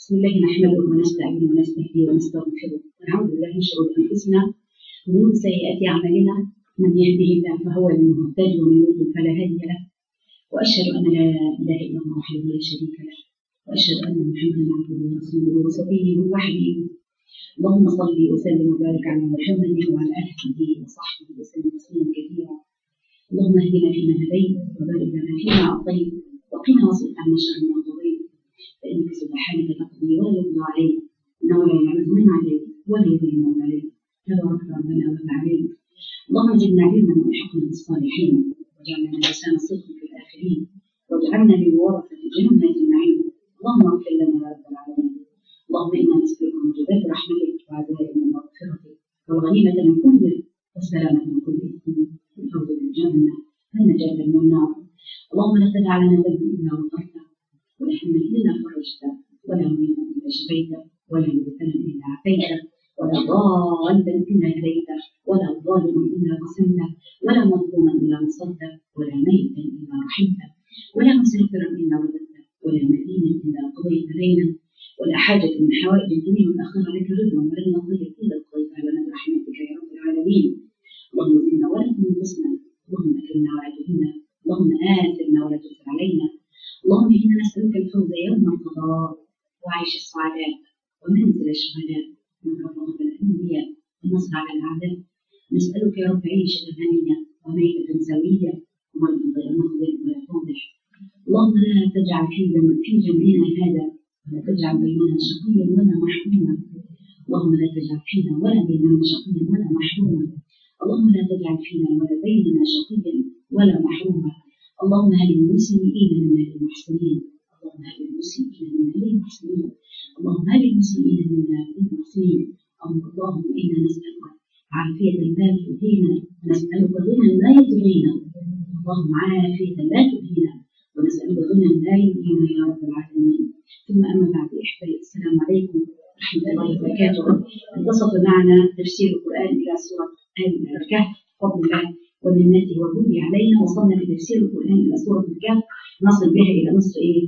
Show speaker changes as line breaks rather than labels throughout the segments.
بسم الله نحمده ونستعين ونستهديه ونستغفره ونعوذ بالله من شرور انفسنا ومن سيئات اعمالنا من يهده الله فهو المهتدي ومن يضلل فلا هادي له واشهد ان لا اله الا الله وحده لا شريك له واشهد ان محمدا عبده ورسوله وصفيه وحده اللهم صل وسلم وبارك على محمد وعلى اله وصحبه وسلم تسليما كثيرا اللهم اهدنا فيمن هديت وبارك لنا فيما اعطيت وقنا واصرف عنا شر ما قضيت فانك سبحانك تقضي ولا يقضى عليك انه لا يعز من عليك ولا يذل من عليك تبارك ربنا وتعالى اللهم زدنا علما والحقنا بالصالحين واجعلنا لسان صدق في الاخرين واجعلنا من ورثه جنه النعيم اللهم اغفر لنا يا رب العالمين اللهم انا نسالك موجبات رحمتك وعزائم مغفرتك والغنيمه من كل بر والسلامه من كل اثم والفوز بالجنه والنجاه من النار اللهم لا تدع لنا ذنبا الا غفرته ولا هما الا فرجته ولا مريضا الا شفيته ولا مبتلا الا عافيته ولا ضالا الا هديته ولا ظالما الا قسمته ولا مظلوما الا نصرته ولا ميتا الا رحمته ولا مسافرا الا رددته ولا مدينا الا قضيت دينا ولا حاجة من حوائج الدنيا والآخرة لك رضا ولنا ضيق إلا قضيتها لنا برحمتك يا رب العالمين اللهم زدنا ولا تنقصنا اللهم أكرمنا ولا تهنا اللهم آثرنا ولا تؤثر علينا اللهم إنا نسألك الفوز يوم القضاء وعيش السعداء ومنزل الشهداء ومرافقة الأنبياء والنصر على الأعداء نسألك يا رب عيشة هنية وميتة سوية ومرضا غير مخزن ولا فاضح اللهم لا تجعل في في جمعنا هذا ولا تجعل بيننا شقيا ولا محروما اللهم لا تجعل فينا ولا بيننا شقيا ولا محروما اللهم لا تجعل فينا ولا بيننا شقيا ولا محروما اللهم هل المسيئين منا للمحسنين اللهم هل المسيئين منا للمحسنين اللهم هل المسيئين منا للمحسنين اللهم انا نسالك عافيه لا تؤذينا نسالك غنى لا يطغينا اللهم عافيه لا تؤذينا ونسالك غنى لا يؤذينا يا رب العالمين ثم اما بعد احبائي السلام عليكم ورحمه الله وبركاته انتصف معنا تفسير القران الى سوره الكهف بفضل الله ومنته وجوده علينا وصلنا في تفسير القران الى سوره الكهف نصل بها الى نصف ايه؟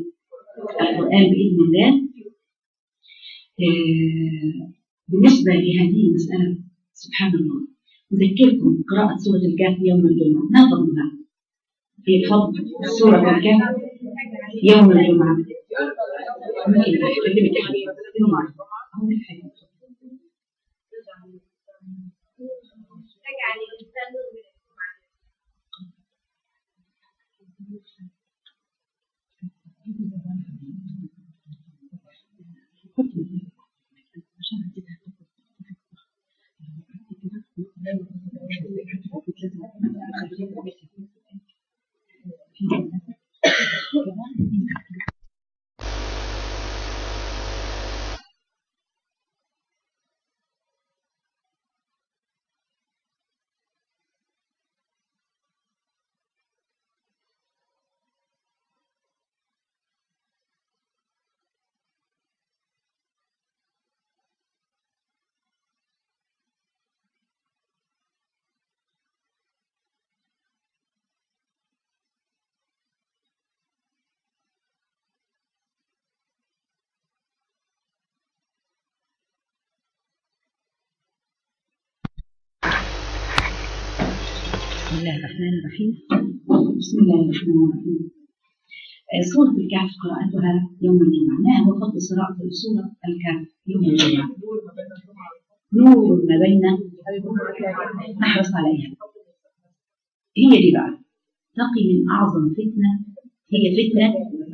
القران باذن الله. آه بالنسبه لهذه المساله سبحان الله اذكركم قراءه سوره الكهف يوم الجمعه ما فضلها؟ في فضل سوره الكهف يوم الجمعه بسم الله الرحمن الرحيم بسم الله الرحمن الرحيم سورة الكهف قراءتها يوم الجمعة ما هو فضل قراءة سورة الكهف يوم الجمعة نور ما بين نحرص عليها هي دي بقى تقي من أعظم فتنة هي فتنة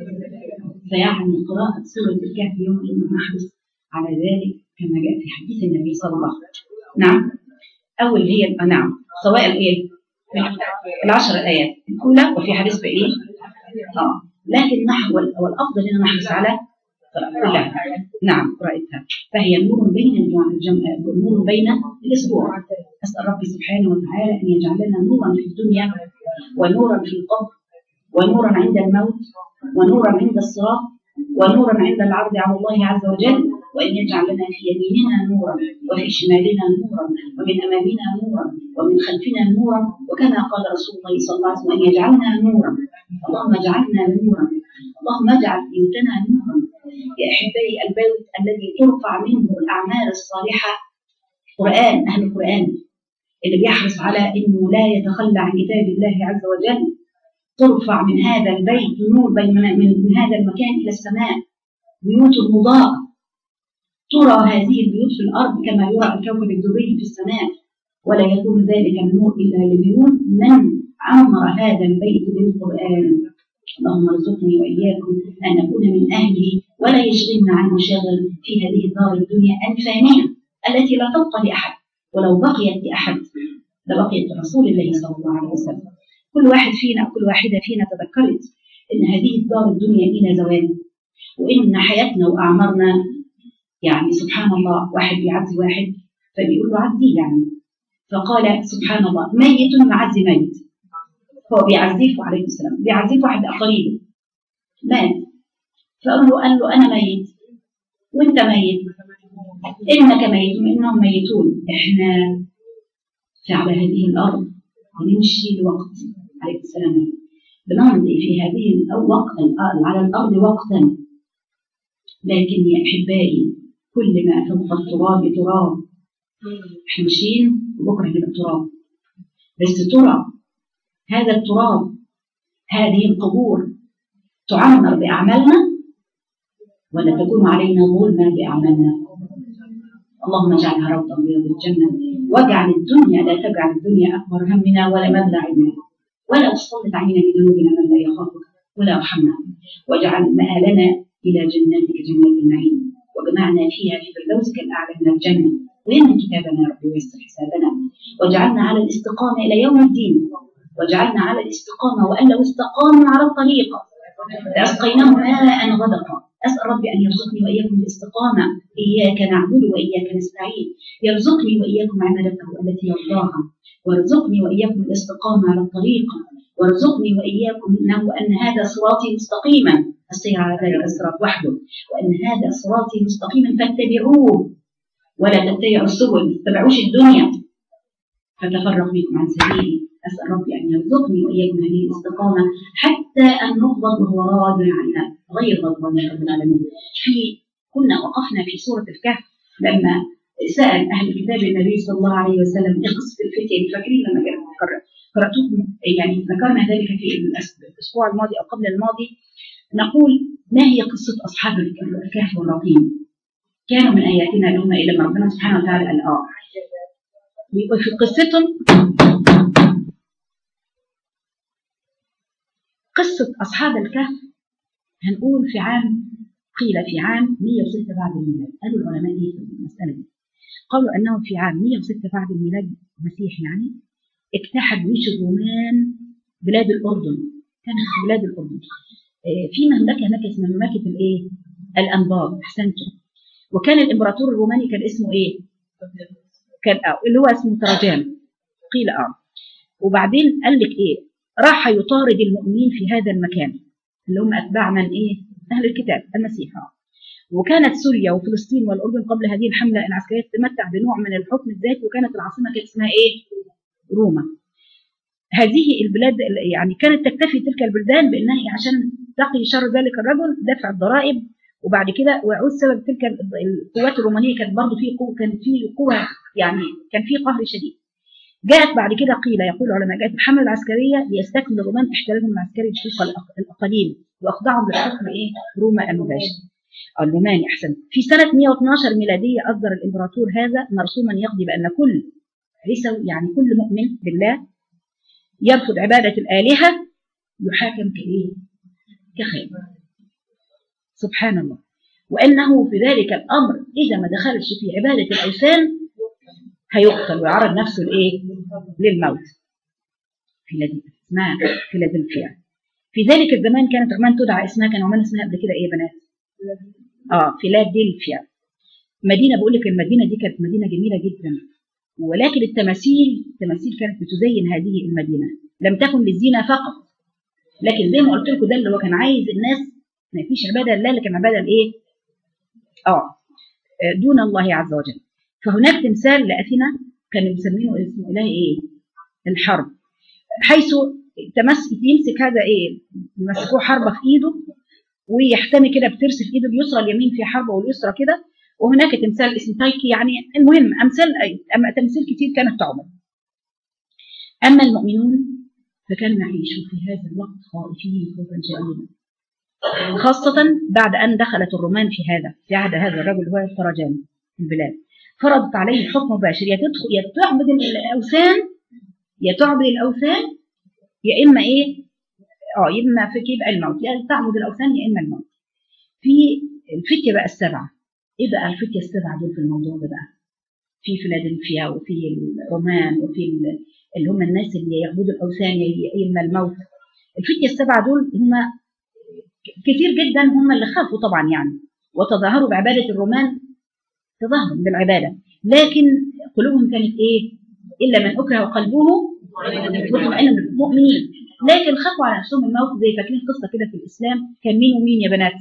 فيعني قراءة سورة الكهف يوم الجمعة نحرص على ذلك كما جاء في حديث النبي صلى الله عليه وسلم نعم أول هي نعم سواء الايه العشر الايات الاولى وفي حديث بايه اه لكن نحو والافضل ان نحرص على كلها نعم قراءتها فهي نور بين الجمع نور بين الاسبوع اسال ربي سبحانه وتعالى ان يجعل لنا نورا في الدنيا ونورا في القبر ونورا عند الموت ونورا عند الصراط ونورا عند العرض على الله عز وجل وأن يجعل لنا في يميننا نورا وفي شمالنا نورا ومن أمامنا نورا ومن خلفنا نورا وكما قال رسول الله صلى الله عليه وسلم أن يجعلنا نورا اللهم اجعلنا نورا اللهم اجعل بيوتنا نورا يا أحبائي البيت الذي ترفع منه الأعمال الصالحة قرآن أهل القرآن اللي بيحرص على أنه لا يتخلى عن كتاب الله عز وجل ترفع من هذا البيت نور بين من, من هذا المكان إلى السماء بيوت مضاءة ترى هذه البيوت في الأرض كما يرى الكوكب الدري في السماء ولا يكون ذلك النور إلا لبيوت من عمر هذا البيت بالقرآن اللهم ارزقني وإياكم أن نكون من أهله ولا يشغلنا عن مشاغل في هذه الدار الدنيا الفانية التي لا تبقى لأحد ولو بقيت لأحد لبقيت رسول الله صلى الله عليه وسلم كل واحد فينا كل واحدة فينا تذكرت إن هذه الدار الدنيا إلى زوال وإن حياتنا وأعمارنا يعني سبحان الله واحد بيعزي واحد فبيقول له عزيه يعني فقال سبحان الله ميت معزي ميت هو بيعزيه عليه السلام بيعزيه واحد قريب مات فقال له قال له انا ميت وانت ميت انك ميت وانهم ميتون احنا في على هذه الارض بنمشي لوقت عليه السلام بنمضي في هذه الوقت على الارض وقتا لكن يا احبائي كل ما فوق التراب تراب احنا ماشيين وبكره هنبقى تراب بس ترى هذا التراب هذه القبور تعمر بأعمالنا ولا تكون علينا ظلما بأعمالنا اللهم اجعلها روضا بيض الجنة واجعل الدنيا لا تجعل الدنيا أكبر همنا ولا مبلغ علمنا ولا تسلط علينا بذنوبنا من لا يخافك ولا يرحمنا واجعل مآلنا إلى جناتك جنات النعيم واجمعنا فيها في فردوسك الأعلى من الجنة ويمن كتابنا يا رب ويسر حسابنا واجعلنا على الاستقامة إلى يوم الدين واجعلنا على الاستقامة وأن لو استقاموا على الطريقة لأسقيناهم ماء غدقا أسأل ربي أن يرزقني وإياكم الاستقامة إياك نعبد وإياك نستعين يرزقني وإياكم عملته التي يرضاها وارزقني وإياكم الاستقامة على الطريقة وارزقني وإياكم أنه أن هذا صراطي مستقيما السير على ذلك الصراط وحده وأن هذا صراطي مستقيما فاتبعوه ولا تتبعوا السبل ما تتبعوش الدنيا فتفرق بكم عن سبيلي أسأل ربي أن يرزقني وإياكم هذه الاستقامة حتى أن نقبض وهو راض عنا غير غضبان يا رب العالمين. في كنا وقفنا في سورة الكهف لما سأل أهل الكتاب النبي صلى الله عليه وسلم إيه قصة الفتية فاكرين لما قرأتكم يعني ذكرنا ذلك في الأسبوع الماضي أو قبل الماضي نقول ما هي قصة أصحاب الكهف والرقيم؟ كانوا من آياتنا لهم إلا ربنا سبحانه وتعالى قال آه بيقول في قصتهم قصة أصحاب الكهف هنقول في عام قيل في عام 106 بعد الميلاد قالوا العلماء ايه في المسألة دي قالوا أنه في عام 106 بعد الميلاد المسيح يعني اجتاح جيوش الرومان بلاد الأردن كانت في بلاد الأردن في مملكة هناك اسمها مملكة الإيه؟ الأنبار أحسنتم وكان الإمبراطور الروماني كان اسمه إيه؟ كان آه اللي هو اسمه تراجان قيل آه وبعدين قال لك إيه؟ راح يطارد المؤمنين في هذا المكان اللي هم أتباع من إيه؟ أهل الكتاب المسيح وكانت سوريا وفلسطين والأردن قبل هذه الحملة العسكرية تتمتع بنوع من الحكم الذاتي وكانت العاصمة كانت اسمها إيه؟ روما هذه البلاد يعني كانت تكتفي تلك البلدان بأنها عشان تقي شر ذلك الرجل دفع الضرائب وبعد كده ويعود سبب تلك القوات الرومانية كانت برضه في قوة كان في قوة يعني كان في قهر شديد جاءت بعد كده قيل يقول العلماء جاءت الحملة العسكرية ليستكمل الرومان احتلالهم العسكري لتلك الأقاليم وأخضعهم للحكم إيه روما المباشر أو الروماني أحسن في سنة 112 ميلادية أصدر الإمبراطور هذا مرسوما يقضي بأن كل عيسوي يعني كل مؤمن بالله يرفض عبادة الآلهة يحاكم كإيه؟ كخير سبحان الله وأنه في ذلك الأمر إذا ما دخلش في عبادة الأوثان هيقتل ويعرض نفسه لإيه؟ للموت في اسمها فيلادلفيا في ذلك الزمان كانت عمان تدعى اسمها كان عمان اسمها قبل كده ايه يا بنات؟ اه فيلادلفيا مدينه بقول لك المدينه دي كانت مدينه جميله جدا ولكن التماثيل التماثيل كانت بتزين هذه المدينه لم تكن للزينه فقط لكن زي ما قلت لكم ده اللي هو كان عايز الناس ما فيش عباده لله لكن عباده لايه؟ اه دون الله عز وجل فهناك تمثال لاثينا كانوا مسمينه اسمه اله ايه؟ الحرب حيث تمسك يمسك هذا ايه؟ مسكوه حربه في ايده ويحتمي كده بترس في ايده اليسرى اليمين في حربه واليسرى كده وهناك تمثال اسمه تايكي يعني المهم امثال أما تمثيل كتير كانت تعمل اما المؤمنون فكانوا يعيشوا في هذا الوقت خائفين خوفا شديدا خاصة بعد أن دخلت الرومان في هذا في عهد هذا الرجل هو الفرجاني في البلاد فرضت عليه الحكم مباشر يا تدخل يا تعبد الأوثان يا تعبد الأوثان يا إما إيه اه يا إما فيك يبقى الموت يا تعبد الأوثان يا إما الموت في الفتية بقى السبعة إيه بقى الفتية السبعة دول في الموضوع ده بقى في فيلادلفيا وفي الرومان وفي اللي هم الناس اللي يعبدوا الأوثان يا إما الموت الفتية السبعة دول هم كثير جدا هم اللي خافوا طبعا يعني وتظاهروا بعبادة الرومان تظاهروا بالعبادة لكن قلوبهم كانت ايه إلا من أكره قلبه مطمئن مؤمنين لكن خافوا على نفسهم الموت زي فاكرين قصة كده في الإسلام كان مين ومين يا بنات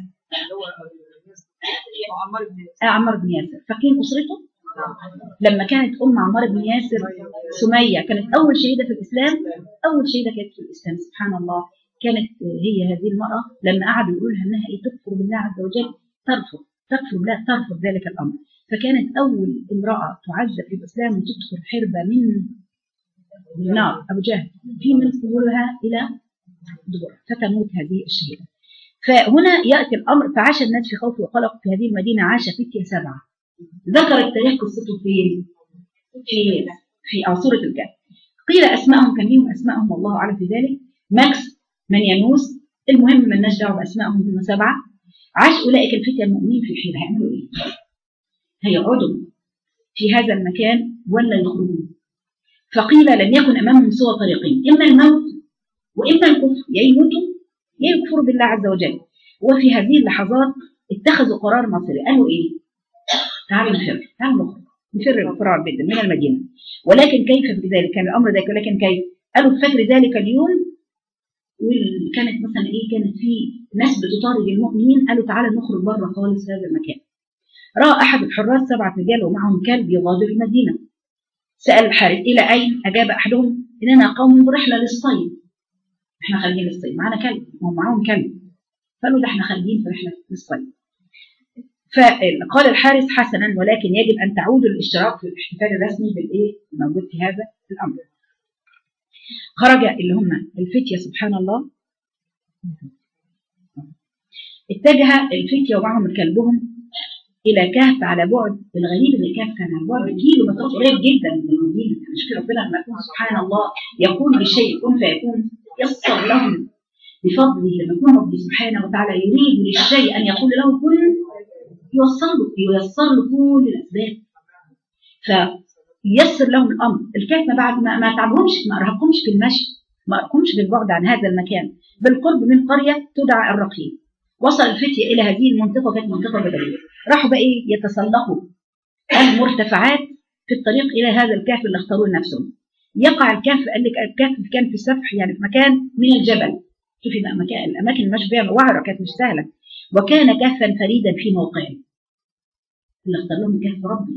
آه عمار بن ياسر فاكرين أسرته لما كانت أم عمار بن ياسر سمية كانت أول شهيدة في الإسلام أول شهيدة كانت في الإسلام سبحان الله كانت هي هذه المرأة لما قعدوا يقولوا لها أنها إيه تكفر بالله عز وجل ترفض تكفر بالله ترفض ذلك الأمر فكانت أول امرأة تعذب في الإسلام وتدخل حربة من النار أبو جهل في من قبولها إلى دبر فتموت هذه الشهيدة فهنا يأتي الأمر فعاش الناس في خوف وقلق في هذه المدينة عاش فتية سبعة ذكر التاريخ قصته في في في سورة الكهف قيل أسمائهم كان ليهم أسمائهم والله أعلم في ذلك ماكس من ينوس المهم مالناش دعوه باسمائهم هم سبعه عاش اولئك الفتيه المؤمنين في حين هيعملوا ايه؟ هيقعدوا في هذا المكان ولا يخرجوا فقيل لم يكن امامهم سوى طريقين اما الموت واما الكفر يا يموتوا يا يكفروا بالله عز وجل وفي هذه اللحظات اتخذوا قرار مصيري قالوا ايه؟ تعالوا نفر تعالوا نخرج نفر فرار جدا من المدينه ولكن كيف في ذلك كان الامر ذلك ولكن كيف؟ قالوا بفجر ذلك اليوم وكانت مثلا ايه كانت في ناس بتطارد المؤمنين قالوا تعالى نخرج بره خالص هذا المكان راى احد الحراس سبعه رجال ومعهم كلب يغادر المدينه سال الحارس الى اين اجاب احدهم اننا قوم برحله للصيد احنا خارجين للصيد معانا كلب وهم معاهم كلب قالوا ده احنا خارجين في رحله للصيد فقال الحارس حسنا ولكن يجب ان تعودوا للاشتراك في الاحتفال الرسمي بالايه الموجود في هذا الامر خرج اللي هم الفتية سبحان الله اتجه الفتية ومعهم كلبهم إلى كهف على بعد الغريب إن الكهف كان على بعد كيلو متر قريب جدا من المدينة مش ربنا لما يكون سبحان الله يقول للشيء كن فيكون يسر لهم بفضله لما يكون ربي سبحانه وتعالى يريد للشيء أن يقول له كن يوصل له ييسر له كل الأسباب ف يسر لهم الامر الكهف ما بعد ما, ما تعبهمش ما ارهقهمش في المشي ما ارهقهمش بالبعد عن هذا المكان بالقرب من قريه تدعى الرقيق وصل الفتيه الى هذه المنطقه كانت منطقه بدويه راحوا بقى ايه يتسلقوا المرتفعات في الطريق الى هذا الكهف اللي اختاروه لنفسهم يقع الكهف قال لك الكهف كان في السفح يعني في مكان من الجبل شوفي بقى مكان الاماكن المشي فيها وعره كانت مش سهله وكان كهفا فريدا في موقعه اللي اختار لهم كهف ربي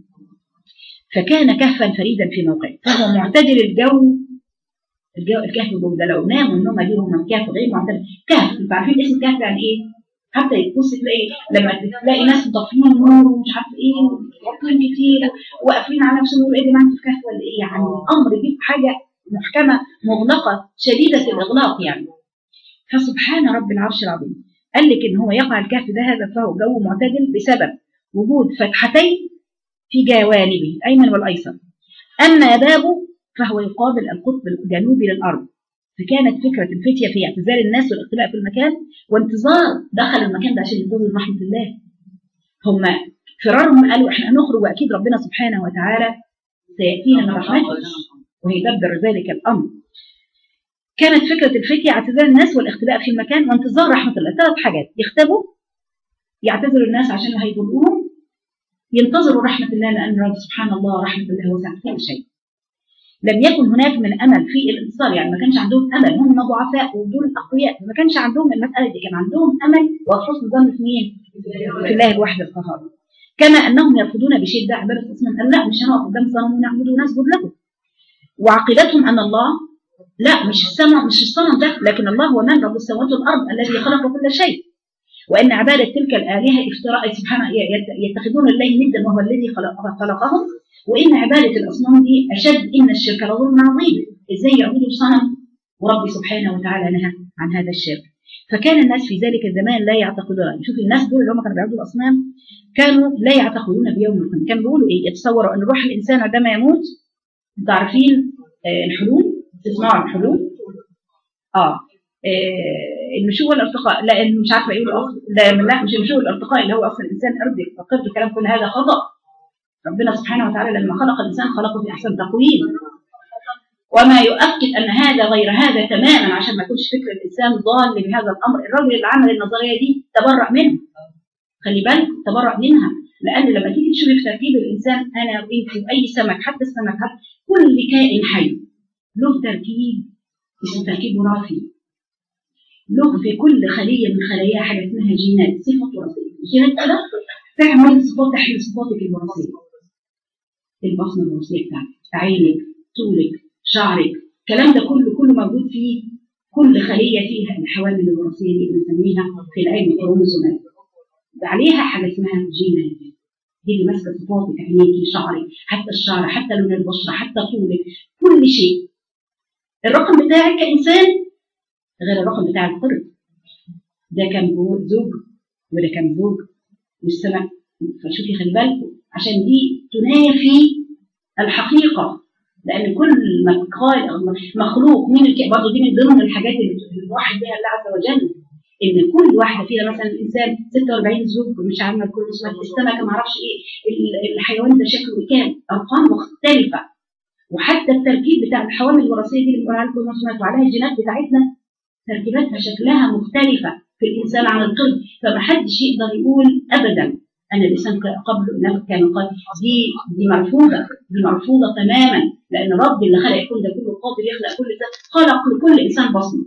فكان كهفا فريدا في موقعه فهو معتدل الجو الجو الكهف الجو ده لو ناموا النوم دي هم كهف غير معتدل كهف انتوا عارفين اسم كهف يعني ايه؟ حتى تبص تلاقي لما تلاقي ناس مطفيين النور ومش عارف ايه وواقفين كتير وقافلين على نفسهم يقولوا ايه يا جماعه انتوا في كهف ولا ايه؟ يعني الامر يجيب حاجه محكمه مغلقه شديده الاغلاق يعني فسبحان رب العرش العظيم قال لك ان هو يقع الكهف ده هذا فهو جو معتدل بسبب وجود فتحتين في جوانبه الأيمن والأيسر أما بابه فهو يقابل القطب الجنوبي للأرض فكانت فكرة الفتية في اعتزال الناس والاختلاء في المكان وانتظار دخل المكان ده عشان ينتظر رحمة الله هم فرارهم قالوا احنا هنخرج واكيد ربنا سبحانه وتعالى سياتينا من رحمته ويدبر ذلك الامر. كانت فكره الفتيه اعتزال الناس والاختلاء في المكان وانتظار رحمه الله، ثلاث حاجات يختبوا يعتذروا الناس عشان هيضروهم ينتظروا رحمة الله لأن رب سبحان الله رحمة الله وسعت كل شيء لم يكن هناك من أمل في الانتصار يعني ما كانش عندهم أمل هم ضعفاء ودول أقوياء ما كانش عندهم المسألة دي كان عندهم أمل وحسن ظن في مين؟ في الله الواحد القهار كما أنهم يرفضون بشدة عبادة الأصنام قال لا مش هنقف قدام صنم ونعبد ونسجد له وعقيدتهم أن الله لا مش السماء مش الصنم ده لكن الله هو من رب السماوات والأرض الذي خلق كل شيء وان عباده تلك الالهه افتراء سبحانه يتخذون الله ندا وهو الذي خلق- خلقهم وان عباده الاصنام دي اشد ان الشرك لظلم عظيم ازاي يعبدوا صنم وربي سبحانه وتعالى نهى عن هذا الشرك فكان الناس في ذلك الزمان لا يعتقدون شوف الناس دول اللي هم كانوا بيعبدوا الاصنام كانوا لا يعتقدون بيوم القيامه كانوا بيقولوا ايه يتصوروا ان روح الانسان عندما يموت انتوا عارفين آه، الحلول تسمعوا عن الحلول اه آه، النشوء والارتقاء لا إن مش عارفه يقولوا أصل لا لا مش النشوء والارتقاء اللي هو اصل الانسان ارضي فكرت الكلام كل هذا خطا ربنا سبحانه وتعالى لما خلق الانسان خلقه في احسن تقويم وما يؤكد ان هذا غير هذا تماما عشان ما يكونش فكر الانسان ضال بهذا الامر الراجل اللي عمل النظريه دي تبرأ منها خلي بالك تبرأ منها لان لما تيجي تشوفي في تركيب الانسان انا وانت واي سمك حتى السمك حتى كل كائن حي له تركيب اسمه تركيب وراثي له في كل خليه من خلاياها حاجه اسمها جينات صفه وراثيه الجينات كده تعمل صفات تحمل صفاتك الوراثيه البصمه الوراثيه بتاعتك عينك طولك شعرك الكلام ده كله كله موجود في كل خليه فيها الحوامل الوراثيه اللي بنسميها في العلم الكروموسومات عليها حاجه اسمها جينات دي اللي ماسكه صفاتك عينيكي شعرك حتى الشعر حتى لون البشره حتى طولك كل شيء الرقم بتاعك كانسان غير الرقم بتاع القرد ده كان زوج وده كان زوج والسماء فشوفي خلي بالكم عشان دي تنافي الحقيقه لان كل ما قال مخلوق من الك... برضه دي من ضمن الحاجات اللي الواحد بها الله عز وجل ان كل واحده فينا مثلا الانسان 46 زوج مش عارفه كل اسمها السمكه ما اعرفش ايه ال- الحيوان ده شكله كام ارقام مختلفه وحتى التركيب بتاع الحوامل الوراثيه دي اللي بنقول عليها كل اسمها وعليها الجينات بتاعتنا تركيباتها شكلها مختلفه في الانسان عن القرد فمحدش يقدر يقول ابدا ان الانسان قبل انه كان قد دي دي مرفوضه دي مرفوضه تماما لان رب اللي خلق يكون ده كله قادر يخلق كل ده خلق لكل انسان بصمه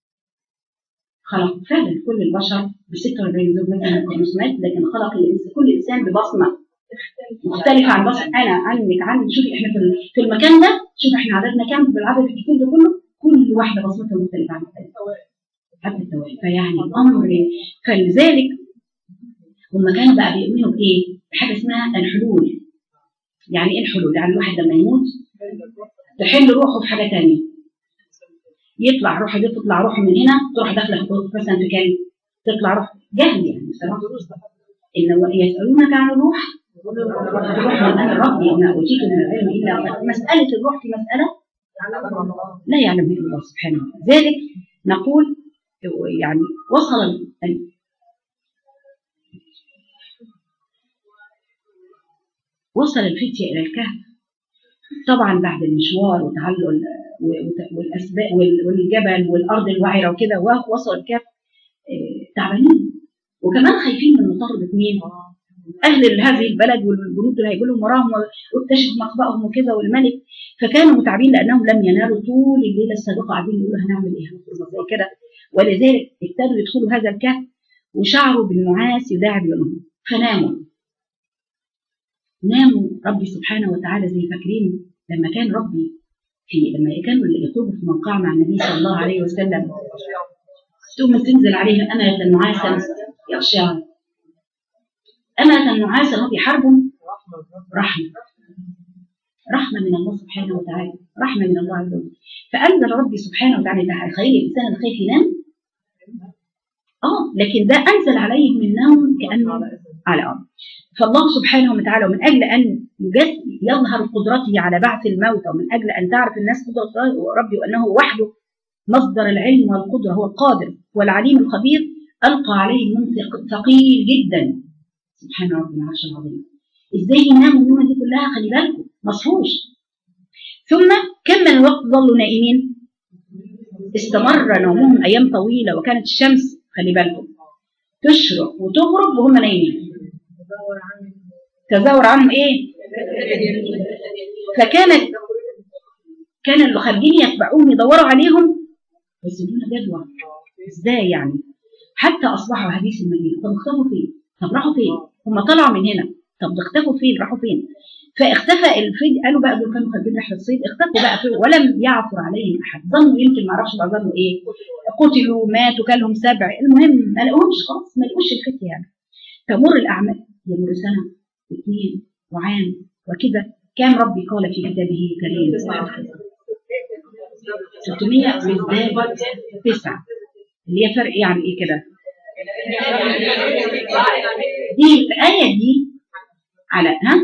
خلق فعلا كل البشر ب 46 زوج مثلا من الكروموسومات لكن خلق الإنس- كل انسان ببصمه مختلفه عن بصمه انا عنك عن شوفي احنا في ال- في المكان ده شوف احنا عددنا كام بالعدد الكتير ده كله كل واحده بصمتها مختلفه عن الثانيه حتى التوالي فيعني الامر فلذلك هم كانوا بقى بيؤمنوا بايه؟ بحاجه اسمها الحلول يعني ايه الحلول؟ يعني الواحد لما يموت تحل روحه في حاجه ثانيه يطلع روحه دي تطلع روحه من هنا تروح داخله في- مثلا في كلب تطلع روح جهل يعني بصراحه ان يسالونك عن الروح الروح من امر ربي وما اوتيت من العلم الا قليلا. مساله الروح في مساله لا يعلم الا الله سبحانه وتعالى ذلك نقول يعني وصل ال- وصل الفتية إلى الكهف طبعا بعد المشوار وتعلق ال- والأسباب وال- والجبل والأرض الوعرة وكده وصلوا الكهف آه، تعبانين وكمان خايفين من مطاردة مين؟ أهل هذه البلد والجنود اللي هيجوا لهم وراهم واكتشفوا مخبأهم وكذا والملك فكانوا متعبين لأنهم لم ينالوا طول الليلة السابقة قاعدين يقولوا هنعمل إيه هنخرج زي كده ولذلك ابتدوا يدخلوا هذا الكهف وشعروا بالنعاس يداعب لهم فناموا ناموا ربي سبحانه وتعالى زي فاكرين لما كان ربي في لما كانوا اللي يخرجوا في موقع مع النبي صلى الله عليه وسلم ثم تنزل عليهم أمنة نعاسا يغشاهم أمنة نعاسا هم بيحاربوا رحمة رحمة من الله سبحانه وتعالى رحمة من الله عز وجل فأنزل ربي سبحانه وتعالى ده هيخلي الإنسان اللي خايف ينام اه لكن ده أنزل عليهم النوم كأنه على أرض فالله سبحانه وتعالى ومن أجل أن يجس- يظهر قدرته على بعث الموتى ومن أجل أن تعرف الناس قدرة ربي وأنه وحده مصدر العلم والقدرة هو القادر والعليم الخبير ألقى عليهم نوم ثق- ثقيل جدا سبحان رب العرش العظيم ازاي يناموا النومه دي كلها خلي بالكم مصفوش ثم كم من الوقت ظلوا نائمين استمر نومهم ايام طويله وكانت الشمس خلي بالكم تشرق وتغرب وهم نايمين تزور عنهم ايه فكانت كان اللي خارجين يتبعوهم يدوروا عليهم بس دون جدوى ازاي يعني حتى اصبحوا حديث المدينه طب اختفوا فين طب راحوا فين هم طلعوا من هنا طب اختفوا فين راحوا فين فاختفى الفيل قالوا بقى دول كانوا خارجين رحله صيد اختفوا بقى فيه ولم يعثر عليهم احد ظنوا يمكن ما اعرفش بقى ظنوا ايه قتلوا ماتوا كان لهم سبع المهم ما لقوهمش خلاص ما لقوش الفتيه يعني تمر الاعمال يمر سنه واثنين وعام وكذا كان ربي قال في كتابه الكريم 600 بيزداد تسعة اللي هي فرق يعني ايه كده دي الآية دي على ها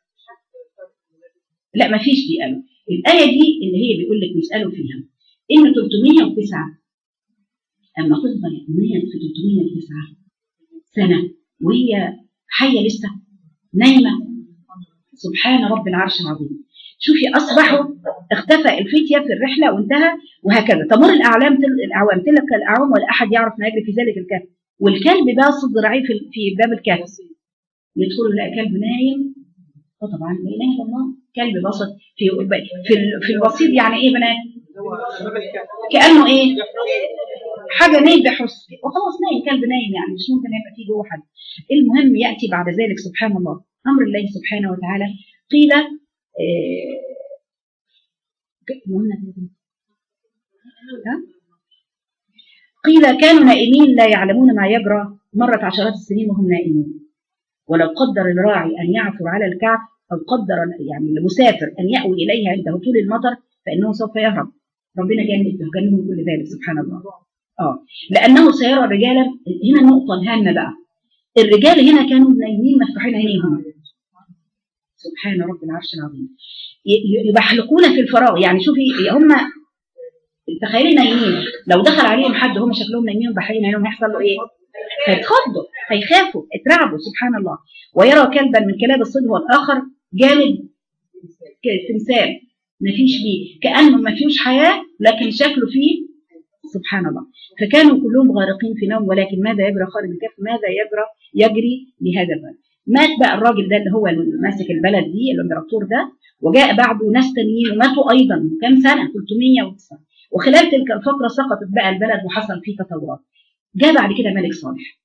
لا ما فيش دي قالوا الآية دي اللي هي بيقول لك بيسألوا فيها إن 309 أما تفضل الناس في 309 سنة وهي حية لسه نايمة سبحان رب العرش العظيم شوفي أصبحوا اختفى الفتية في الرحلة وانتهى وهكذا تمر الأعلام تل الأعوام تلك الأعوام ولا أحد يعرف ما يجري في ذلك الكهف والكلب باسط ذراعيه في في باب الكهف يدخل يلاقي كلب نايم اه طبعا لا اله الا الله كلب باسط في في ال- في الوسيط يعني ايه بنات كانه ايه حاجه نايم بحس وخلاص نايم كلب نايم يعني مش ممكن يبقى فيه جوه حد المهم ياتي بعد ذلك سبحان الله امر الله سبحانه وتعالى قيل آه، مهمة ها؟ قيل كانوا نائمين لا يعلمون ما يجرى مرت عشرات السنين وهم نائمون ولو قدر الراعي ان يعثر على الكعب او قدر يعني المسافر ان ياوي اليها عند هطول المطر فانه سوف يهرب ربنا جنبه وجنبه من كل ذلك سبحان الله اه لانه سيرى رجالا هنا النقطه الهامه بقى الرجال هنا كانوا نايمين مفتوحين عينيهم سبحان رب العرش العظيم ي- ي- يبحلقون في الفراغ يعني شوفي هم تخيلي نايمين لو دخل عليهم حد هم شكلهم نايمين وبحرين عينهم هيحصل له ايه؟ هيتخضوا هيخافوا اترعبوا سبحان الله ويرى كلبا من كلاب الصيد والاخر جامد كتمثال ما فيش فيه كانه ما فيهوش حياه لكن شكله فيه سبحان الله فكانوا كلهم غارقين في نوم ولكن ماذا يجرى خارج الكهف ماذا يجرى يجري لهذا البلد مات بقى الراجل ده اللي هو اللي ماسك البلد دي الامبراطور ده وجاء بعده ناس تانيين وماتوا ايضا كم سنه 309 وخلال تلك الفتره سقطت بقى البلد وحصل فيه تطورات جاء بعد كده ملك صالح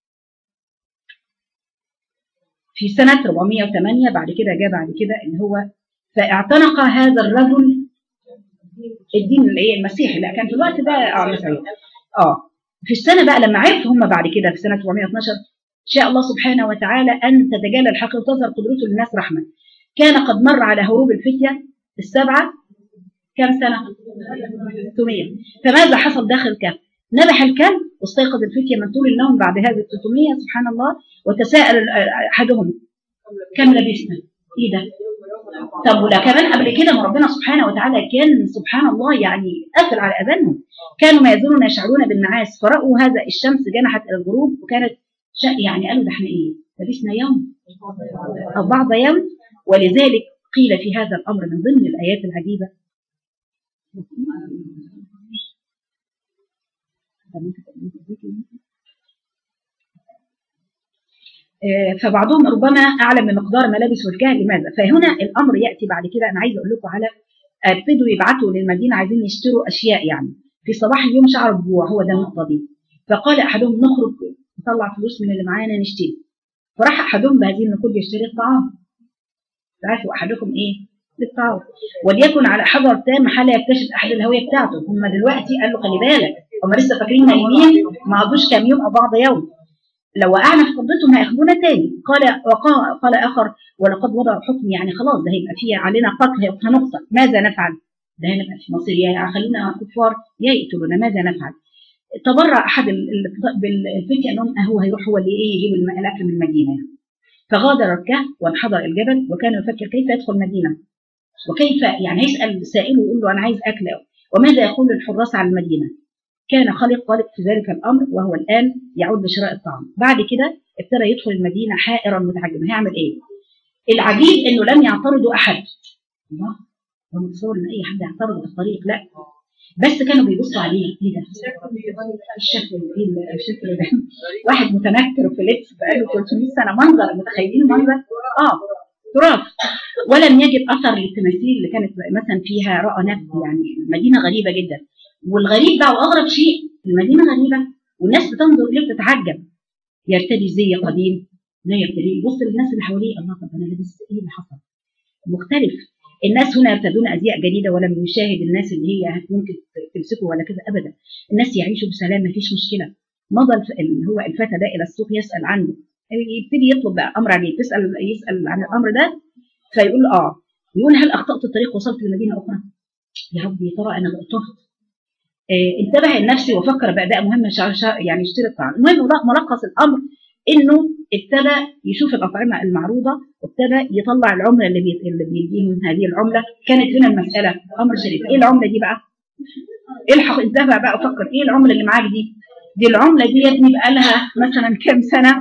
في سنة 408 بعد كده جاء بعد كده اللي هو فاعتنق هذا الرجل الدين الايه المسيحي لا كان في الوقت ده اه مسيحي اه في السنة بقى لما عرفوا هم بعد كده في سنة 412 شاء الله سبحانه وتعالى أن تتجلى الحق وتظهر قدرته للناس رحمة كان قد مر على هروب الفتية السبعة كم سنة؟ 600 فماذا حصل داخل الكهف؟ نبح الكلب واستيقظ الفتية من طول النوم بعد هذه ال 300 سبحان الله وتساءل أحدهم كم لبثنا؟ إيه ده؟ طب ولا كمان قبل كده ما ربنا سبحانه وتعالى كان سبحان الله يعني قفل على اذانهم كانوا ما يزالون يشعرون بالنعاس فرأوا هذا الشمس جنحت الى الغروب وكانت شا يعني قالوا ده احنا ايه؟ لبسنا يوم او بعض يوم ولذلك قيل في هذا الامر من ضمن الايات العجيبه فبعضهم ربما اعلم بمقدار ملابس والكهف لماذا؟ فهنا الامر ياتي بعد كده انا عايزه اقول لكم على ابتدوا يبعتوا للمدينه عايزين يشتروا اشياء يعني في صباح اليوم شعر الجوع هو ده النقطه دي فقال احدهم نخرج نطلع فلوس من اللي معانا نشتري فراح احدهم بهذه النقود يشتري الطعام تعرفوا احدكم ايه؟ للطعام وليكن على حذر تام حال يكتشف احد الهويه بتاعته هم دلوقتي قالوا خلي بالك هم لسه فاكرين نايمين ما قضوش كام يوم او بعض يوم لو وقعنا في قبضتهم هياخدونا تاني قال وقال قال اخر ولقد وضعوا حكم يعني خلاص ده هيبقى فيه علينا قتل هنقتل ماذا نفعل؟ ده هنبقى في مصير يا خلونا كفار يا يقتلونا ماذا نفعل؟ تبرع احد بالفتيه انهم هو هيروح هو اللي ايه يجيب الاكل من المدينه يعني. فغادر الكهف وانحدر الجبل وكان يفكر كيف يدخل المدينه وكيف يعني هيسال سائله ويقول له انا عايز اكل وماذا يقول الحراس على المدينه؟ كان خالق قالق في ذلك الامر وهو الان يعود لشراء الطعام بعد كده ابتدى يدخل المدينه حائرا متعجبا هيعمل ايه العجيب انه لم يعترض احد الله هو متصور ان اي حد يعترض في الطريق لا بس كانوا بيبصوا عليه ايه ده الشكل ايه الشكل ده واحد متنكر في لبس بقاله 300 سنه منظر متخيلين المنظر اه تراث ولم يجد اثر للتماثيل اللي كانت مثلا فيها راى نفس يعني مدينه غريبه جدا والغريب بقى واغرب شيء المدينه غريبه والناس بتنظر اليه وتتعجب يرتدي زي قديم لا يرتدي يبص للناس اللي حواليه الله طب انا لابس ايه اللي حصل؟ مختلف الناس هنا يرتدون ازياء جديده ولم يشاهد الناس اللي هي ممكن تمسكه ولا كذا ابدا الناس يعيشوا بسلام ما فيش مشكله مضى الف- اللي هو الفتى ده الى السوق يسال عنه يبتدي يطلب بقى امر عليه تسال يسال عن الامر ده فيقول له اه يقول هل اخطات الطريق وصلت لمدينه اخرى؟ يا رب يا ترى انا تهت آه، انتبه لنفسي وفكر باداء مهم شا- شا- يعني اشترط معه المهم مل- ملخص الامر انه ابتدى يشوف الاطعمه المعروضه وابتدى يطلع العمله اللي بي... اللي بيديهم هذه العمله كانت هنا المساله امر شريف ايه العمله دي بقى؟ الحق انتبه بقى وفكر ايه العمله اللي معاك دي؟ دي العمله دي يا ابني بقى لها مثلا كام سنه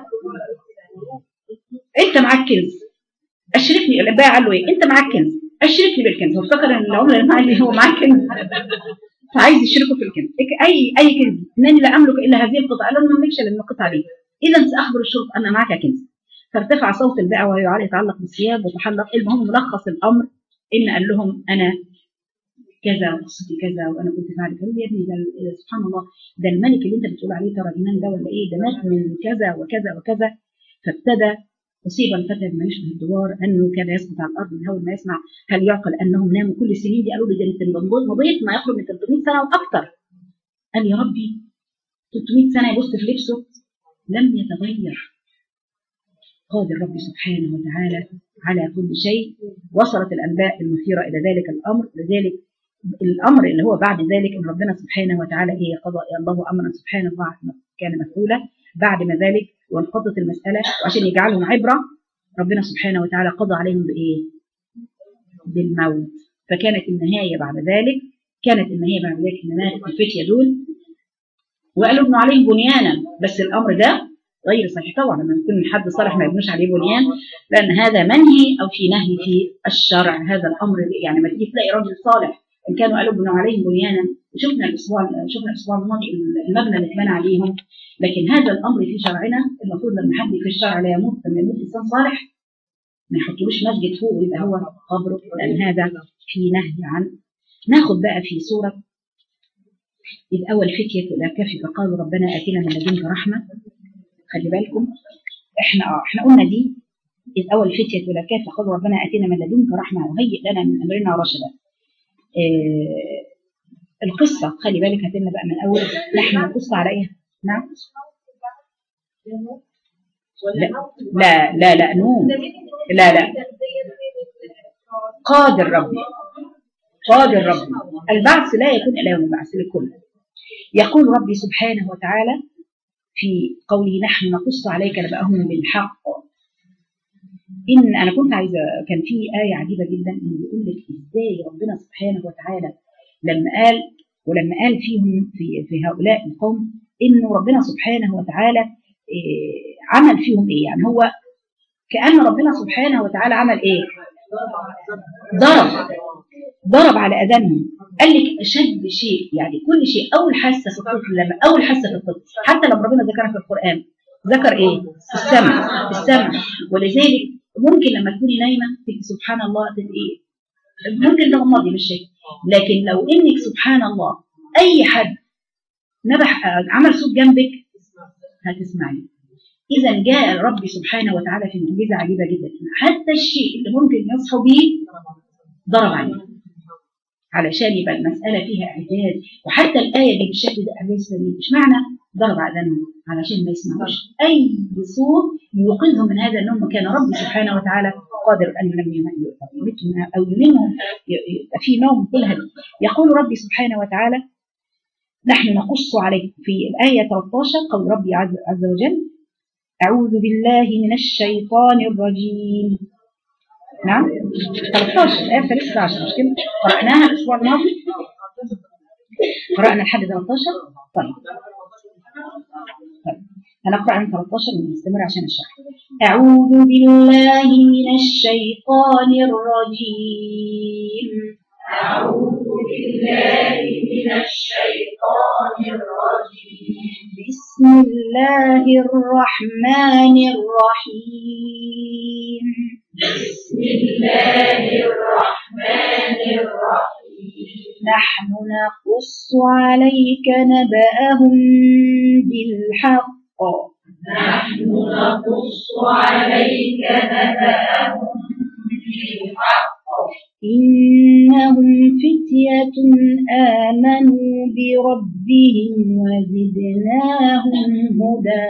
انت معاك كنز اشركني البائع قال له ايه؟ انت معاك كنز اشركني بالكنز هو افتكر ان العمله اللي معاه دي هو معاه كنز فعايز يشركه في الكنز اي اي كنز انني لا املك الا هذه القطعه قال له ما املكش الا القطعه دي اذا ساخبر الشرط ان معك كنز فارتفع صوت البائع وهو يتعلق بالثياب وتحلق المهم ملخص الامر ان قال لهم انا كذا وقصتي كذا وانا كنت فعل كذا يا ابني ده ال- سبحان الله ده الملك اللي انت بتقول عليه ترى ايمان ده ولا ايه ده مات من كذا وكذا وكذا فابتدى اصيب الفتى بما يشبه الدوار انه كان يسقط على الارض من اول ما يسمع هل يعقل انهم ناموا كل السنين دي قالوا لي ده انت مضيت ما يقرب من 300 سنه واكثر قال يا ربي 300 سنه يبص في لبسه لم يتغير قادر ربي سبحانه وتعالى على كل شيء وصلت الانباء المثيره الى ذلك الامر لذلك الامر اللي هو بعد ذلك ان ربنا سبحانه وتعالى ايه قضى الله امرا سبحانه الله كان مفعولا بعد ما ذلك وانقضت المساله وعشان يجعلهم عبره ربنا سبحانه وتعالى قضى عليهم بايه؟ بالموت فكانت النهايه بعد ذلك كانت النهايه بعد ذلك ان مات الفتيه دول وقالوا ابنوا عليه بنيانا بس الامر ده غير صحيح طبعا لما يكون حد صالح ما يبنوش عليه بنيان لان هذا منهي او في نهي في الشرع هذا الامر يعني ما تيجي تلاقي راجل صالح ان كانوا قالوا ابنوا عليهم بنيانا شفنا الاسبوع شفنا الاسبوع الماضي المبنى اللي اتبنى عليهم لكن هذا الامر في شرعنا المفروض لما حد في الشرع لا يموت لما يموت انسان صالح ما يحطلوش مسجد فوق ويبقى هو قبره لان هذا في نهي عن ناخد بقى في سوره إذ أول فتية إلى الكهف فقالوا ربنا آتنا من لدنك رحمة خلي بالكم احنا اه احنا قلنا دي إذ أول فتية إلى الكهف فقالوا ربنا آتنا من لدنك رحمة وهيئ لنا من أمرنا رشدا آه القصة خلي بالك هتلنا بقى من أول نحن نقص عليها نعم لا لا لا لا نوم لا لا قادر ربي قادر ربي البعث لا يكون إلا يوم البعث لكل يقول ربي سبحانه وتعالى في قوله نحن نقص عليك نبأهم بالحق إن أنا كنت عايزة كان في آية عجيبة جدا إن بيقول لك إزاي ربنا سبحانه وتعالى لما قال ولما قال فيهم في في هؤلاء القوم إنه ربنا سبحانه وتعالى إيه عمل فيهم إيه يعني هو كأن ربنا سبحانه وتعالى عمل إيه ضرب ضرب على اذانهم قال لك اشد شيء يعني كل شيء اول حاسه في الطفل لما اول حاسه في الطفل حتى لما ربنا ذكرها في القران ذكر ايه؟ السمع السمع ولذلك ممكن لما تكوني نايمه تبقي سبحان الله تبقي ممكن تغمضي مش شيء لكن لو انك سبحان الله اي حد نبح عمل صوت جنبك هتسمعي اذا جاء ربي سبحانه وتعالى في معجزه عجيبه جدا حتى الشيء اللي ممكن يصحوا بيه ضرب عليه علشان يبقى المسألة فيها إعجاز وحتى الآية دي بالشكل ده إعجاز سليم مش معنى ضرب أذانهم علشان ما يسمعوش أي صوت يوقظهم من هذا النوم وكان ربي سبحانه وتعالى قادر أن ينميهم أو ينمهم يبقى في نوم كل هذا يقول ربي سبحانه وتعالى نحن نقص عليك في الآية 13 قول ربي عز, عز وجل أعوذ بالله من الشيطان الرجيم نعم 13 الآية 13 مش كده قرأناها الأسبوع الماضي قرأنا لحد 13 طيب طيب هنقرأ من 13 ونستمر عشان الشرح أعوذ بالله من الشيطان الرجيم
أعوذ بالله من الشيطان الرجيم
بسم الله الرحمن الرحيم
بسم الله الرحمن الرحيم
نحن نقص عليك نبأهم بالحق
نحن نقص عليك نبأهم بالحق
إنهم فتية آمنوا بربهم وزدناهم هدى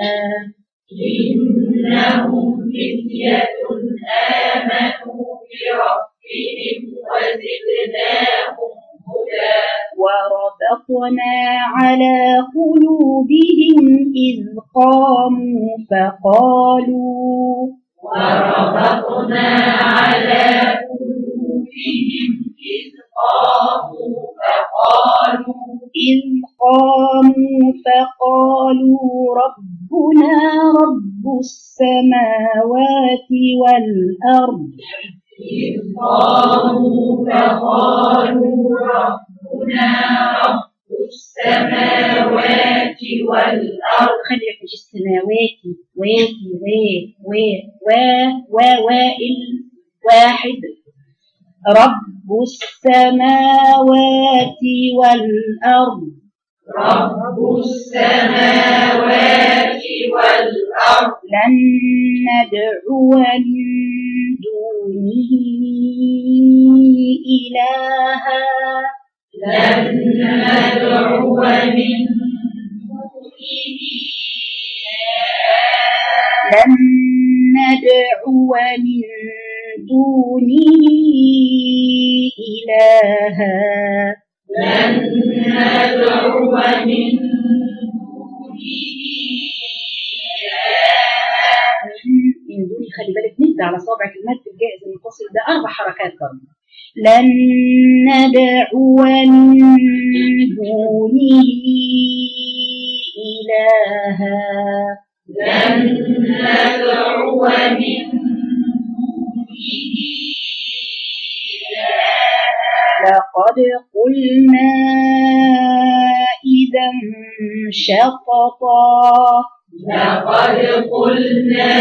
إنهم فتية آمنوا بربهم وزدناهم هدى
وربطنا على قلوبهم إذ قاموا فقالوا
وربطنا على قلوبهم إذ قاموا فقالوا
إذ قاموا فقالوا ربنا رب السماوات والأرض
إذ قاموا فقالوا ربنا رب السماوات والأرض
خلي بالك مش السماوات واتي و و و و وائل واحد رب السماوات والأرض
رب السماوات والأرض
لن ندعو من دونه إلها
لن ندعو من
لن ندعو من دونه إلها
لن ندعو من
من دونه خلي بالك نبدأ على صابعك المد الجائز المنفصل ده أربع حركات برضه لن ندعو من دونه إلها
لن ندعو من
لقد قلنا إذا شططا
لقد قلنا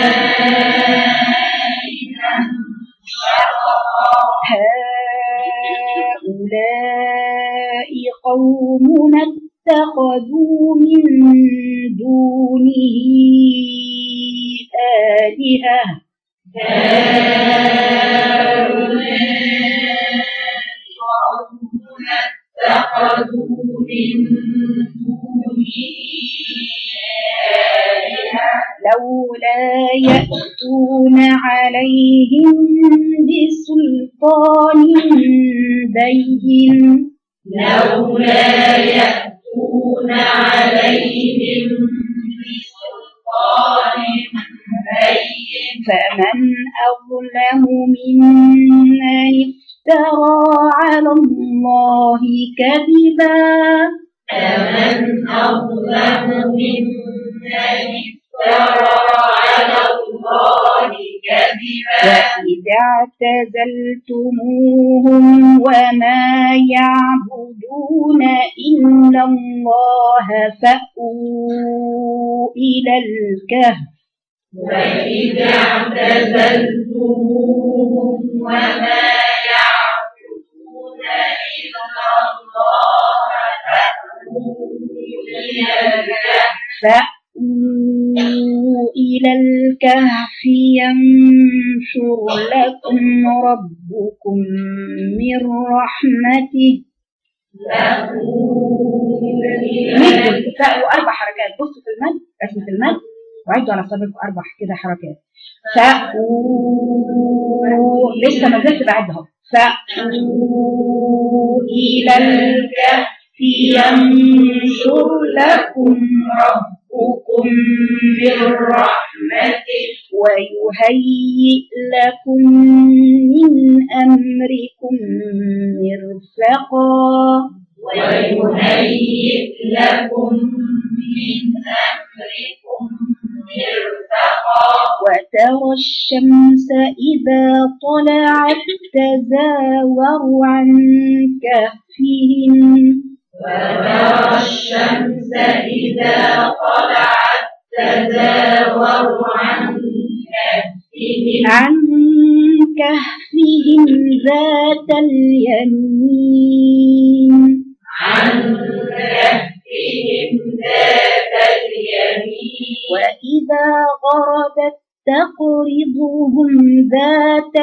هؤلاء قومنا اتخذوا من دونه آلهة
اتخذوا من دونه آلهة
لولا يأتون عليهم بسلطان بين
لولا يأتون عليهم بسلطان بين
فمن أظلم ممن افترى على الله كذبا
فمن أظلم ممن افترى على الله كذبا
وإذا اعتزلتموهم وما يعبدون إلا الله فأووا إلى الكهف
وإذا اعتزلتموهم وما يعبدون إلا الله فأووا إلى الكهف
فأووا إلى الكهف ينشر لكم ربكم من رحمته
فأووا إلى
مد فأووا أربع حركات بصوا في المد رسمة المد وعدوا على صدركم أربع كده حركات فأووا لسه ما زلت بعدها فأووا إلى الكهف ينشر لكم ربكم من رحمته ويهيئ لكم من أمركم مرفقا
ويهيئ لكم من أمركم مرفقا
وترى الشمس إذا طلعت تزاور عن كهفهم
وترى الشمس إذا طلعت تزاور عن كهفهم
عن كهفهم ذات اليمين
عن كهفهم ذات اليمين
وإذا غربت تقرضهم تقرضوهم ذات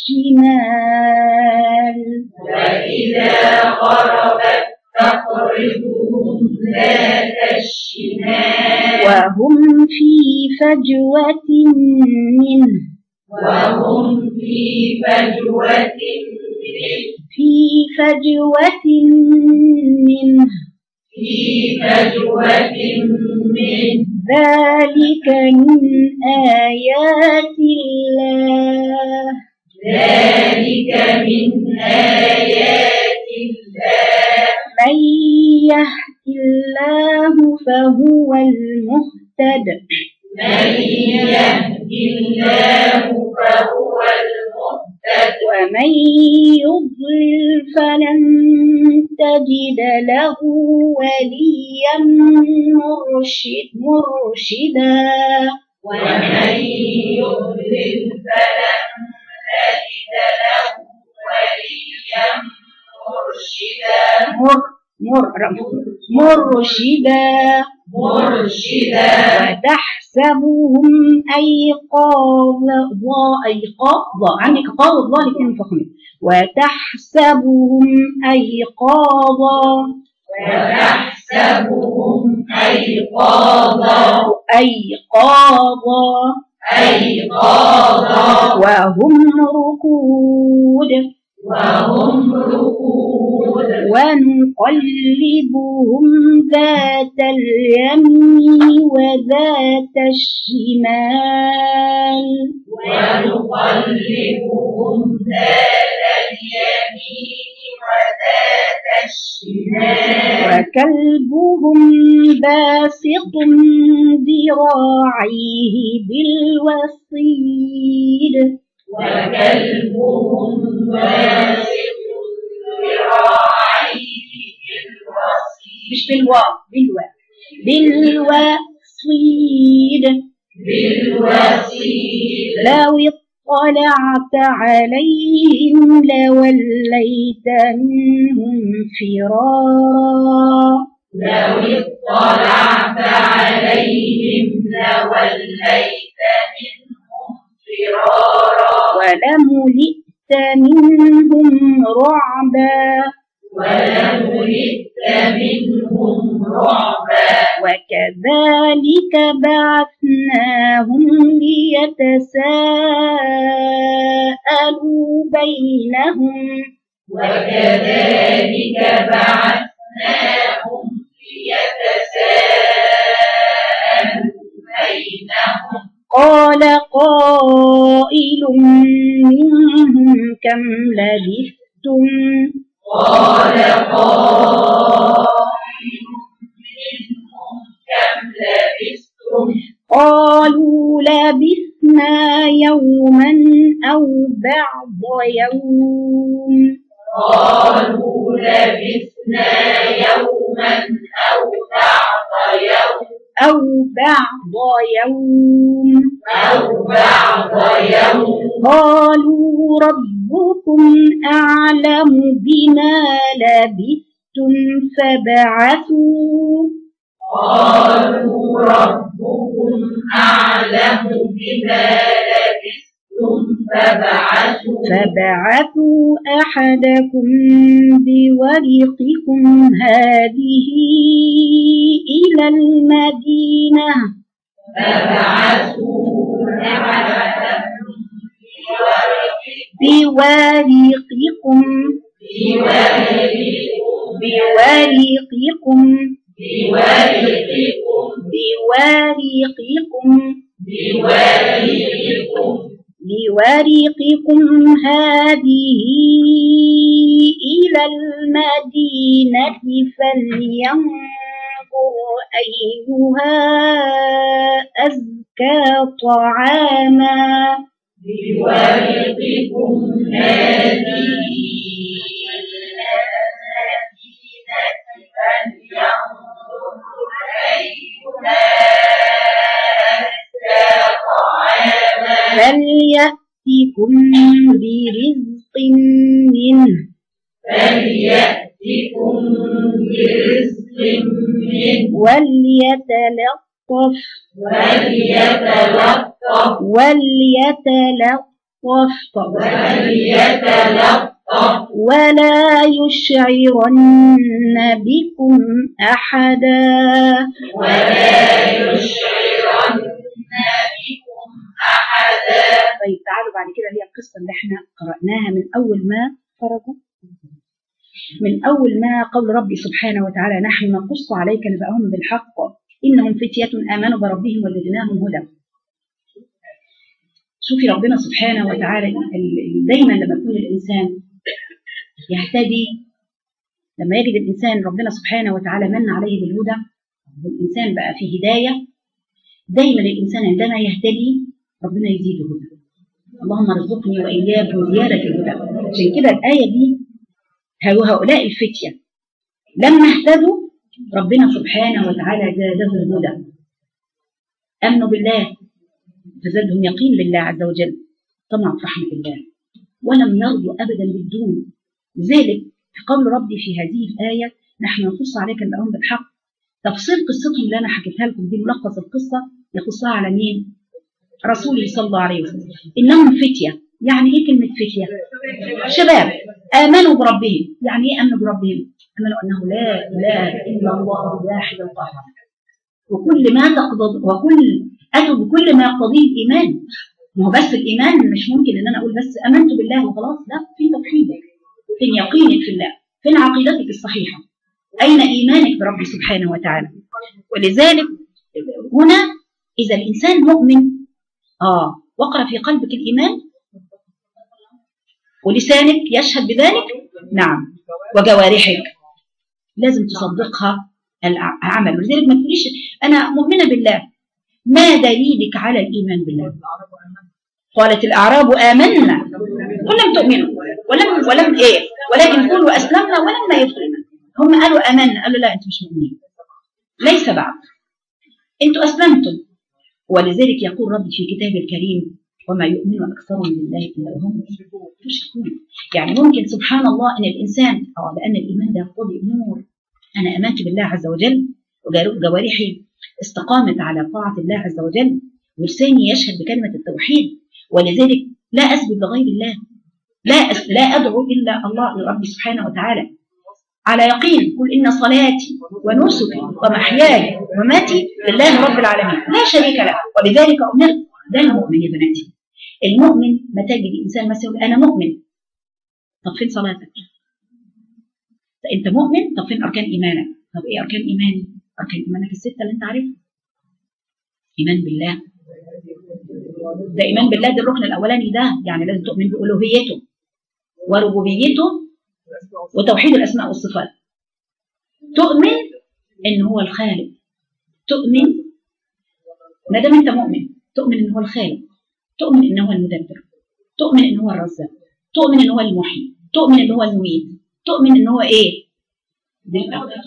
الشمال
وإذا غربت تقرضهم ذات الشمال
وهم في فجوة منه
وهم في فجوة منه
في فجوة منه
في فجوة منه
ذلك من آيات الله
ذلك من آيات الله
من يهد الله فهو المهتد
من يهد الله فهو المهتد
ومن يضلل فلن تجد له وليا مرشد مرشدا
ومن يضلل فلن تجد له وليا مرشدا
مر مر مرشدا
مرشدا
وتحسبهم أيقاظا أيقاظا عندك قاء والله الاثنين فخمين وتحسبهم أيقاظا
وتحسبهم أيقاظا
أيقاظا
أيقاظا
وهم ركود
وهم ركود
ونقلبهم ذات اليمين وذات الشمال
ونقلبهم ذات اليمين وذات الشمال
وكلبهم باسط ذراعيه بالوصيد
وكلبهم باسط ذراعيه بالوصيد
مش بالواو بالواو بالوصيد
بالوصيد
لو اطلعت عليهم لوليت منهم فرارا
لو اطلعت عليهم لوليت منهم فرارا
ولملئت منهم رعبا
ولملئت منهم رعبا
وكذلك بعثناهم ليتساءلوا بينهم
وكذلك بعثناهم ليتساءلوا بينهم
قال قائل منهم كم لبثتم
قال قائل منهم كم لبثتم
قالوا لبثنا يوما أو بعض يوم
قالوا لبثنا يوما أو بعض يوم
أو بعض يوم
أو بعض يوم
قالوا ربكم أعلم بما لبثتم فابعثوا
قالوا ربكم أعلم بما لبثتم فابعثوا
فابعثوا أحدكم بورقكم هذه إلى المدينة
فابعثوا أحدكم
بورقكم
بورقكم
بورقكم
بورقكم
بورقكم
بورقكم
بورقكم هذه إلى المدينة فلينظر أيها أزكى طعاما
بورقكم هذه إلى المدينة فلينظر أيها أزكى طعاما
فليأتكم برزق منه
فليأتكم برزق منه
وليتلطف
وليتلطف
وليتلطف
وليتلطف
ولا يشعرن بكم أحدا
ولا يشعرن بكم أحدا
طيب تعالوا بعد كده هي القصة اللي احنا قرأناها من أول ما خرجوا من أول ما قول ربي سبحانه وتعالى نحن نقص عليك نبأهم بالحق إنهم فتية آمنوا بربهم وزدناهم هدى شوفي ربنا سبحانه وتعالى ال- ال- دايما لما يكون الإنسان يهتدي لما يجد الإنسان ربنا سبحانه وتعالى من عليه بالهدى والإنسان بقى في هداية دايما الإنسان عندما يهتدي ربنا يزيده هدى اللهم ارزقني وإياكم زيادة الهدى عشان كده الآية دي هو- هؤلاء الفتية لما اهتدوا ربنا سبحانه وتعالى زادهم هدى أمنوا بالله فزادهم يقين بالله عز وجل طمعوا في رحمة الله ولم يرضوا أبدا بالدون لذلك في قول ربي في هذه الآية نحن نقص عليك الأمر بالحق تفصيل قصتهم اللي أنا حكيتها لكم دي ملخص القصة يقصها على مين؟ رسوله صلى الله عليه وسلم إنهم فتية يعني إيه كلمة فتية؟ شباب آمنوا بربهم يعني إيه آمنوا بربهم؟ آمنوا أنه لا إله إلا الله الواحد القهار وكل ما تقتضي وكل أتوا بكل ما يقتضيه الإيمان ما هو بس الإيمان مش ممكن إن أنا أقول بس آمنت بالله وخلاص لا في توحيدك فين يقينك في الله فين عقيدتك الصحيحة أين إيمانك برب سبحانه وتعالى ولذلك هنا إذا الإنسان مؤمن آه وقر في قلبك الإيمان ولسانك يشهد بذلك نعم وجوارحك لازم تصدقها العمل ولذلك ما تقوليش أنا مؤمنة بالله ما دليلك على الإيمان بالله قالت الأعراب آمنا ولم تؤمنوا ولم ولم إيه ولكن قولوا أسلمنا ولما يدخلنا هم قالوا آمنا قالوا لا أنتم مش مؤمنين ليس بعد أنتم أسلمتم ولذلك يقول ربي في كتابه الكريم وما يؤمن أكثرهم بالله إلا وهم يشركون يعني ممكن سبحان الله أن الإنسان أو لأن الإيمان ده يقتضي أمور أنا آمنت بالله عز وجل وجوارحي استقامت على طاعة الله عز وجل ولساني يشهد بكلمة التوحيد ولذلك لا أسجد لغير الله لا أس... لا أدعو إلا الله ربي سبحانه وتعالى على يقين قل إن صلاتي ونسكي ومحياي ومماتي لله رب العالمين لا شريك له ولذلك أمرت ده المؤمن يا بناتي المؤمن ما تجد إنسان مثلا يقول أنا مؤمن طب فين صلاتك؟ أنت مؤمن طب فين أركان إيمانك؟ طب إيه أركان إيماني؟ أركان إيمانك الستة اللي أنت عارفها إيمان بالله ده إيمان بالله ده الركن الأولاني ده يعني لازم تؤمن بألوهيته وربوبيته وتوحيد الأسماء والصفات تؤمن إن هو الخالق تؤمن ما دام أنت مؤمن تؤمن إن هو الخالق تؤمن إن هو المدبر تؤمن إن هو الرزاق تؤمن إن هو المحيي تؤمن إن هو المميت تؤمن إن هو إيه دي,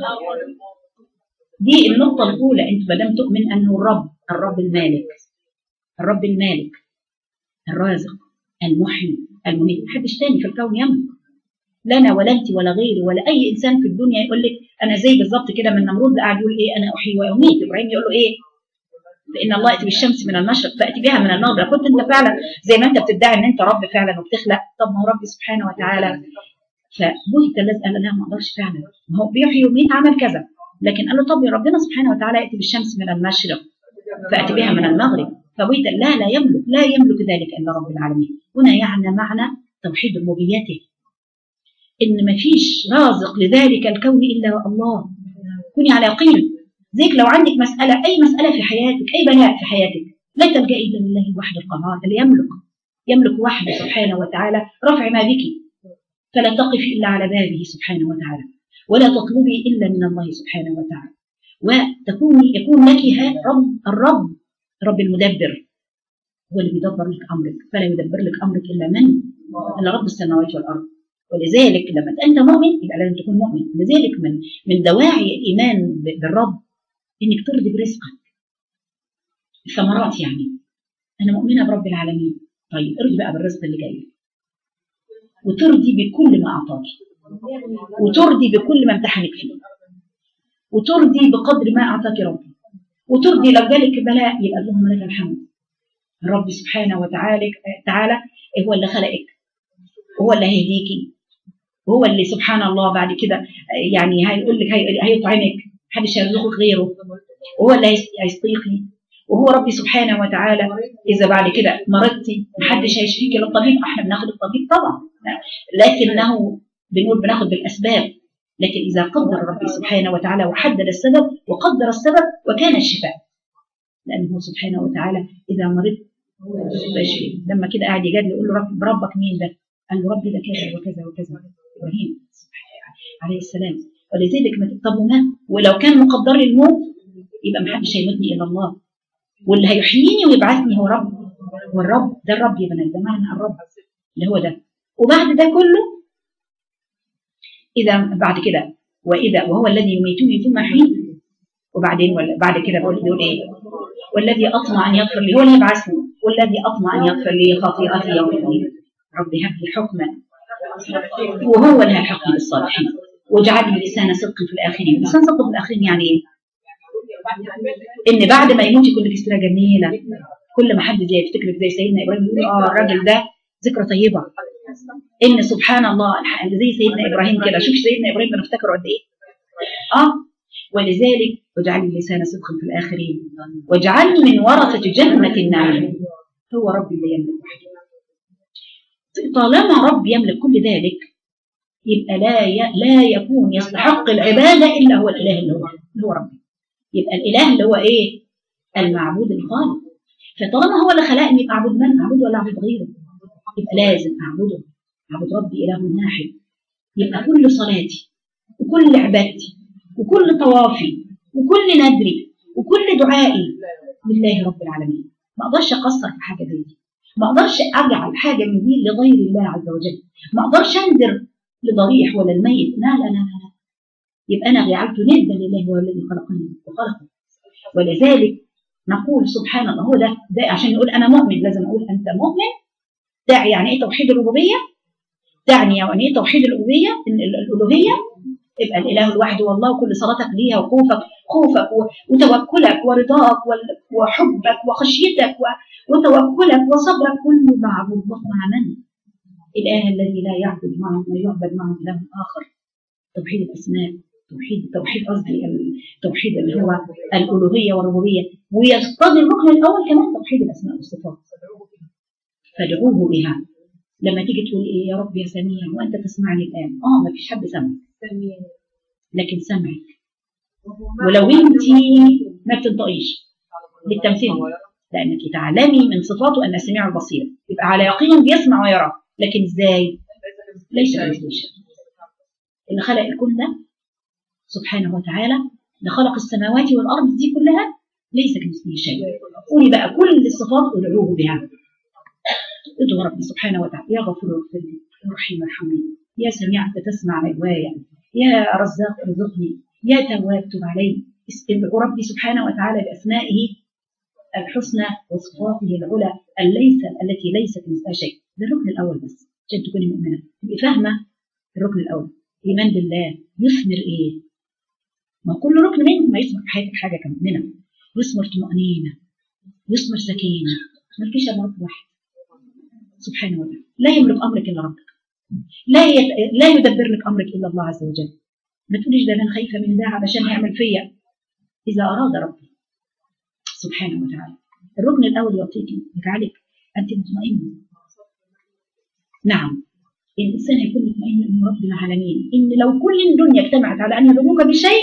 دي النقطة الأولى أنت ما دام تؤمن أنه الرب الرب المالك الرب المالك الرازق المحيي المميت محدش تاني في الكون يملك لا انا ولا انت ولا غيري ولا اي انسان في الدنيا يقول لك انا زي بالظبط كده من نمرود قاعد يقول ايه انا احيي واميت ابراهيم يقول له ايه فان الله ياتي بالشمس من المشرق فاتي بها من المغرب كنت انت فعلا زي ما انت بتدعي ان انت رب فعلا وبتخلق طب ما هو ربي سبحانه وتعالى فبهت الذي قال لا ما اقدرش فعلا ما هو بيحيي ويميت عمل كذا لكن قال له طب يا ربنا سبحانه وتعالى ياتي بالشمس من المشرق فاتي بها من المغرب فبيت لا لا يملك لا يملك ذلك الا رب العالمين هنا يعني معنى توحيد ربوبيته ان ما فيش رازق لذلك الكون الا الله كوني على يقين زيك لو عندك مساله اي مساله في حياتك اي بلاء في حياتك لا تلجئي الا لله الواحد القهار اللي يملك يملك وحده سبحانه وتعالى رفع ما بك فلا تقفي الا على بابه سبحانه وتعالى ولا تطلبي الا من الله سبحانه وتعالى وتكوني يكون لك رب الرب رب المدبر هو اللي بيدبر لك امرك فلا يدبر لك امرك الا من؟ الا رب السماوات والارض ولذلك لما انت مؤمن يبقى لازم تكون مؤمن لذلك من من دواعي الايمان بالرب انك ترضي برزقك الثمرات يعني انا مؤمنه برب العالمين طيب ارضي بقى بالرزق اللي جاي وترضي بكل ما اعطاك وترضي بكل ما امتحنك فيه وترضي بقدر ما اعطاك ربي وترضي لو جالك بلاء يبقى اللهم لك الحمد الرب سبحانه وتعالى تعالى هو اللي خلقك هو اللي هيهديكي هو اللي سبحان الله بعد كده يعني هيقول لك هي- هيطعمك محدش هيرزقك غيره وهو اللي هيس- هيسقيكي وهو ربي سبحانه وتعالى اذا بعد كده مرضتي محدش هيشفيكي للطبيب احنا بناخد الطبيب طبعا لكنه بنقول بناخد بالاسباب لكن اذا قدر ربي سبحانه وتعالى وحدد السبب وقدر السبب وكان الشفاء لانه سبحانه وتعالى اذا مرضت بشفي لما كده قاعد يجادل يقول له رب ربك مين ده؟ قال له ربي ده كذا وكذا وكذا ابراهيم عليه السلام ولذلك ما طب وما ولو كان مقدر لي الموت يبقى ما حدش هيموتني الا الله واللي هيحييني ويبعثني هو رب والرب ده الرب يا بنات ده معنى الرب اللي هو ده وبعد ده كله اذا بعد كده واذا وهو الذي يميتني ثم يحييني وبعدين ولا بعد كده بقول بيقول ايه والذي اطمع ان يغفر لي هو اللي يبعثني والذي اطمع ان يغفر لي خطيئتي يوم الدين رب هب لي حكما وهو اللي هيلحقني بالصالحين واجعل لي لسان صدق في الاخرين لسان صدق في الاخرين يعني ايه ان بعد ما يموت يكون لك سيره جميله كل ما حد زي يفتكرك زي سيدنا ابراهيم يقول اه الراجل ده ذكرى طيبه ان سبحان الله الح- زي سيدنا ابراهيم كده شوف سيدنا ابراهيم بنفتكره قد ايه اه ولذلك واجعل لي لسان صدق في الاخرين واجعلني من ورثه جنه النعيم هو ربي اللي يملك وحده طالما رب يملك كل ذلك يبقى لا ي... لا يكون يستحق العباده الا هو الاله اللي هو اللي هو ربي يبقى الاله اللي هو ايه المعبود الخالق فطالما هو اللي خلقني يبقى اعبد من اعبده ولا اعبد غيره يبقى لازم اعبده اعبد ربي اله واحد يبقى كل صلاتي وكل عبادتي وكل طوافي وكل ندري وكل دعائي لله رب العالمين ما اقدرش اقصر في حاجه زي دي ما اقدرش اجعل حاجه من دي لغير الله عز وجل ما اقدرش انذر لضريح ولا الميت لا لا لا لا يبقى انا جعلت ندا لله هو الذي خلقني وخلقه ولذلك نقول سبحان الله هو ده ده عشان نقول انا مؤمن لازم اقول انت مؤمن ده يعني ايه توحيد الربوبيه تعني يعني ايه توحيد الالوهيه الالوهيه يبقى الاله الواحد هو الله وكل صلاتك ليها وخوفك خوفك و- وتوكلك ورضاك وال- وحبك وخشيتك و- وتوكلك وصبرك كله معبود مع من؟ الاله الذي لا يعبد معه ما يعبد معه اله اخر توحيد الاسماء توحيد توحيد قصدي ال- توحيد اللي هو الالوهيه والربوبيه ويقتضي الركن الاول كمان توحيد الاسماء والصفات فادعوه بها لما تيجي تقول ايه يا رب يا سميع وانت تسمعني الان اه ما فيش حد سمع لكن سمعك ولو انت ما بتنطقيش بالتمثيل لانك تعلمي من صفاته ان سميع البصير يبقى على يقين بيسمع ويرى لكن ازاي ليس كمثله شيء اللي خلق الكون ده سبحانه وتعالى اللي خلق السماوات والارض دي كلها ليس كمثله شيء قولي بقى كل الصفات ادعوه بها ادعو ربي سبحانه وتعالى يا غفور اغفر لي يا رحيم ارحمني يا سميع انت تسمع رواية يا رزاق ارزقني يا تواب تب علي ادعو ربي سبحانه وتعالى باسمائه الحسنى وصفاته العلى الليس التي ليست مثلها شيء ده الركن الاول بس عشان تكوني مؤمنه تبقي فاهمه الركن الاول ايمان بالله يثمر ايه؟ ما كل ركن منهم ما يثمر في حياتك حاجه كمان منها يثمر طمانينه يثمر سكينه ما فيش الا رب واحد سبحانه وتعالى لا يملك امرك الا ربك لا يت... لا يدبر لك امرك الا الله عز وجل ما تقوليش ده انا خايفه من ده علشان يعمل فيا اذا اراد ربي سبحانه وتعالى الركن الاول يعطيك يجعلك انت مطمئنه نعم الانسان هيكون مطمئن ان رب العالمين ان لو كل الدنيا اجتمعت على ان يضروك بشيء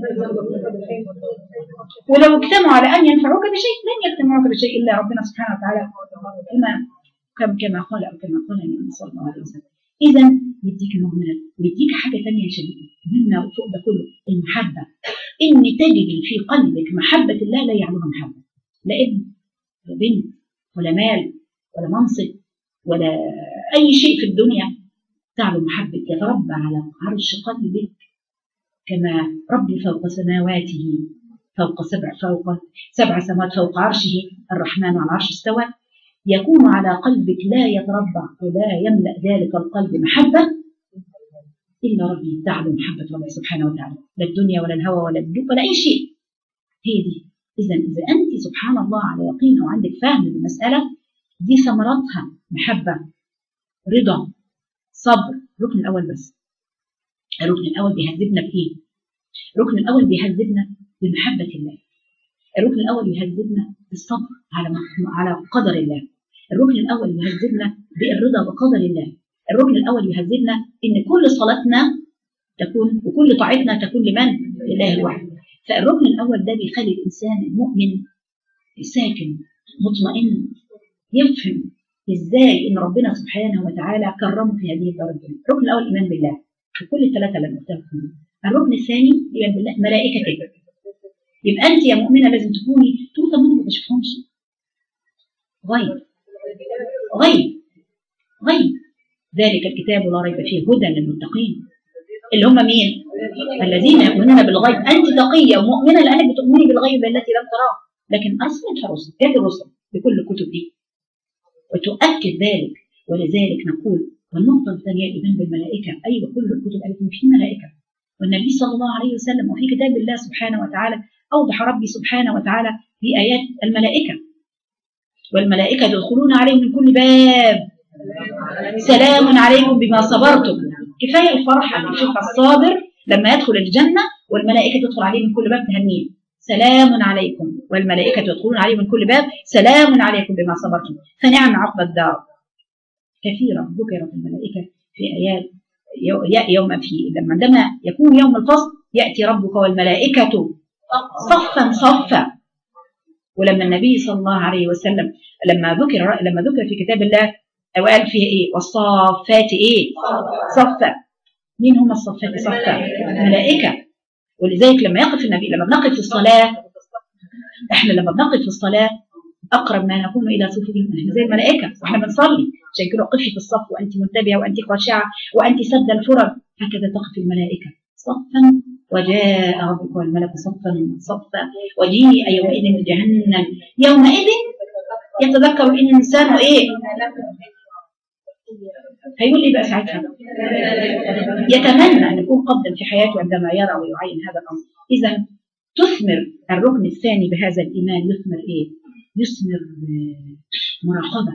ولو اجتمعوا على ان ينفعوك بشيء لن يجتمعوك بشيء الا ربنا سبحانه وتعالى كما كم كما قال او كما قال النبي صلى الله عليه وسلم اذا يديك نوع من ويديك حاجه ثانيه يا شباب مهمه وفوق ده كله المحبه ان تجد في قلبك محبه الله لا يعلوها محبه لا ابن ولا بنت ولا مال ولا منصب ولا اي شيء في الدنيا تعلو محبه يتربى على عرش قلبك كما ربي فوق سماواته فوق سبع فوق سبع سماوات فوق عرشه الرحمن على العرش استوى يكون على قلبك لا يتربع ولا يملأ ذلك القلب محبة إلا ربي تعلو محبة ربي سبحانه وتعالى لا الدنيا ولا الهوى ولا الجو ولا أي شيء هي دي إذا إذا أنت سبحان الله على يقين وعندك فهم بالمسألة دي ثمراتها محبة رضا صبر الركن الأول بس الركن الأول بيهذبنا بإيه؟ الركن الأول بيهذبنا بمحبة الله الركن الأول يهذبنا بالصبر على على قدر الله الركن الأول يهذبنا بالرضا بقدر الله الركن الأول يهذبنا إن كل صلاتنا تكون وكل طاعتنا تكون لمن؟ لله الواحد فالركن الأول ده بيخلي الإنسان المؤمن ساكن مطمئن يفهم ازاي ان ربنا سبحانه وتعالى كرمه في هذه الدرجه الركن الاول الايمان بالله وكل الثلاثه اللي قلتها الركن الثاني الايمان بالله ملائكته يبقى انت يا مؤمنه لازم تكوني تقول طب انا ما بشوفهمش غيب غيب غيب ذلك الكتاب لا ريب فيه هدى للمتقين اللي هم مين؟ الذين يؤمنون بالغيب انت تقيه ومؤمنه لانك بتؤمني بالغيب التي لم تراه لكن ارسلت الرسل جت الرسل بكل الكتب دي وتؤكد ذلك ولذلك نقول والنقطة الثانية الإيمان بالملائكة أيوة كل الكتب قالت إن في ملائكة والنبي صلى الله عليه وسلم وفي كتاب الله سبحانه وتعالى أوضح ربي سبحانه وتعالى في آيات الملائكة والملائكة يدخلون عليهم من كل باب سلام عليكم بما صبرتم كفاية الفرحة اللي يشوفها الصابر لما يدخل الجنة والملائكة تدخل عليه من كل باب تهنيه سلام عليكم والملائكة يدخلون عليه من كل باب سلام عليكم بما صبرتم فنعم عقب الدار كثيرا ذكرت الملائكة في آيات يوم في لما عندما يكون يوم الفصل يأتي ربك والملائكة صفا صفا ولما النبي صلى الله عليه وسلم لما ذكر لما ذكر في كتاب الله وقال فيه ايه والصافات ايه صفا مين هم الصفات صفا الملائكه ولذلك لما يقف النبي لما بنقف في الصلاه احنا لما بنقف في الصلاه اقرب ما نكون الى صفوفهم احنا زي الملائكه واحنا بنصلي عشان كده قفي في الصف وانت منتبهه وانت خاشعه وانت سد الفرج هكذا تقف الملائكه صفا وجاء ربك والملك صفا صفا وجيء يومئذ بجهنم يومئذ يتذكر الانسان ايه هيقول لي بقى ساعتها يتمنى ان يكون قدم في حياته عندما يرى ويعين هذا الامر اذا تثمر الركن الثاني بهذا الايمان يثمر ايه يثمر مراقبه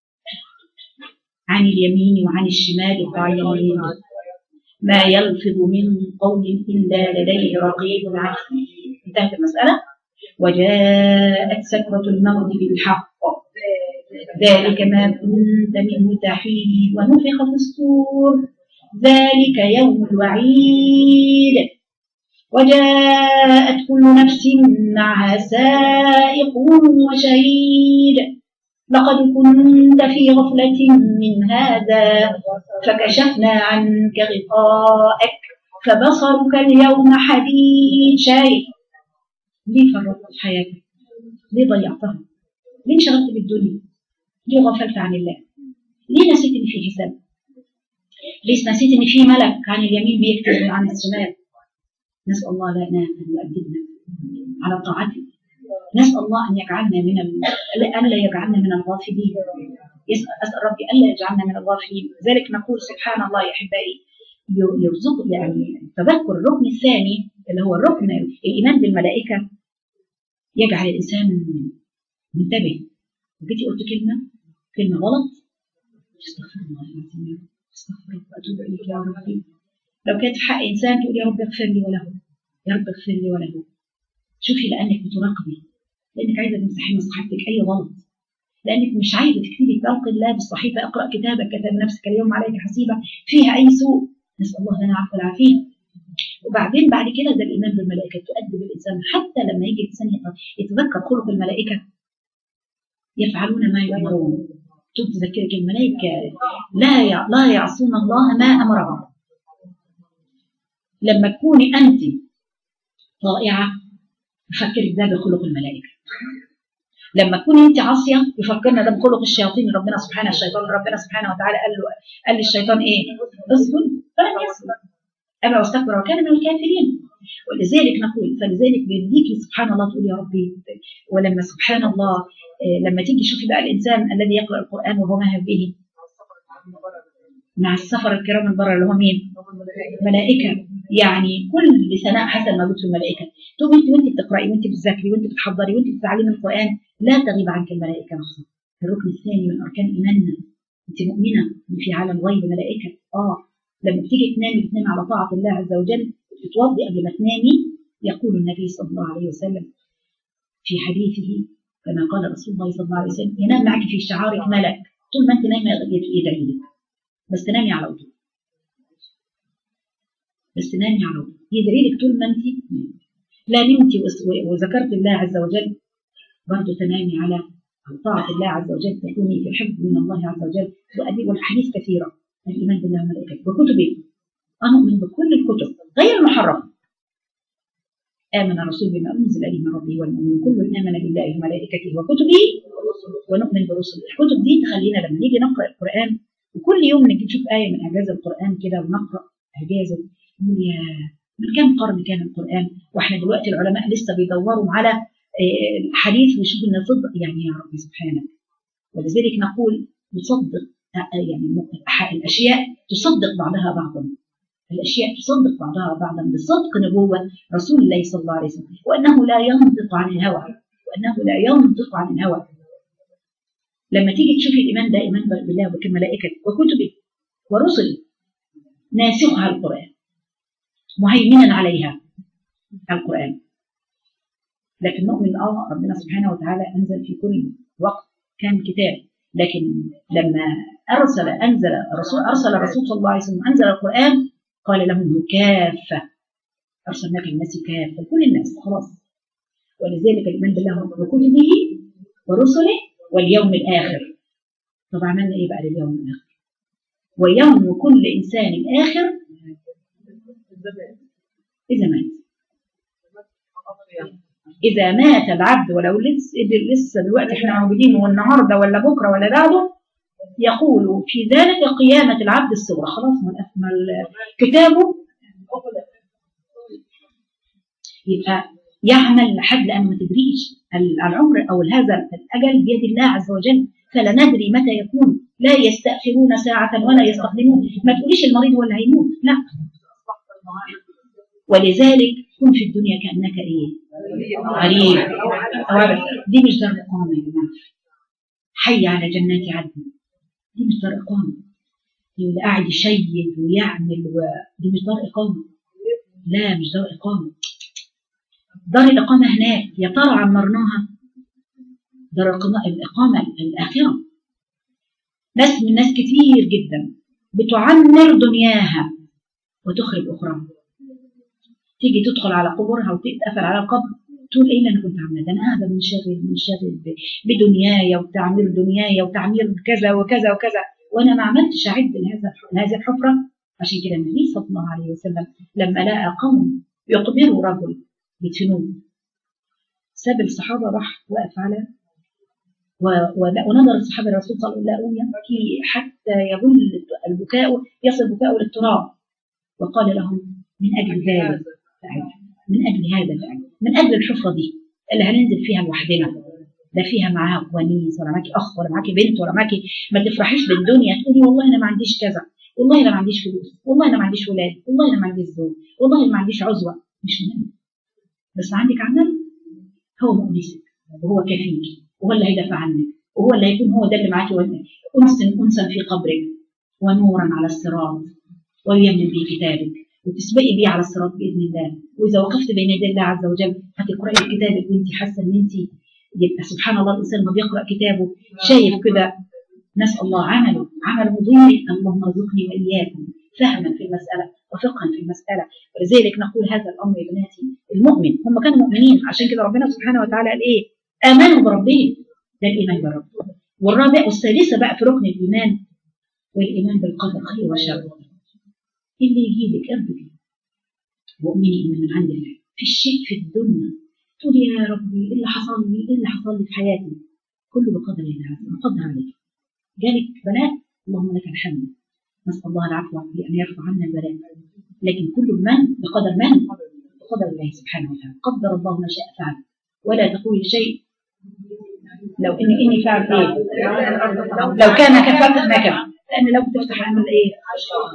عن اليمين وعن الشمال قاعدين ما يلفظ من قول الا لديه رقيب عتيد انتهت المساله وجاءت سكره الموت بالحق ذلك ما كنت منه تحيد ونفخ في الصور ذلك يوم الوعيد وجاءت كل نفس معها سائق وشهيد لقد كنت في غفلة من هذا فكشفنا عنك غطاءك فبصرك اليوم حديد شايف ليه فرطت في حياتك ليه ضيعتها ليه انشغلت بالدنيا ليه غفلت عن الله ليه نسيت ان في حساب ليه نسيت ان في ملك عن اليمين بيكتب عن الشمال نسال الله لنا ان يؤدبنا على طاعته نسال الله ان يجعلنا من ال... الا يجعلنا من الغافلين اسال ربي الا يجعلنا من الغافلين لذلك نقول سبحان الله يا احبائي يرزق يعني تذكر الركن الثاني اللي هو الركن الايمان بالملائكه يجعل الانسان منتبه وجيتي قلت كلمه كلمه غلط استغفر الله العظيم استغفر الله واتوب اليك يا ربي لو كانت في حق انسان تقول يا رب اغفر لي وله يا رب اغفر لي وله شوفي لانك بتراقبي لانك عايزه تمسحي مصحفتك اي غلط لانك مش عايزه تكتبي خلق الله بالصحيفه اقرا كتابك كتب نفسك اليوم عليك حسيبه فيها اي سوء نسال الله لنا العفو والعافيه وبعدين بعد كده ده الايمان بالملائكه تؤدب الانسان حتى لما يجي الانسان يتذكر خلق الملائكه يفعلون ما يؤمرون تذكرك الملائكه لا لا يعصون الله ما امرهم لما تكوني انت طائعه يفكرك ده بخلق الملائكه لما تكوني انت عاصيه يفكرنا ده بخلق الشياطين ربنا سبحانه الشيطان ربنا سبحانه وتعالى قال له قال للشيطان ايه؟ اسجد فلم يسجد ابى واستكبر وكان من الكافرين ولذلك نقول فلذلك بيديكي سبحان الله تقول يا ربي ولما سبحان الله لما تيجي شوفي بقى الانسان الذي يقرا القران وهو ماهر به مع السفر الكرام البرر اللي هم مين؟ ملائكه يعني كل ثناء حسن موجود في الملائكه تقوم انت وانت بتقراي وانت بتذاكري وانت بتحضري وانت بتتعلمي القران لا تغيب عنك الملائكه نفسها الركن الثاني من اركان ايماننا انت مؤمنه ان في عالم غيب ملائكه اه لما بتيجي تنامي بتنامي على طاعه الله عز وجل بتتوضي قبل ما تنامي يقول النبي صلى الله عليه وسلم في حديثه كما قال رسول الله صلى الله عليه وسلم ينام معك في شعارك ملك طول ما انت نايمه يدعي لك بس تنامي على وضوء بس تنامي على وضوء يدعي لك طول ما انت نايمه لا نمتي وذكرت الله عز وجل برضه تنامي على طاعة الله عز وجل تكوني في حفظ من الله عز وجل والحديث كثيرة الإيمان بالله وملائكته وكتبه أؤمن بكل الكتب غير المحرمة آمن الرسول بما أنزل إليه من ربه والمؤمن كل آمن بالله وملائكته وكتبه ونؤمن برسله الكتب دي تخلينا لما نيجي نقرأ القرآن وكل يوم نجي نشوف آية من إعجاز القرآن كده ونقرأ إعجازه نقول يا من كم قرن كان القرآن واحنا دلوقتي العلماء لسه بيدوروا على الحديث ويشوفوا ان صدق يعني يا رب سبحانك ولذلك نقول نصدق يعني الاشياء تصدق بعضها بعضا الاشياء تصدق بعضها بعضا بصدق نبوه رسول الله صلى الله عليه وسلم وانه لا ينطق عن الهوى وانه لا ينطق عن الهوى لما تيجي تشوفي الايمان ده ايمان بالله وبملائكته وكتبه ورسله ناسخها القران مهيمنا عليها القرآن لكن نؤمن اه ربنا سبحانه وتعالى انزل في كل وقت كان كتاب لكن لما ارسل انزل الرسول ارسل الرسول صلى الله عليه وسلم انزل القران قال لهم كافه ارسلناك للناس كافه كل الناس خلاص ولذلك الايمان بالله وكتبه ورسله واليوم الاخر طب عملنا ايه بقى لليوم الاخر ويوم كل انسان اخر إذا مات إذا مات العبد ولو لسه لسه دلوقتي احنا موجودين والنهارده ولا بكره ولا بعده يقول في ذلك قيامة العبد الصغرى خلاص من أكمل كتابه يبقى يعمل لحد لأن ما تدريش العمر أو هذا الأجل بيد الله عز وجل فلا ندري متى يكون لا يستأخرون ساعة ولا يستقدمون ما تقوليش المريض ولا هيموت لا ولذلك كن في الدنيا كأنك ايه غريب دي مش دار إقامة يا جماعة حي على جنات عدن دي مش دار إقامة اللي قاعد يشيد ويعمل و... دي مش دار إقامة لا مش دار إقامة دار الإقامة هناك يا ترى عمرناها دار الإقامة الآخرة ناس من ناس كتير جدا بتعمر دنياها وتخرب أخراها تيجي تدخل على قبورها وتتقفل على القبر تقول ايه اللي انا كنت عامله ده انا قاعده منشغل منشغل بدنياي وتعمير دنياي وتعمير كذا وكذا وكذا وانا ما عملتش اعد لهذا لهذه الحفره عشان كده النبي صلى الله عليه وسلم لما لقى قوم يقبروا رجل يدفنوه ساب الصحابه راح وقف على ونظر الصحابه الرسول صلى الله عليه وسلم يبكي حتى يبل البكاء يصل بكاء للتراب وقال لهم من اجل ذلك فعل من اجل هذا فعل من اجل الحفره دي اللي هننزل فيها لوحدنا لا فيها معاك ونيس ولا معاكي اخ ولا معاكي بنت ولا معاكي ما تفرحيش بالدنيا تقولي والله انا ما عنديش كذا والله انا ما عنديش فلوس والله انا ما عنديش ولاد والله انا ما عنديش زوج والله انا ما عنديش عزوه مش مهم بس عندك عمل هو مؤنسك وهو كفيك وهو اللي هيدافع عنك وهو اللي هيكون هو ده اللي معاكي انسا انسا في قبرك ونورا على الصراط ويمن به كتابك وتسبقي بيه على الصراط باذن الله واذا وقفت بين يدي الله عز وجل هتقراي كتابك وانت حاسه ان انت يبقى سبحان الله الانسان ما بيقرا كتابه شايف كده نسال الله عمله عمل مضيء اللهم ارزقني واياكم فهما في المساله وفقها في المساله ولذلك نقول هذا الامر يا بناتي المؤمن هم كانوا مؤمنين عشان كده ربنا سبحانه وتعالى قال ايه؟ امنوا بربهم ده الايمان برب والرابع والثالثه بقى في ركن الايمان والايمان بالقدر خير وشر اللي يجي لك ارضك وامني ان من عند الله في الشيء في الدنيا تقول يا ربي ايه اللي حصل لي ايه اللي حصل لي في حياتي كله بقدر الله عز وجل قدر عليك جالك بلاء اللهم لك الحمد نسال الله العفو بان يرفع عنا البلاء لكن كل من بقدر من بقدر الله سبحانه وتعالى قدر الله ما شاء فعل ولا تقول شيء لو اني اني فعل ايه لو كان كفاك ما كان لان لو تفتح عمل ايه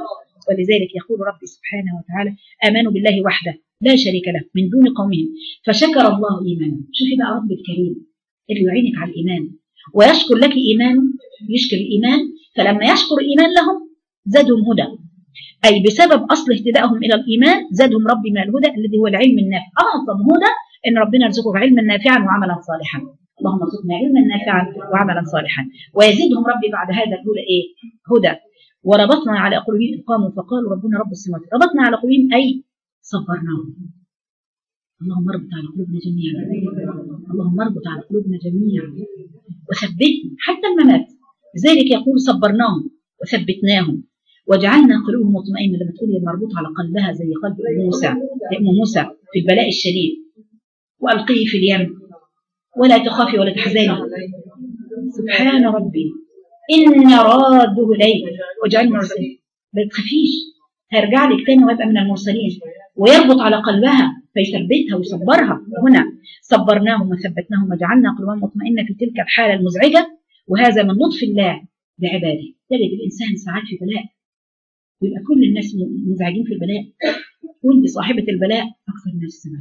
ولذلك يقول ربي سبحانه وتعالى آمنوا بالله وحده لا شريك له من دون قومهم فشكر الله إيمانهم شوفي بقى رب الكريم اللي يعينك على الإيمان ويشكر لك إيمانه يشكر الإيمان فلما يشكر الإيمان لهم زادهم هدى أي بسبب أصل اهتدائهم إلى الإيمان زادهم ربي من الهدى الذي هو العلم النافع أعظم هدى إن ربنا يرزقك علما نافعا وعملا صالحا اللهم ارزقنا علما نافعا وعملا صالحا ويزيدهم ربي بعد هذا الهدى إيه؟ هدى وربطنا على قلوبهم إذ قاموا فقالوا ربنا رب السماوات ربطنا على قلوبهم أي صبرناهم اللهم اربط على قلوبنا جميعا اللهم اربط على قلوبنا جميعا وثبتهم حتى الممات لذلك يقول صبرناهم وثبتناهم وجعلنا قلوبهم مطمئنه لما تقولي المربوط على قلبها زي قلب ام موسى ام موسى في البلاء الشديد والقيه في اليم ولا تخافي ولا تحزني سبحان ربي ان راده اليك واجعلنا مرسلين ما تخافيش هيرجع لك تاني ويبقى من المرسلين ويربط على قلبها فيثبتها ويصبرها هنا صبرناهم وثبتناهم وجعلنا قلوبهم مطمئنه في تلك الحاله المزعجه وهذا من لطف الله بعباده تجد الانسان ساعات في بلاء يبقى كل الناس منزعجين في البلاء وانت صاحبه البلاء اكثر الناس سبب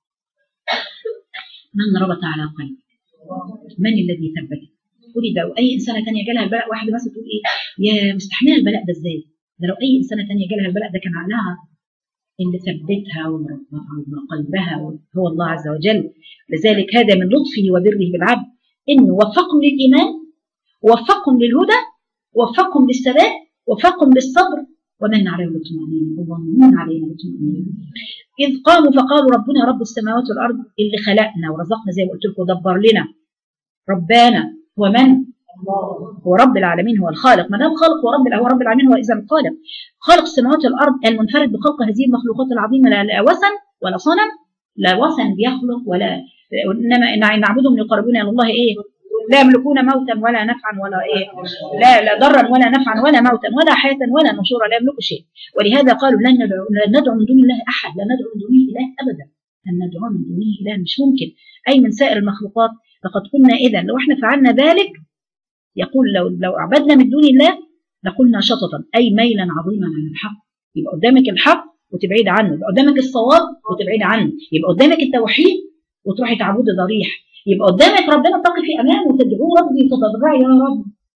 من ربط على قلبك من الذي ثبتك قولي ده اي انسانه ثانيه جالها البلاء واحده مثلا تقول ايه يا مستحمله البلاء ده ازاي ده لو اي انسانه ثانيه جالها البلاء ده كان عقلها اللي ثبتها ومربطها قلبها هو الله عز وجل لذلك هذا من لطفه وبره بالعبد انه وفقهم للايمان وفقهم للهدى وفقهم للثبات وفقهم للصبر ومن عليهم بالطمأنينة اللهم من علينا بالطمأنينة إذ قاموا فقالوا ربنا رب السماوات والأرض اللي خلقنا ورزقنا زي ما قلت لكم دبر لنا ربانا هو من؟ هو رب العالمين هو الخالق ما دام خالق هو رب هو رب العالمين هو اذا الخالق خالق السماوات والارض المنفرد بخلق هذه المخلوقات العظيمه لا, لا وثن ولا صنم لا وثن بيخلق ولا انما ان نعبدهم ليقربونا الى الله ايه لا يملكون موتا ولا نفعا ولا ايه لا لا ضرا ولا نفعا ولا موتا ولا حياه ولا نشورا لا يملكوا شيء ولهذا قالوا لن ندعو لن ندعو من دون الله احد لا ندعو من دونه اله ابدا لن ندعو من دونه اله مش ممكن اي من سائر المخلوقات لقد قلنا اذا لو احنا فعلنا ذلك يقول لو لو عبدنا من دون الله لقلنا شططا اي ميلا عظيما عن الحق يبقى قدامك الحق وتبعد عنه يبقى قدامك الصواب وتبعد عنه يبقى قدامك التوحيد وتروحي تعبدي ضريح يبقى قدامك ربنا تقفي امامه وتدعوه ربي وتضرعي يا رب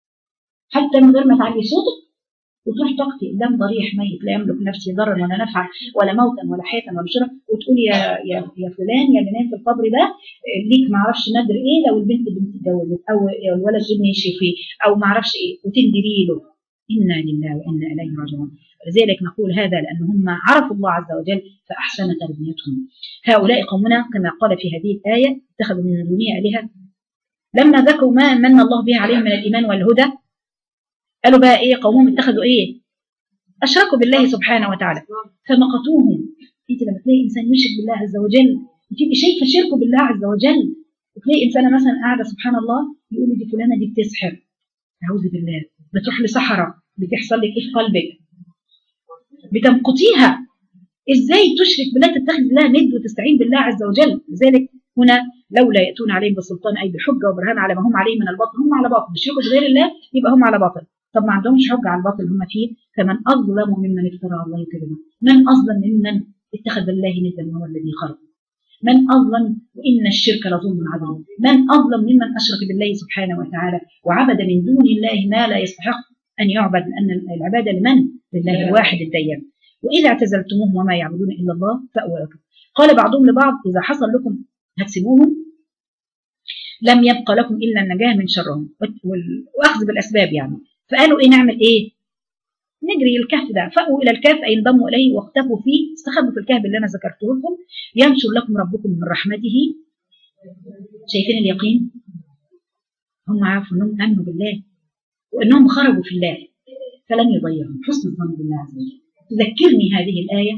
حتى من غير ما تعلي صوتك وتروحي تقفي قدام ضريح ميت لا يملك نفسي ضرا ولا نفعا ولا موتا ولا حياه ولا شرف وتقولي يا يا يا فلان يا اللي نايم في القبر ده ليك ما اعرفش نذر ايه لو البنت بنت اتجوزت او الولد جبني يمشي فيه او ما اعرفش ايه وتندري له انا لله وانا اليه راجعون لذلك نقول هذا لان هم عرفوا الله عز وجل فاحسن تربيتهم هؤلاء قومنا كما قال في هذه الايه اتخذوا من دونه الهه لما ذكروا ما من الله به عليهم من الايمان والهدى قالوا بقى ايه قومهم اتخذوا ايه اشركوا بالله سبحانه وتعالى فمقتوهم انت لما تلاقي انسان يشرك بالله عز وجل وتبقي شايفه شركه بالله عز وجل وتلاقي انسانه مثلا قاعده سبحان الله يقولوا دي فلانه دي بتسحر اعوذ بالله بتروح لصحراء بتحصل لك ايه في قلبك بتمقتيها ازاي تشرك بالله تتخذ الله ند وتستعين بالله عز وجل لذلك هنا لولا ياتون عليهم بسلطان اي بحجه وبرهان على ما هم عليه من الباطل هم على باطل بيشركوا بغير الله يبقى هم على باطل طب ما عندهمش حجه على الباطل هم فيه فمن اظلم ممن افترى على الله كذبا من اظلم ممن اتخذ الله ندا وهو الذي خلق من اظلم وان الشرك لظلم عظيم من اظلم ممن اشرك بالله سبحانه وتعالى وعبد من دون الله ما لا يستحق ان يعبد لان العباده لمن لله الواحد الديان واذا اعتزلتموهم وما يعبدون الا الله فاووا لكم قال بعضهم لبعض اذا حصل لكم هتسيبوهم لم يبقى لكم الا النجاه من شرهم واخذ بالاسباب يعني فقالوا ايه نعمل ايه نجري الكهف ده فأووا إلى الكهف أي انضموا إليه واختفوا فيه استخبوا في الكهف اللي أنا ذكرته لكم ينشر لكم ربكم من رحمته شايفين اليقين هم عرفوا أنهم آمنوا بالله وأنهم خرجوا في الله فلم يضيعهم حسن الظن بالله عز وجل تذكرني هذه الآية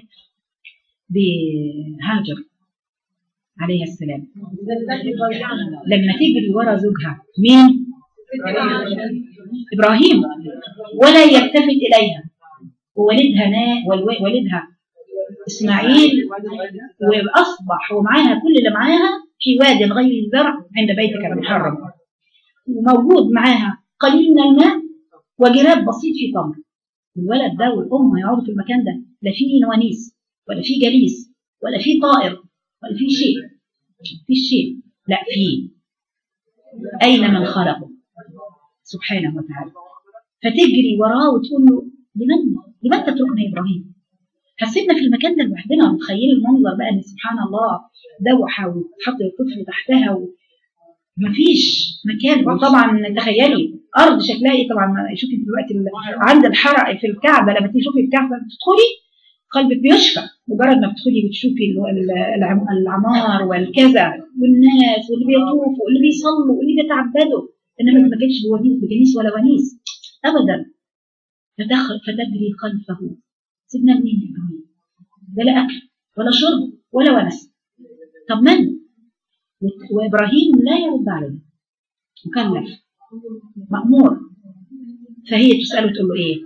بهاجر عليها السلام لما تجري ورا زوجها مين؟ إبراهيم ولا يلتفت إليها وولدها نا والدها إسماعيل وأصبح ومعاها كل اللي معاها في واد غير الزرع عند بيتك المحرم وموجود معاها قليل من الماء وجراب بسيط في تمر الولد ده والام هيقعدوا في المكان ده لا في ونيس ولا في جليس ولا في طائر ولا في شيء في شيء لا في اين من خلقه سبحانه وتعالى فتجري وراه وتقول له لمن لمن تتركنا يا ابراهيم حسيبنا في المكان ده لوحدنا ومتخيل المنظر بقى ان سبحان الله دوحه وتحط الطفل تحتها و... مفيش مكان وطبعا تخيلي ارض شكلها ايه طبعا شوفي دلوقتي ال- عند الحرق في الكعبه لما تيجي تشوفي الكعبه تدخلي قلبك بيشفى مجرد ما بتدخلي بتشوفي ال- ال- العم- العمار والكذا والناس واللي بيطوفوا واللي بيصلوا واللي بيتعبدوا انما ما كانش بونيس بجنيس ولا ونيس ابدا فتدخل فتجري خلفه سيبنا منين يا ابراهيم ده لا اكل ولا شرب ولا ونس طب من وابراهيم لا يرد عليه مكلف مأمور فهي تسأله تقول له ايه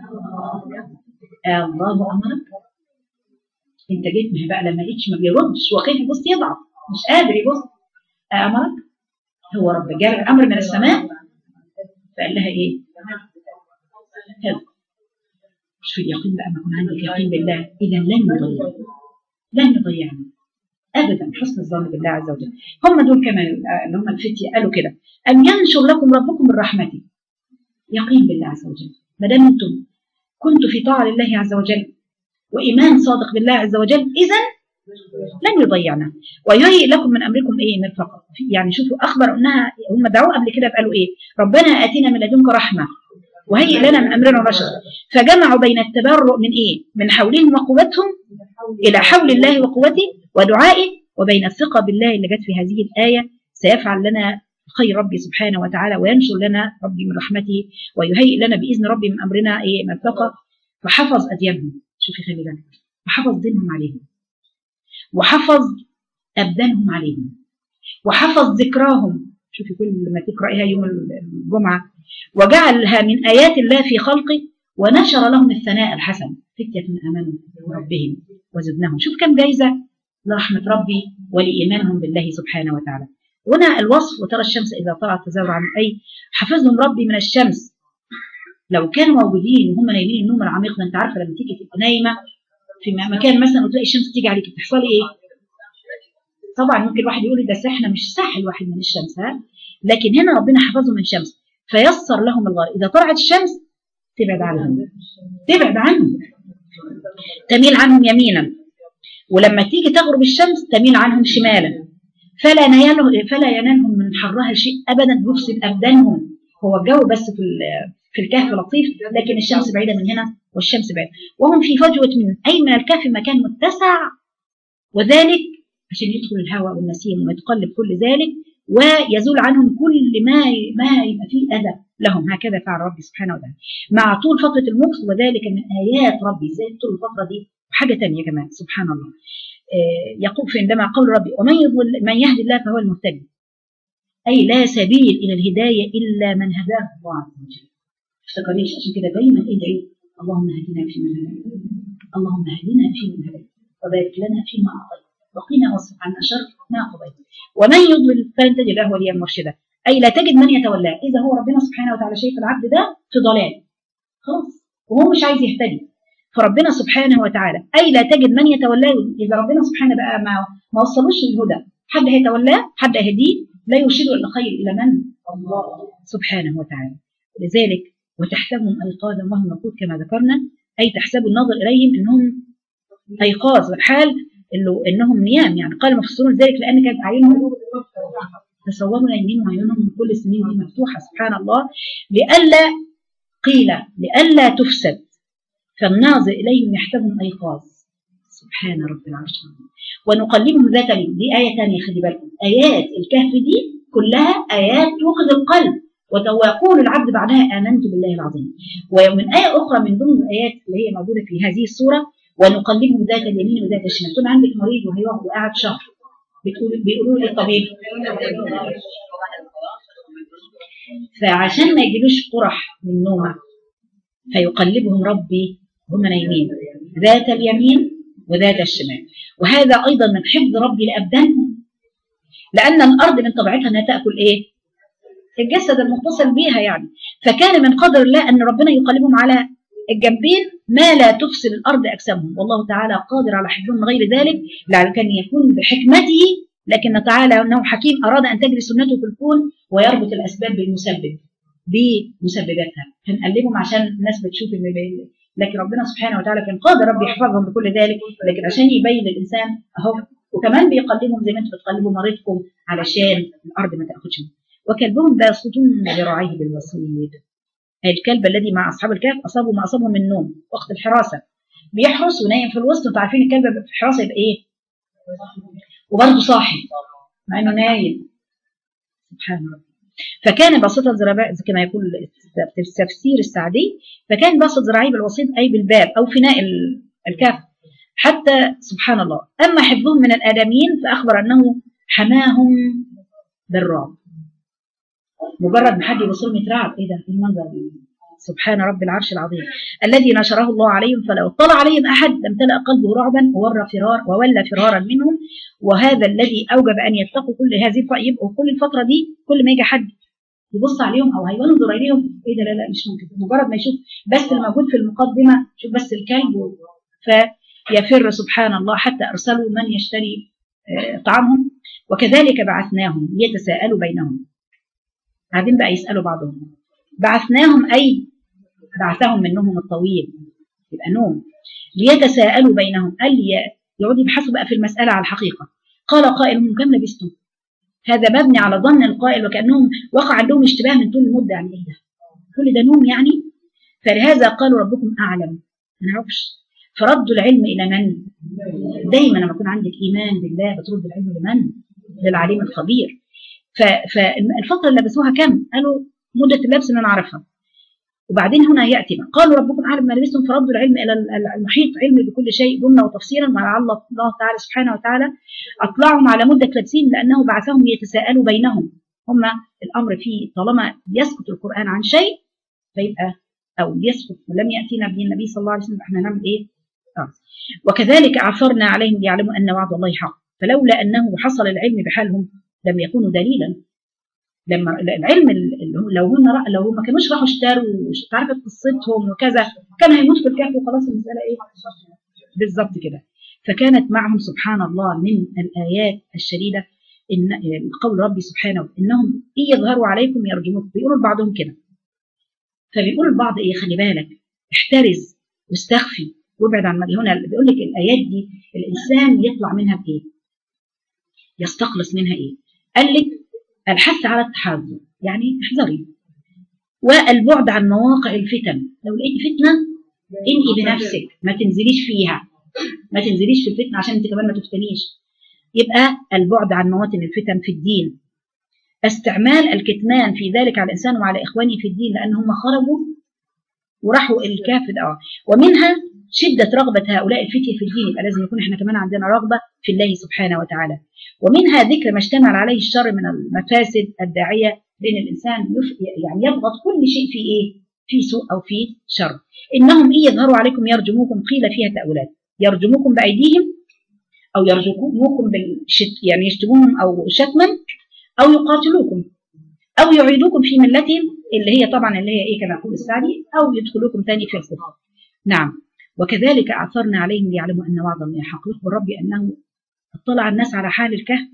آه الله أمرك انت جيت ما هي بقى لما لقيتش ما بيردش هو خايف يبص يضعف مش قادر يبص آه أمرك هو رب جاب الأمر من السماء فقال لها ايه هذا مش في اليقين بقى ما يكون عندك يقين بالله إذا لن يضيع لن يضيعنا ابدا حسن الظن بالله عز وجل هم دول كمان اللي هم الفتيه قالوا كده ان ينشر لكم ربكم من رحمته يقين بالله عز وجل ما دام انتم كنتوا في طاعه لله عز وجل وايمان صادق بالله عز وجل اذا لن يضيعنا ويهيئ لكم من امركم ايه مرفقا يعني شوفوا اخبر انها هم دعوا قبل كده قالوا ايه ربنا اتينا من لدنك رحمه وهيئ لنا من امرنا رشدا فجمعوا بين التبرؤ من ايه من حولهم وقوتهم الى حول الله وقوته ودعائه وبين الثقه بالله اللي جت في هذه الايه سيفعل لنا خير ربي سبحانه وتعالى وينشر لنا ربي من رحمته ويهيئ لنا باذن ربي من امرنا ايه مرفقه فحفظ اديانهم شوفي خلي بالك وحفظ دينهم عليهم وحفظ ابدانهم عليهم وحفظ ذكراهم شوفي كل ما تقرايها يوم الجمعه وجعلها من ايات الله في خلقه ونشر لهم الثناء الحسن فتية امنوا بربهم وزدناهم شوف كم جايزه لرحمه ربي ولايمانهم بالله سبحانه وتعالى هنا الوصف وترى الشمس اذا طلعت تزاور عن اي حفظهم ربي من الشمس لو كانوا موجودين وهم نايمين النوم العميق ده انت عارفه لما تيجي تبقى نايمه في مكان مثلا وتلاقي الشمس تيجي عليك بتحصلي ايه؟ طبعا ممكن واحد يقول ده سحنه مش ساحل الواحد من الشمس ها لكن هنا ربنا حفظهم من الشمس فيسر لهم الغار اذا طلعت الشمس تبعد عنهم تبعد عنهم تميل عنهم يمينا ولما تيجي تغرب الشمس تميل عنهم شمالا فلا ينال فلا ينالهم من حرها شيء ابدا يفسد ابدانهم هو الجو بس في في الكهف لطيف لكن الشمس بعيده من هنا والشمس بعيده وهم في فجوه من اي من الكهف مكان متسع وذلك عشان يدخل الهواء والنسيم ويتقلب كل ذلك ويزول عنهم كل ما ما يبقى فيه اذى لهم هكذا فعل ربي سبحانه وتعالى مع طول فتره المكث وذلك من ايات ربي زي طول الفتره دي حاجه ثانيه كمان سبحان الله يقول في عندما قول ربي ومن يضل من يهدي الله فهو المهتدي اي لا سبيل الى الهدايه الا من هداه الله عز وجل افتكريش عشان كده دايما ادعي اللهم اهدنا فيمن هديت اللهم اهدنا فيمن هديت وبارك لنا فيما اعطيت وقنا واصرف عنا شر ما قضيت ومن يضلل فلن تجد له وليا مرشدا اي لا تجد من يتولاه اذا هو ربنا سبحانه وتعالى شايف العبد ده في ضلال خلاص وهو مش عايز يهتدي فربنا سبحانه وتعالى اي لا تجد من يتولاه اذا ربنا سبحانه بقى ما ما وصلوش للهدى حد هيتولاه حد هيهديه لا يرشده الى خير الى من الله سبحانه وتعالى لذلك وتحسبهم ايقاظا وهم رقود كما ذكرنا اي تحسب النظر اليهم انهم ايقاظ والحال اللي انهم نيام يعني قال المفسرون ذلك لان كانت اعينهم تصوروا نايمين وعيونهم من كل السنين دي مفتوحه سبحان الله لئلا قيل لئلا تفسد فالناظر اليهم يحسبهم ايقاظ سبحان رب العرش ونقلبهم ذات اليوم دي ايه ثانيه خلي بالكم ايات الكهف دي كلها ايات توقظ القلب ويقول العبد بعدها امنت بالله العظيم ومن ايه اخرى من ضمن الايات اللي هي موجوده في هذه السوره ونقلبهم ذات اليمين وذات الشمال تكون عندك مريض وهي وقاعد شهر بتقول بيقولوا لي الطبيب فعشان ما يجيلوش قرح من نومه فيقلبهم ربي هم نايمين ذات اليمين وذات الشمال وهذا ايضا من حفظ ربي لابدانهم لان الارض من طبيعتها انها تاكل ايه الجسد المتصل بها يعني فكان من قدر الله ان ربنا يقلبهم على
الجنبين ما لا تفسد الارض اجسامهم والله تعالى قادر على حفظهم من غير ذلك لكن يكون بحكمته لكن تعالى انه حكيم اراد ان تجري سنته في الكون ويربط الاسباب بالمسبب بمسبباتها هنقلبهم عشان الناس بتشوف ان ال- لكن ربنا سبحانه وتعالى كان قادر رب يحفظهم بكل ذلك لكن عشان يبين للانسان اهو وكمان بيقلبهم زي ما انتم بتقلبوا مريضكم علشان الارض ما تاخدش منه. وكلبهم باسطون ذراعيه بالوصيد الكلب الذي مع اصحاب الكهف اصابه ما اصابه من النوم وقت الحراسه بيحرس ونايم في الوسط انتوا عارفين الكلب في الحراسه يبقى ايه؟ وبرضه صاحي مع انه نايم سبحان الله فكان باسطة ذراعيه كما يقول في التفسير السعدي فكان باسط ذراعيه بالوسيط اي بالباب او فناء ال- الكهف حتى سبحان الله اما حفظهم من الادميين فاخبر انه حماهم بالرعب مجرد ما حد يبص لهم يترعب ايه ده ايه المنظر ده؟ سبحان رب العرش العظيم الذي نشره الله عليهم فلو اطلع عليهم احد لامتلأ قلبه رعبا وورى فرار وولى فرارا منهم وهذا الذي اوجب ان يتقوا كل هذه الف- يبقوا كل الفتره دي كل ما يجي حد يبص عليهم او هينظر اليهم ايه ده لا لا مش ممكن مجرد ما يشوف بس الموجود في المقدمه شوف بس الكلب و- فيفر سبحان الله حتى ارسلوا من يشتري آه، طعامهم وكذلك بعثناهم ليتساءلوا بينهم قاعدين بقى يسالوا بعضهم بعثناهم اي بعثهم من نومهم الطويل يبقى نوم ليتساءلوا بينهم قال ي- يقعدوا يبحثوا بقى في المساله على الحقيقه قال قائل منهم كم لبستم هذا مبني على ظن القائل وكانهم وقع عندهم اشتباه من طول المده يعني ايه ده كل ده نوم يعني فلهذا قالوا ربكم اعلم ما نعرفش فردوا العلم الى من دايما لما يكون عندك ايمان بالله بترد العلم لمن للعليم الخبير ف- فالفتره اللي لبسوها كم قالوا مده اللبس اللي انا اعرفها وبعدين هنا ياتي بقى. قالوا ربكم اعلم ما لبستم فردوا العلم الى ال- المحيط علم بكل شيء جمله وتفصيلا ولعل الله تعالى سبحانه وتعالى اطلعهم على مده لبسهم لانه بعثهم ليتساءلوا بينهم هم الامر فيه طالما يسكت القران عن شيء فيبقى او يسكت ولم ياتينا به النبي صلى الله عليه وسلم احنا نعمل ايه؟ آه. وكذلك عثرنا عليهم ليعلموا ان وعد الله حق فلولا انه حصل العلم بحالهم لم يكونوا دليلا لما العلم اللي هو- لو هم لو هم ما كانوش راحوا اشتروا وش- تعرفت قصتهم وكذا كان هيموت في الكهف وخلاص المساله ايه؟ بالظبط كده فكانت معهم سبحان الله من الايات الشديده ان قول ربي سبحانه انهم ان يظهروا عليكم يرجموكم بيقولوا لبعضهم كده فبيقول البعض ايه خلي بالك احترز واستخفي وابعد عن هنا بيقول لك الايات دي الانسان يطلع منها بايه؟ يستخلص منها ايه؟ قال لك الحث على التحرر يعني احذري والبعد عن مواقع الفتن لو لقيت فتنه انقي بنفسك ما تنزليش فيها ما تنزليش في الفتنه عشان انت كمان ما تفتنيش يبقى البعد عن مواطن الفتن في الدين استعمال الكتمان في ذلك على الانسان وعلى اخوانه في الدين لان هم خرجوا وراحوا الكافر اه ومنها شدة رغبة هؤلاء الفتية في الدين يبقى لازم يكون احنا كمان عندنا رغبة في الله سبحانه وتعالى ومنها ذكر ما اشتمل عليه الشر من المفاسد الداعية بين الإنسان يف- يعني يضغط كل شيء في إيه؟ في سوء أو في شر إنهم إن يظهروا عليكم يرجموكم قيل فيها تأويلات يرجموكم بأيديهم أو يرجموكم بالشت يعني يشتموهم أو شتما أو يقاتلوكم أو يعيدوكم في ملتهم اللي هي طبعا اللي هي إيه كما يقول السعدي أو يدخلوكم تاني في الكفر نعم وكذلك أعثرنا عليهم ليعلموا أن وعد الله حق يخبر ربي أنه اطلع الناس على حال الكهف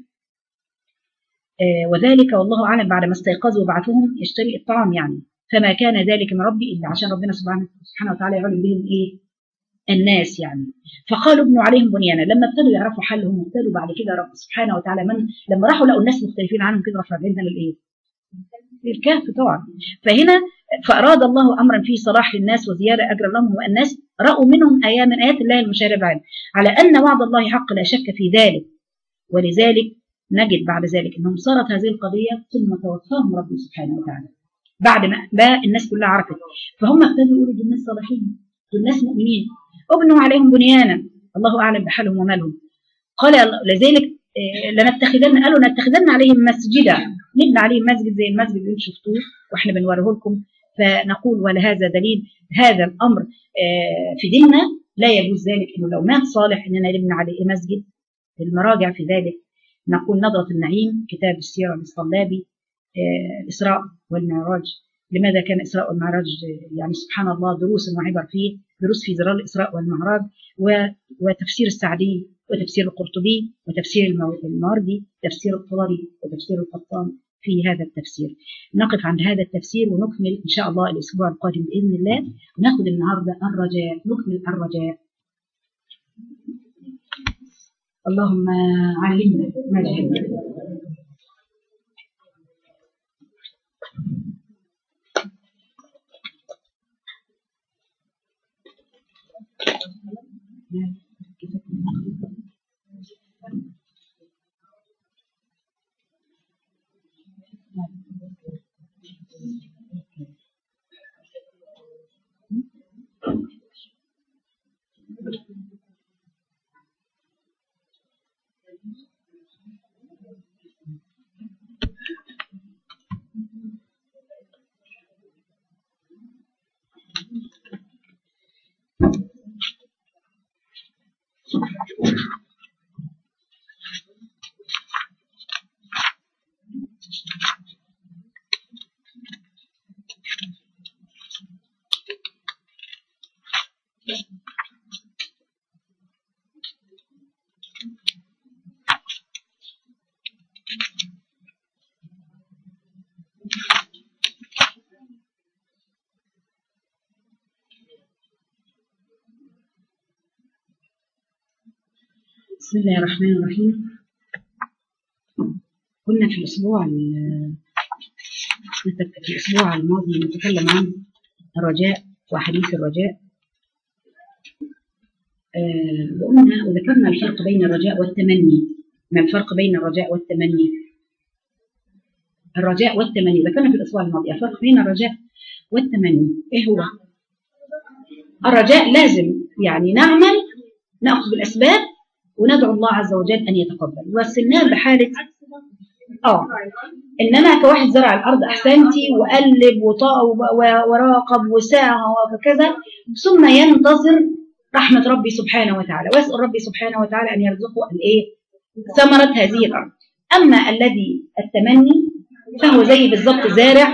آه، وذلك والله أعلم بعد ما استيقظوا وبعثوهم يشتري الطعام يعني فما كان ذلك من ربي إلا عشان ربنا سبحانه, سبحانه وتعالى يعلم بهم إيه الناس يعني فقالوا ابنوا عليهم بنيانا لما ابتدوا يعرفوا حالهم وابتدوا بعد كده رب سبحانه وتعالى من لما راحوا لقوا الناس مختلفين عنهم كده راحوا راجعين للايه؟ للكهف طبعا فهنا فاراد الله امرا فيه صلاح للناس وزياده اجر لهم والناس راوا منهم ايات من ايات الله المشارع بعين على ان وعد الله حق لا شك في ذلك ولذلك نجد بعد ذلك انهم صارت هذه القضيه ثم توفاهم ربي سبحانه وتعالى بعد ما ما الناس كلها عرفت فهم ابتدوا يقولوا دول ناس صالحين دول ناس مؤمنين ابنوا عليهم بنيانا الله اعلم بحالهم ومالهم قال لذلك آه، لنتخذن قالوا نتخذن عليهم مسجدا نبني عليهم مسجد زي المسجد اللي انتم شفتوه واحنا بنوريه لكم فنقول ولهذا دليل هذا الامر آه، في ديننا لا يجوز ذلك انه لو مات صالح اننا نبني عليه مسجد المراجع في ذلك نقول نظرة النعيم كتاب السيرة للصلابي آه، الإسراء والمعراج لماذا كان الإسراء والمعراج يعني سبحان الله دروس وعبر فيه دروس في زرار الإسراء والمعراج و- وتفسير السعدي وتفسير القرطبي وتفسير المو- الماردي تفسير الطبري وتفسير القطان في هذا التفسير نقف عند هذا التفسير ونكمل إن شاء الله الأسبوع القادم بإذن الله وناخذ النهاردة الرجاء نكمل الرجاء اللهم علمنا ما جهلنا بسم الله الرحمن الرحيم كنا في الأسبوع ال- في الأسبوع الماضي نتكلم عن الرجاء وحديث الرجاء آه، وقلنا وذكرنا الفرق بين الرجاء والتمني ما الفرق بين الرجاء والتمني الرجاء والتمني ذكرنا في الأسبوع الماضي الفرق بين الرجاء والتمني إيه هو الرجاء لازم يعني نعمل نأخذ بالأسباب وندعو الله عز وجل أن يتقبل وصلناه لحالة اه انما كواحد زرع الارض احسنتي وقلب وطا- و- وراقب وساعه وكذا ثم ينتظر رحمه ربي سبحانه وتعالى ويسال ربي سبحانه وتعالى ان يرزقه الايه ثمره هذه الارض اما الذي التمني فهو زي بالضبط زارع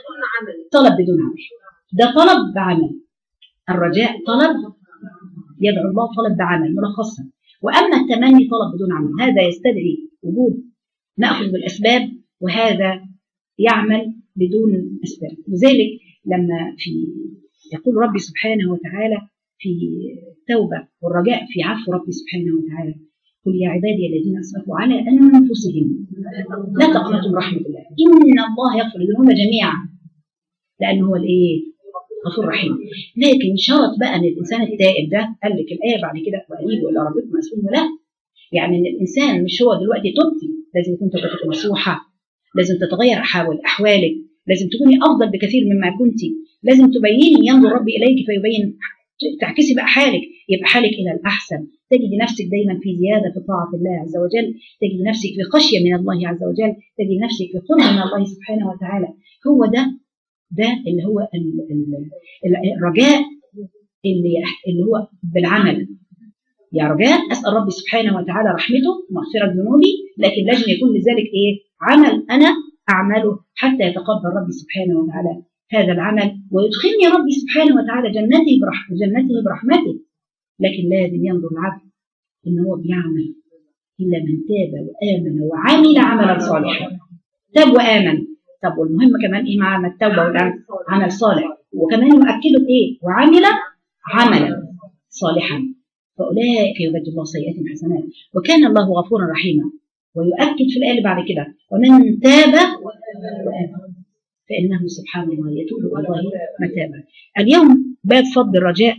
طلب بدون عمل ده طلب بعمل الرجاء طلب يدعو الله طلب بعمل ملخصا واما التمني طلب بدون عمل هذا يستدعي وجود ناخذ بالاسباب وهذا يعمل بدون اسباب لذلك لما في يقول ربي سبحانه وتعالى في التوبه والرجاء في عفو ربي سبحانه وتعالى قل يا عبادي الذين اسرفوا على انفسهم لا تقنطوا من رحمه الله ان الله يغفر الذنوب جميعا لانه هو الايه غفور رحيم لكن شرط بقى ان الانسان التائب ده قال لك الايه بعد كده وانيبوا الى ربكم اسلموا له يعني ان الانسان مش هو دلوقتي تبتي لازم يكون توبتك نصوحه لازم تتغير احوال احوالك لازم تكوني افضل بكثير مما كنت لازم تبيني ينظر ربي اليك فيبين تعكسي بقى حالك يبقى حالك الى الاحسن تجدي نفسك دايما في زياده في طاعه الله عز وجل تجدي نفسك في خشيه من الله عز وجل تجدي نفسك في قرب من الله سبحانه وتعالى هو ده ده اللي هو ال- ال- ال- الرجاء اللي اللي هو بالعمل يا رجاء اسال ربي سبحانه وتعالى رحمته ومغفره ذنوبي لكن لازم يكون لذلك ايه عمل انا اعمله حتى يتقبل ربي سبحانه وتعالى هذا العمل ويدخلني ربي سبحانه وتعالى جنته برحمته جنته برحمته لكن لازم ينظر العبد ان هو بيعمل الا من تاب وامن وعمل عملا صالحا تاب وامن طب والمهم كمان ايه مع التوبه والعمل عمل صالح وكمان يؤكده بايه وعمل عملا صالحا فاولئك يبدل الله سيئاتهم حسنات وكان الله غفورا رحيما ويؤكد في الايه اللي بعد كده ومن تاب وامن فانه سبحان الله يتوب الى الله متابا اليوم باب فضل الرجاء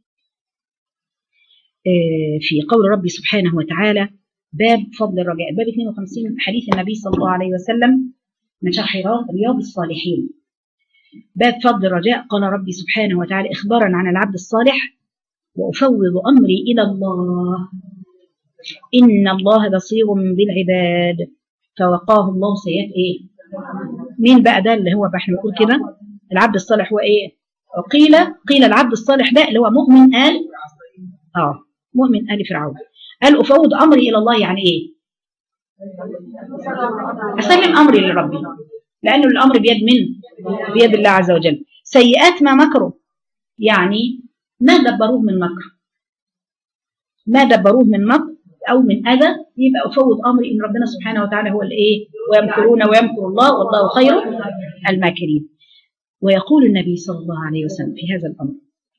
آه، في قول ربي سبحانه وتعالى باب فضل الرجاء باب 52 حديث النبي صلى الله عليه وسلم من شرح رياض الصالحين باب فضل الرجاء قال ربي سبحانه وتعالى إخبارا عن العبد الصالح وأفوض أمري إلى الله إن الله بصير بالعباد فوقاه الله سيئات إيه مين بقى ده اللي هو بقى احنا بنقول كده العبد الصالح هو إيه وقيل قيل العبد الصالح ده اللي هو مؤمن آل آه مؤمن آل فرعون قال أفوض أمري إلى الله يعني إيه أسلم أمري لربي لأنه الأمر بيد من بيد الله عز وجل سيئات ما مكروا يعني ما دبروه من مكر ما دبروه من مكر أو من أذى يبقى أفوض أمري إن ربنا سبحانه وتعالى هو الإيه ويمكرون ويمكر الله والله خير الماكرين ويقول النبي صلى الله عليه وسلم في هذا الأمر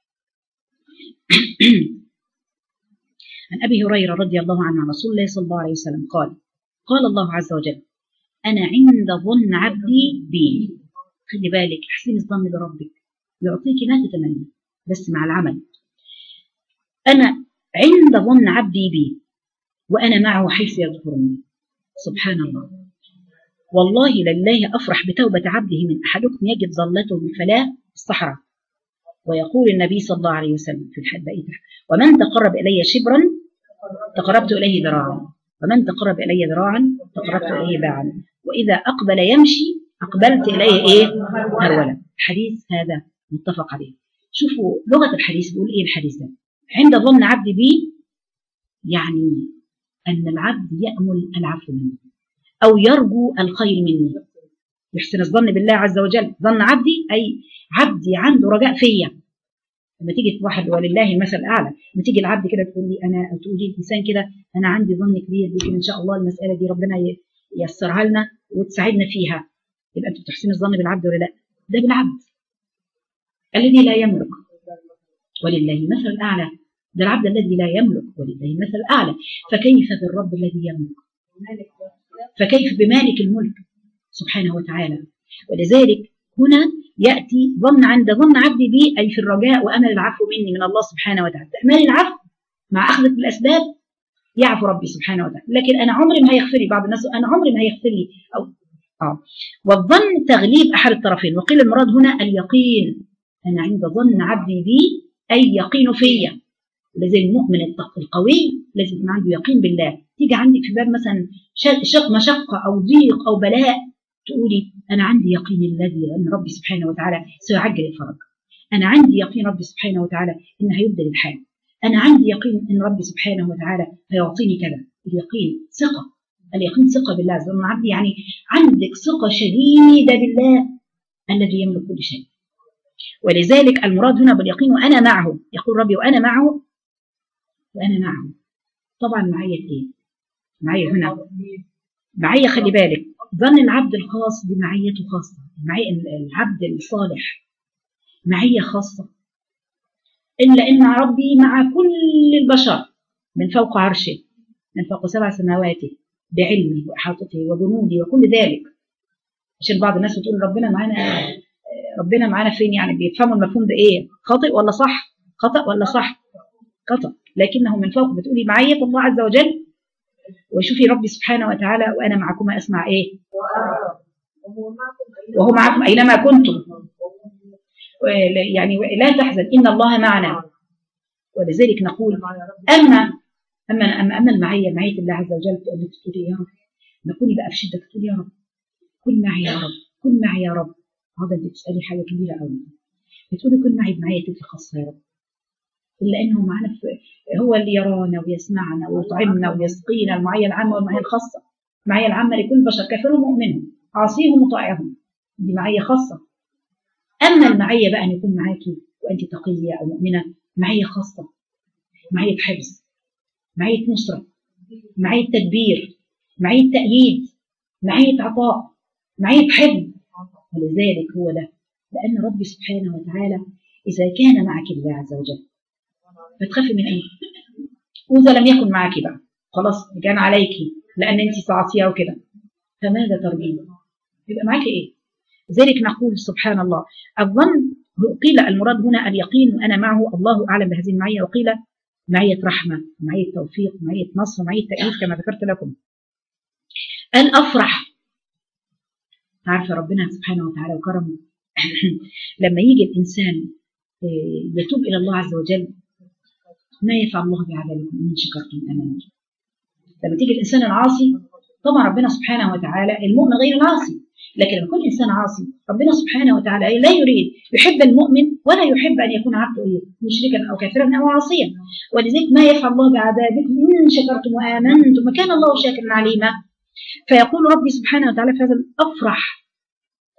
عن أبي هريرة رضي الله عنه عن رسول الله صلى الله عليه وسلم قال قال الله عز وجل أنا عند ظن عبدي بي خلي بالك احسن الظن بربك يعطيك ما تتمنى بس مع العمل أنا عند ظن عبدي بي وأنا معه حيث يذكرني سبحان الله والله لله أفرح بتوبة عبده من أحدكم يجد ظلته بالفلاة الصحراء ويقول النبي صلى الله عليه وسلم في الحد ومن تقرب إلي شبرا تقربت إليه ذراعا ومن تقرب إلي ذراعا تقربت إليه باعا وإذا أقبل يمشي أقبلت إليه إيه هرولا الحديث هذا متفق عليه شوفوا لغة الحديث بيقول إيه الحديث ده عند ظن عبد بي يعني أن العبد يأمل العفو منه أو يرجو الخير مني يحسن الظن بالله عز وجل ظن عبدي أي عبدي عنده رجاء فيا لما تيجي واحد ولله المثل الاعلى لما تيجي العبد كده تقول لي انا تقولي الانسان كده انا عندي ظن كبير بيكون ان شاء الله المساله دي ربنا ييسرها لنا وتساعدنا فيها يبقى انت بتحسن الظن بالعبد ولا لا؟ ده بالعبد الذي لا يملك ولله المثل الاعلى ده العبد الذي لا يملك ولله المثل الاعلى فكيف بالرب الذي يملك؟ فكيف بمالك الملك سبحانه وتعالى ولذلك هنا يأتي ظن عند ظن عبدي بي أي في الرجاء وأمل العفو مني من الله سبحانه وتعالى تأمل العفو مع أخذ الأسباب يعفو ربي سبحانه وتعالى لكن أنا عمري ما هيغفر لي بعض الناس أنا عمري ما هيغفر لي أو آه. والظن تغليب أحد الطرفين وقيل المراد هنا اليقين أنا عند ظن عبدي بي أي يقين فيا لازم المؤمن القوي لازم يكون عنده يقين بالله تيجي عندي في باب مثلا شق مشقة أو ضيق أو بلاء تقولي أنا عندي يقين الذي أن ربي سبحانه وتعالى سيعجل الفرج أنا عندي يقين ربي سبحانه وتعالى إن هيبدل الحال أنا عندي يقين إن ربي سبحانه وتعالى هيعطيني كذا اليقين ثقة اليقين ثقة بالله عز وجل عبدي يعني عندك ثقة شديدة بالله الذي يملك كل شيء ولذلك المراد هنا باليقين وأنا معه يقول ربي وأنا معه وأنا معه طبعا معية إيه؟ معية هنا معية خلي بالك ظن العبد الخاص بمعيته خاصة معية العبد الصالح معية خاصة إلا إن ربي مع كل البشر من فوق عرشه من فوق سبع سماواته بعلمه وإحاطته وجنوده وكل ذلك عشان بعض الناس بتقول ربنا معانا ربنا معانا فين يعني بيفهموا المفهوم ده ايه خاطئ ولا صح خطأ ولا صح خطأ لكنه من فوق بتقولي معية الله عز وجل وشوفي ربي سبحانه وتعالى وأنا معكما أسمع إيه وهو معكم أينما كنتم يعني لا تحزن إن الله معنا ولذلك نقول أما أما أما, أما المعية معية الله عز وجل تقول تقولي يا رب نكوني بقى في شدة تقولي يا رب كن معي يا رب كن معي يا رب هذا انت بتسألي حاجة كبيرة قوي بتقولي كن معي بمعيتك الخاصة يا رب إلا أنه معنا في هو اللي يرانا ويسمعنا ويطعمنا ويسقينا المعية العامة والمعية الخاصة المعية العامة لكل بشر كافر ومؤمن عاصيهم وطائعهم دي معية خاصة أما المعية بقى أن يكون معاكي وأنت تقية أو مؤمنة معية خاصة معية حفظ معية نصرة معية تدبير معية تأييد معية عطاء معية حفظ ولذلك هو ده لأن ربي سبحانه وتعالى إذا كان معك الله عز وجل فتخافي من ايه واذا لم يكن معك بقى خلاص كان عليك لان انت صعصيها وكده فماذا ترجين يبقى معك ايه ذلك نقول سبحان الله الظن قيل المراد هنا اليقين وانا معه الله اعلم بهذه المعيه وقيل معيه رحمه معيه توفيق معيه نصر معيه تأييد كما ذكرت لكم الافرح عارفه ربنا سبحانه وتعالى وكرمه لما يجي الانسان يتوب الى الله عز وجل ما يفعل الله بعذابكم ان شكرتم امنتم لما تيجي الانسان العاصي طبعا ربنا سبحانه وتعالى المؤمن غير العاصي لكن لما يكون انسان عاصي ربنا سبحانه وتعالى لا يريد يحب المؤمن ولا يحب ان يكون عبده مشركا او كافرا او عاصيا ولذلك ما يفعل الله بعذابكم ان شكرتم وامنتم وكان الله شاكرا عليما فيقول ربي سبحانه وتعالى في هذا افرح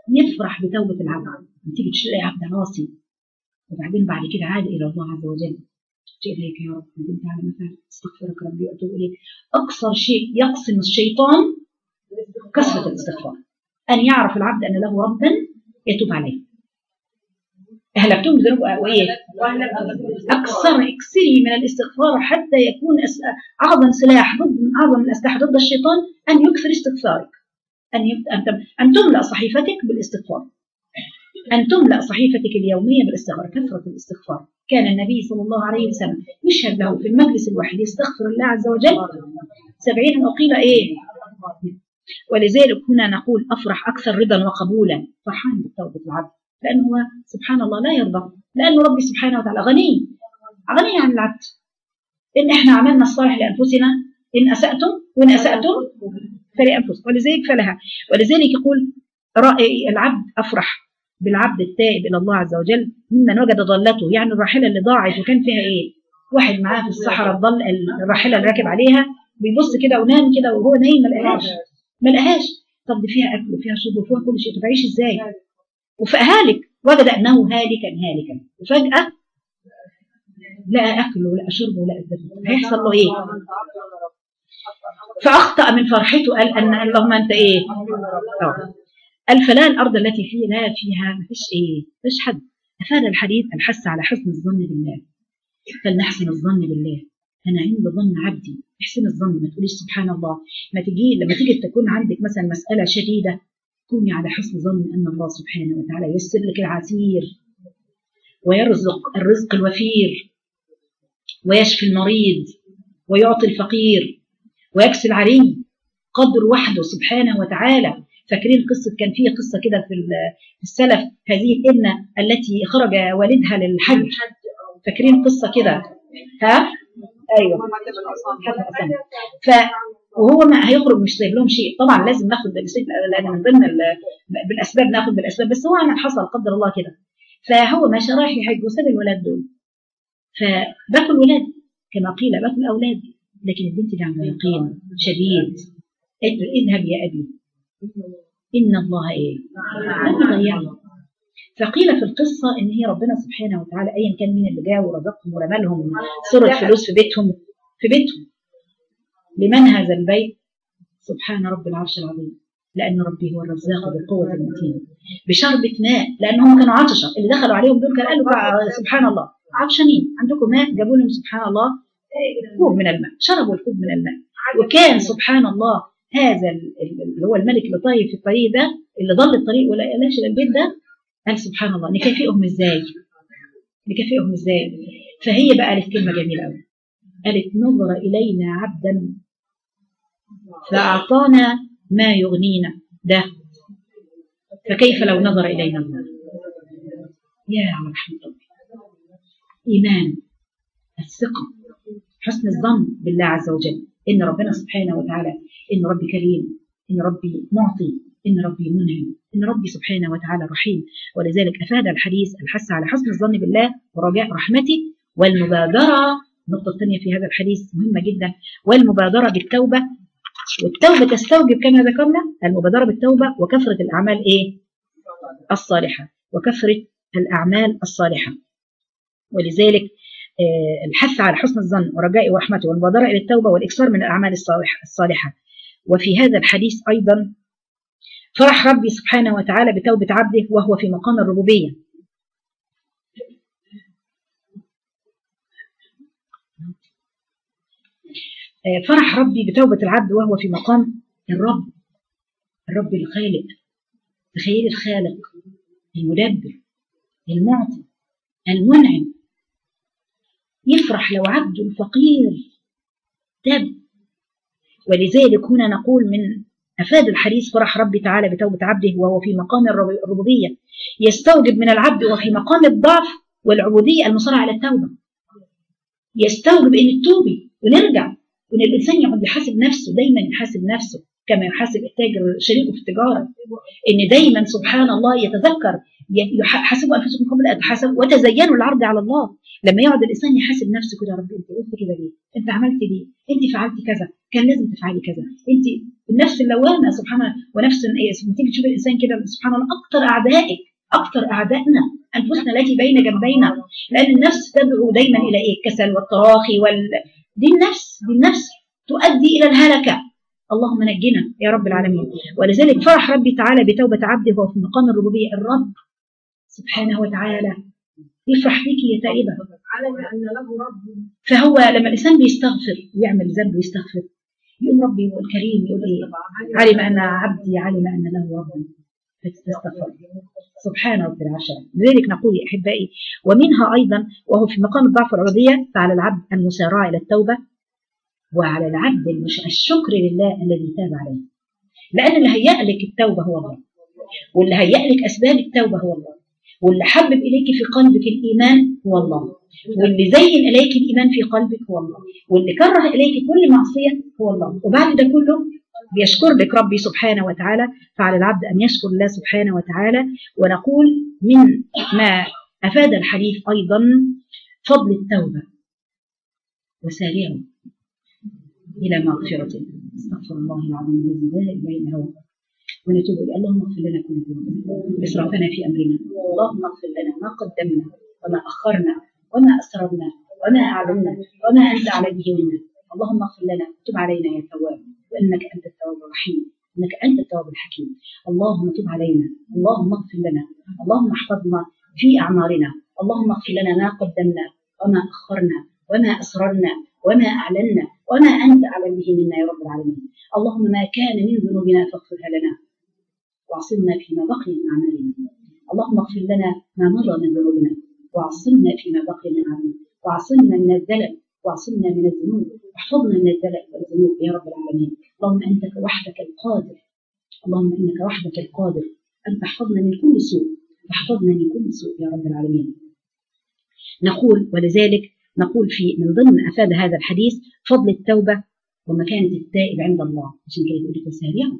يفرح بتوبة العبد تيجي تلاقي عبد عاصي وبعدين بعد كده عاد إلى الله عز وجل جئ إليك يا رب ندمت على ما فعلت استغفرك ربي وأتوب إليك أكثر شيء يقسم الشيطان كثرة الاستغفار أن يعرف العبد أن له ربا يتوب عليه أهلكتم بذنوب وإيه؟ أكثر اكثري من الاستغفار حتى يكون أس- أعظم سلاح ضد من أعظم الأسلحة ضد الشيطان أن يكثر استغفارك أن يب- أن تم- أن تملأ صحيفتك بالاستغفار أن تملأ صحيفتك اليومية بالاستغفار كثرة الاستغفار كان النبي صلى الله عليه وسلم يشهد له في المجلس الواحد يستغفر الله عز وجل سبعين وقيل إيه ولذلك هنا نقول أفرح أكثر رضا وقبولا فرحان بتوبة العبد لأنه هو سبحان الله لا يرضى لأنه ربي سبحانه وتعالى غني غني عن العبد إن إحنا عملنا الصالح لأنفسنا إن أسأتم وإن أسأتم فلأنفسكم ولذلك فلها ولذلك يقول رأي العبد أفرح بالعبد التائب إلى الله عز وجل ممن وجد ضلته يعني الراحلة اللي ضاعت وكان فيها إيه واحد معاه في الصحراء الضل الراحلة اللي راكب عليها بيبص كده ونام كده وهو نايم ما لقاهاش ما لقاهاش طب دي فيها أكل وفيها شرب وفيها كل شيء طب عيش إزاي وفهالك وجد أنه هالكا هالكا وفجأة لقى أكل ولقى شرب ولقى الذنب هيحصل له إيه فأخطأ من فرحته قال أن اللهم أنت إيه آه. قال فلا الأرض التي فيه لا فيها ما فيش إيه فيش حد أفاد الحديث الحث على حسن الظن بالله فلنحسن الظن بالله أنا عند ظن عبدي احسن الظن ما تقوليش سبحان الله ما تجي لما تيجي تكون عندك مثلا مسألة شديدة كوني على حسن ظن أن الله سبحانه وتعالى ييسر لك العسير ويرزق الرزق الوفير ويشفي المريض ويعطي الفقير ويكسي العري قدر وحده سبحانه وتعالى فاكرين قصة كان في قصة كده في في السلف هذه الابنة التي خرج والدها للحج فاكرين قصة كده ها ايوه حسن حسن ف وهو ما هيخرج مش سايب لهم شيء طبعا لازم ناخد بالاسباب لان من ضمن ال- بالاسباب ناخد بالاسباب بس هو عمل حصل قدر الله كده فهو ماشي رايح يحج وساب الولاد دول فباكل الولاد كما قيل باكل الاولاد لكن البنت دي عندها يقين شديد قالت له اذهب يا ابي ان الله ايه لن يضيعني فقيل في القصه ان هي ربنا سبحانه وتعالى ايا كان مين اللي جاء ورزقهم ورمى لهم صورة فلوس في بيتهم في بيتهم لمن هذا البيت سبحان رب العرش العظيم لأن ربي هو الرزاق بالقوة المتين بشربة ماء لأنهم كانوا عطشة اللي دخلوا عليهم دول كان قالوا بقى سبحان الله عطشانين عندكم ماء جابوا لهم سبحان الله آه، كوب من الماء شربوا الكوب من الماء وكان سبحان الله هذا ال- ال- اللي هو الملك اللي طايف في الطريق ده اللي ضل الطريق ولا قالش البيت ده قال سبحان الله نكافئهم ازاي نكافئهم ازاي فهي بقى قالت كلمه جميله قوي قالت نظر الينا عبدا فاعطانا ما يغنينا ده فكيف لو نظر الينا الله يا على رحمه ربي ايمان الثقه حسن الظن بالله عز وجل ان ربنا سبحانه وتعالى ان ربي كريم ان ربي معطي ان ربي منعم ان ربي سبحانه وتعالى رحيم ولذلك افاد الحديث الحث على حسن الظن بالله ورجاء رحمته والمبادره النقطه الثانيه في هذا الحديث مهمه جدا والمبادره بالتوبه والتوبه تستوجب كما ذكرنا المبادره بالتوبه وكثره الاعمال ايه الصالحه وكثره الاعمال الصالحه ولذلك آه، الحث على حسن الظن ورجاء ورحمته والمبادره الى التوبه والاكثار من الاعمال الصالحه الصالحه وفي هذا الحديث ايضا فرح ربي سبحانه وتعالى بتوبة عبده وهو في مقام الربوبية آه، فرح ربي بتوبة العبد وهو في مقام الرب الرب الخالق تخيل الخالق المدبر المعطي المنعم يفرح لو عبده الفقير تاب ولذلك هنا نقول من أفاد الحديث فرح ربي تعالى بتوبة عبده وهو في مقام الرب- الربوبية يستوجب من العبد وفي مقام الضعف والعبودية المصارعة على التوبة يستوجب أن تتوبي ونرجع وأن الإنسان يقعد يحاسب نفسه دايما يحاسب نفسه كما يحاسب التاجر شريكه في التجارة أن دايما سبحان الله يتذكر ي- يح- حاسبوا انفسكم قبل ان تحاسبوا وتزينوا العرض على الله لما يقعد الانسان يحاسب نفسه كده يا رب انت قلت كده ليه؟ انت عملت ليه؟ انت فعلت كذا كان لازم تفعلي كذا انت النفس اللوامه سبحان الله ونفس ايه لما تيجي تشوف الانسان كده سبحان الله اكثر اعدائك اكثر اعدائنا انفسنا التي بين جنبينا لان النفس تدعو دايما الى ايه؟ الكسل والتراخي وال دي النفس دي النفس تؤدي الى الهلكه اللهم نجنا يا رب العالمين ولذلك فرح ربي تعالى بتوبه عبده وهو في مقام الربوبيه الرب سبحانه وتعالى يفرح بك يا تائبه
علم أن له رب
فهو لما الانسان بيستغفر ويعمل ذنب ويستغفر يقول ربي الكريم يقول ايه علم ان عبدي علم ان له رب فاستغفر سبحان رب العرش العظيم. لذلك نقول يا احبائي ومنها ايضا وهو في مقام الضعف والعبوديه فعلى العبد المسارعه الى التوبه وعلى العبد المش- الشكر لله الذي تاب عليه لان اللي هيأ لك التوبه هو الله واللي هيأ لك اسباب التوبه هو الله واللي حبب اليك في قلبك الايمان هو الله واللي زين اليك الايمان في قلبك هو الله واللي كره اليك كل معصيه هو الله وبعد ده كله بيشكر لك ربي سبحانه وتعالى فعلى العبد ان يشكر الله سبحانه وتعالى ونقول من ما افاد الحديث ايضا فضل التوبه وسارعوا الى مغفره استغفر الله العظيم الذي لا اله الا هو ونتوب اليه اللهم اغفر لنا كل ذنوبنا اسرافنا في امرنا اللهم اغفر لنا ما قدمنا وما اخرنا وما اسررنا وما اعلنا وما انت على به منا اللهم اغفر لنا وتب علينا يا تواب وانك انت التواب الرحيم انك انت التواب الحكيم اللهم تب علينا اللهم اغفر لنا اللهم احفظنا في اعمارنا اللهم اغفر لنا ما قدمنا وما اخرنا وما اسررنا وما اعلنا وما انت اعلم به منا يا رب العالمين اللهم ما كان من ذنوبنا فاغفرها لنا واعصمنا فيما بقي من اعمالنا اللهم اغفر لنا ما مضى من ذنوبنا واعصمنا فيما بقي من اعمالنا واعصمنا من الزلل واعصمنا من الذنوب واحفظنا من الزلل والذنوب يا رب العالمين اللهم انت وحدك القادر اللهم انك وحدك القادر ان تحفظنا من كل سوء واحفظنا من كل سوء يا رب العالمين نقول ولذلك نقول في من ضمن افاد هذا الحديث فضل التوبه ومكانه التائب عند الله عشان كده يقول لك وسارعوا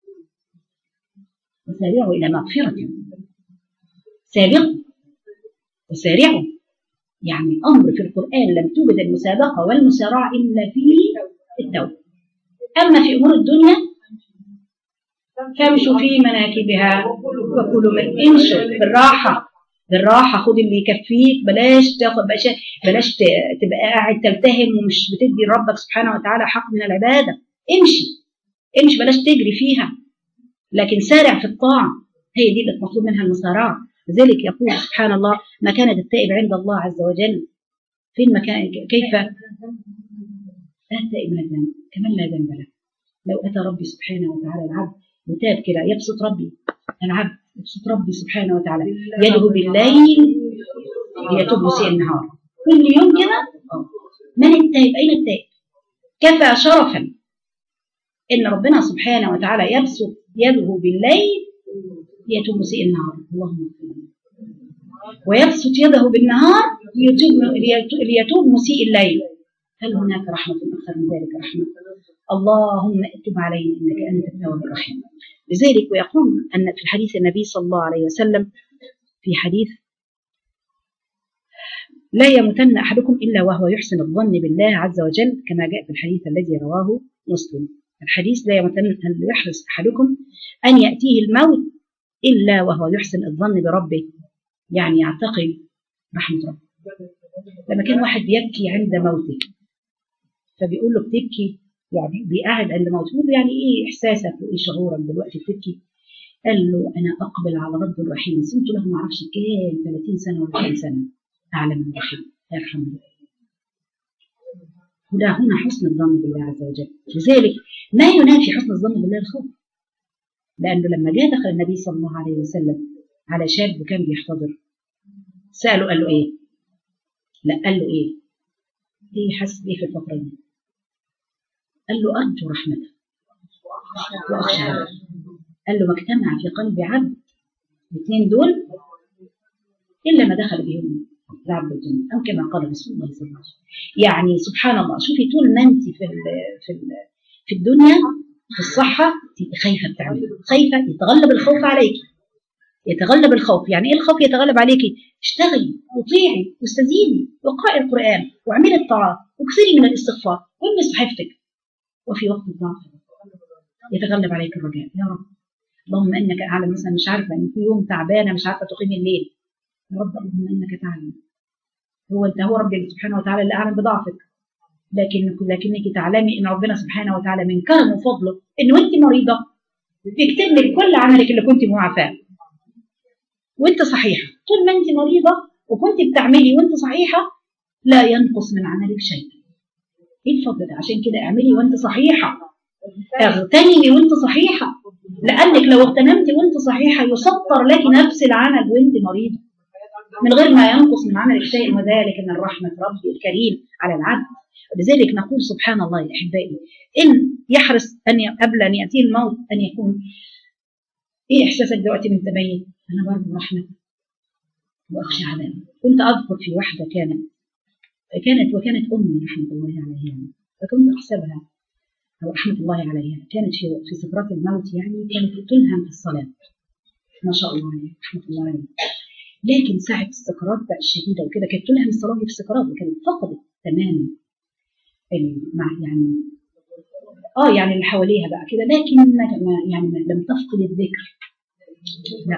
وسارعوا الى مغفره سابقوا وسارعوا يعني امر في القران لم توجد المسابقه والمسارعه الا في التوبه اما في امور الدنيا فامشوا في مناكبها وكلوا من امشوا بالراحه بالراحه خد اللي يكفيك بلاش تاخد بلاش بلاش ت- تبقى قاعد تلتهم ومش بتدي لربك سبحانه وتعالى حق من العباده امشي امشي بلاش تجري فيها لكن سارع في الطاعه هي دي اللي مطلوب منها المسارعه لذلك يقول سبحان الله مكانة التائب عند الله عز وجل فين مكان كيف التائب من الذنب كمن لا ذنب له لو اتى ربي سبحانه وتعالى العبد وتاب كده يبسط ربي العبد يبسط ربي سبحانه وتعالى يده بالليل ليتوب مسيء النهار كل يوم كده آه. من التائب اين التائب كفى شرفا ان ربنا سبحانه وتعالى يبسط يده بالليل ليتوب مسيء النهار اللهم اغفر لنا. ويبسط يده بالنهار ليتوب ليتوب- ليتوب مسيء الليل هل هناك رحمة أكثر من ذلك رحمة اللهم اتب علينا إنك أنت التواب الرحيم لذلك ويقول أن في الحديث النبي صلى الله عليه وسلم في حديث لا يموتن أحدكم إلا وهو يحسن الظن بالله عز وجل كما جاء في الحديث الذي رواه مسلم الحديث لا يموتن أن يحرص أحدكم أن يأتيه الموت إلا وهو يحسن الظن بربه يعني يعتقد رحمة ربه لما كان واحد بيبكي عند موته فبيقول له بتبكي يعني بيقعد عند موته يقول له يعني ايه احساسك وايه شعورك دلوقتي بتبكي قال له انا اقبل على رب الرحيم صمت له ما اعرفش كام 30 سنه ولا 40 سنه اعلم من الرحيم يرحمه هنا هنا حسن الظن بالله عز وجل لذلك ما ينافي حسن الظن بالله الخوف لانه لما جاء دخل النبي صلى الله عليه وسلم على شاب وكان بيحتضر ساله قال له ايه لا قال له ايه ايه حاسس بايه في الفتره دي قال له ارجو رحمته واخشى عذابه. قال له ما اجتمع في قلب عبد الاثنين دول الا ما دخل بهم العبد الجنه او كما قال رسول الله صلى الله عليه وسلم يعني سبحان الله شوفي طول ما انت في ال في ال في الدنيا في الصحه تبقي خايفه بتعملي خايفه يتغلب الخوف عليك يتغلب الخوف يعني ايه الخوف يتغلب عليكي اشتغلي وطيعي واستزيدي واقرأي القرآن واعملي الطاعات واكثري من الاستغفار وامي صحيفتك وفي وقت الضعف يتغلب عليك الرجاء يا رب اللهم انك اعلم مثلا مش عارفه ان في يوم تعبانه مش عارفه تقيمي الليل يا رب اللهم انك تعلم هو انت هو ربك سبحانه وتعالى اللي اعلم بضعفك لكن لكنك تعلمي ان ربنا سبحانه وتعالى من كرمه وفضله ان وانت مريضه بيكتب لك كل عملك اللي كنت معافاه وانت صحيحه طول ما انت مريضه وكنت بتعملي وانت صحيحه لا ينقص من عملك شيء ايه الفضل ده عشان كده اعملي وانت صحيحه اغتنمي وانت صحيحه لانك لو اغتنمتي وانت صحيحه يسطر لك نفس العمل وانت مريضه من غير ما ينقص من عملك شيء وذلك من رحمه ربي الكريم على العبد ولذلك نقول سبحان الله يا احبائي ان يحرص ان ي- قبل ان ياتيه الموت ان يكون ايه احساسك دلوقتي من تبين انا برضه رحمه واخشى عذاب كنت اذكر في واحده كانت كانت وكانت امي رحمه الله عليها فكنت احسبها او رحمه الله عليها كانت في في سكرات الموت يعني كانت تلهم في الصلاه ما شاء الله عليها رحمه الله عليها لكن ساعه السكرات بقى الشديده وكده كانت تلهم الصلاه في السكرات وكانت فقدت تماما ال- مع يعني اه يعني اللي حواليها بقى كده لكن ما ما- يعني ما- لم تفقد الذكر لا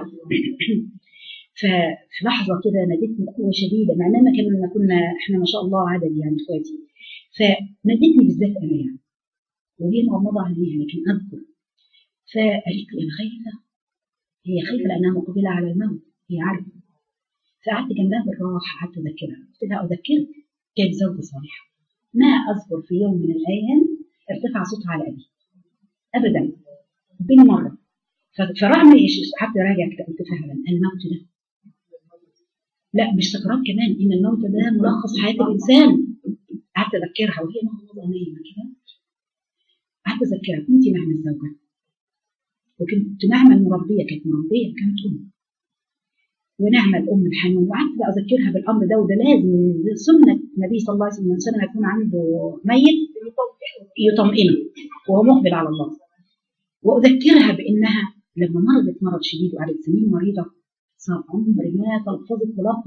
ففي لحظه كده نادتني بقوه شديده مع اننا كنا كنا احنا ما شاء الله عدد يعني اخواتي فنادتني بالذات انا يعني وهي مغمضه عينيها لكن اذكر فقالت لي انا خايفه هي خايفه لانها مقبله على الموت هي عارفه فقعدت جنبها بالراحه قعدت اذكرها قلت لها اذكرك كانت زوجه صالحه ما اذكر في يوم من الايام ارتفع صوتها على ابي ابدا بين مره ف- فرغم ايش قعدت راجع كده قلت فعلا الموت ده لا مش سكرات كمان ان الموت ده ملخص حياه الانسان قعدت اذكرها وهي مغمضه نايمه كده قعدت اذكرها كنت نعمه الزوجه وكنت نعمه المربيه كانت مربيه كانت ام ونعمه الام الحنون وقعدت بقى اذكرها بالامر ده وده لازم سنه النبي صلى الله عليه وسلم الانسان لما يكون عنده ميت يطمئنه وهو مقبل على الله واذكرها بانها لما مرضت مرض شديد وقعدت سنين مريضه صار عمر ما تلفظت بلفظ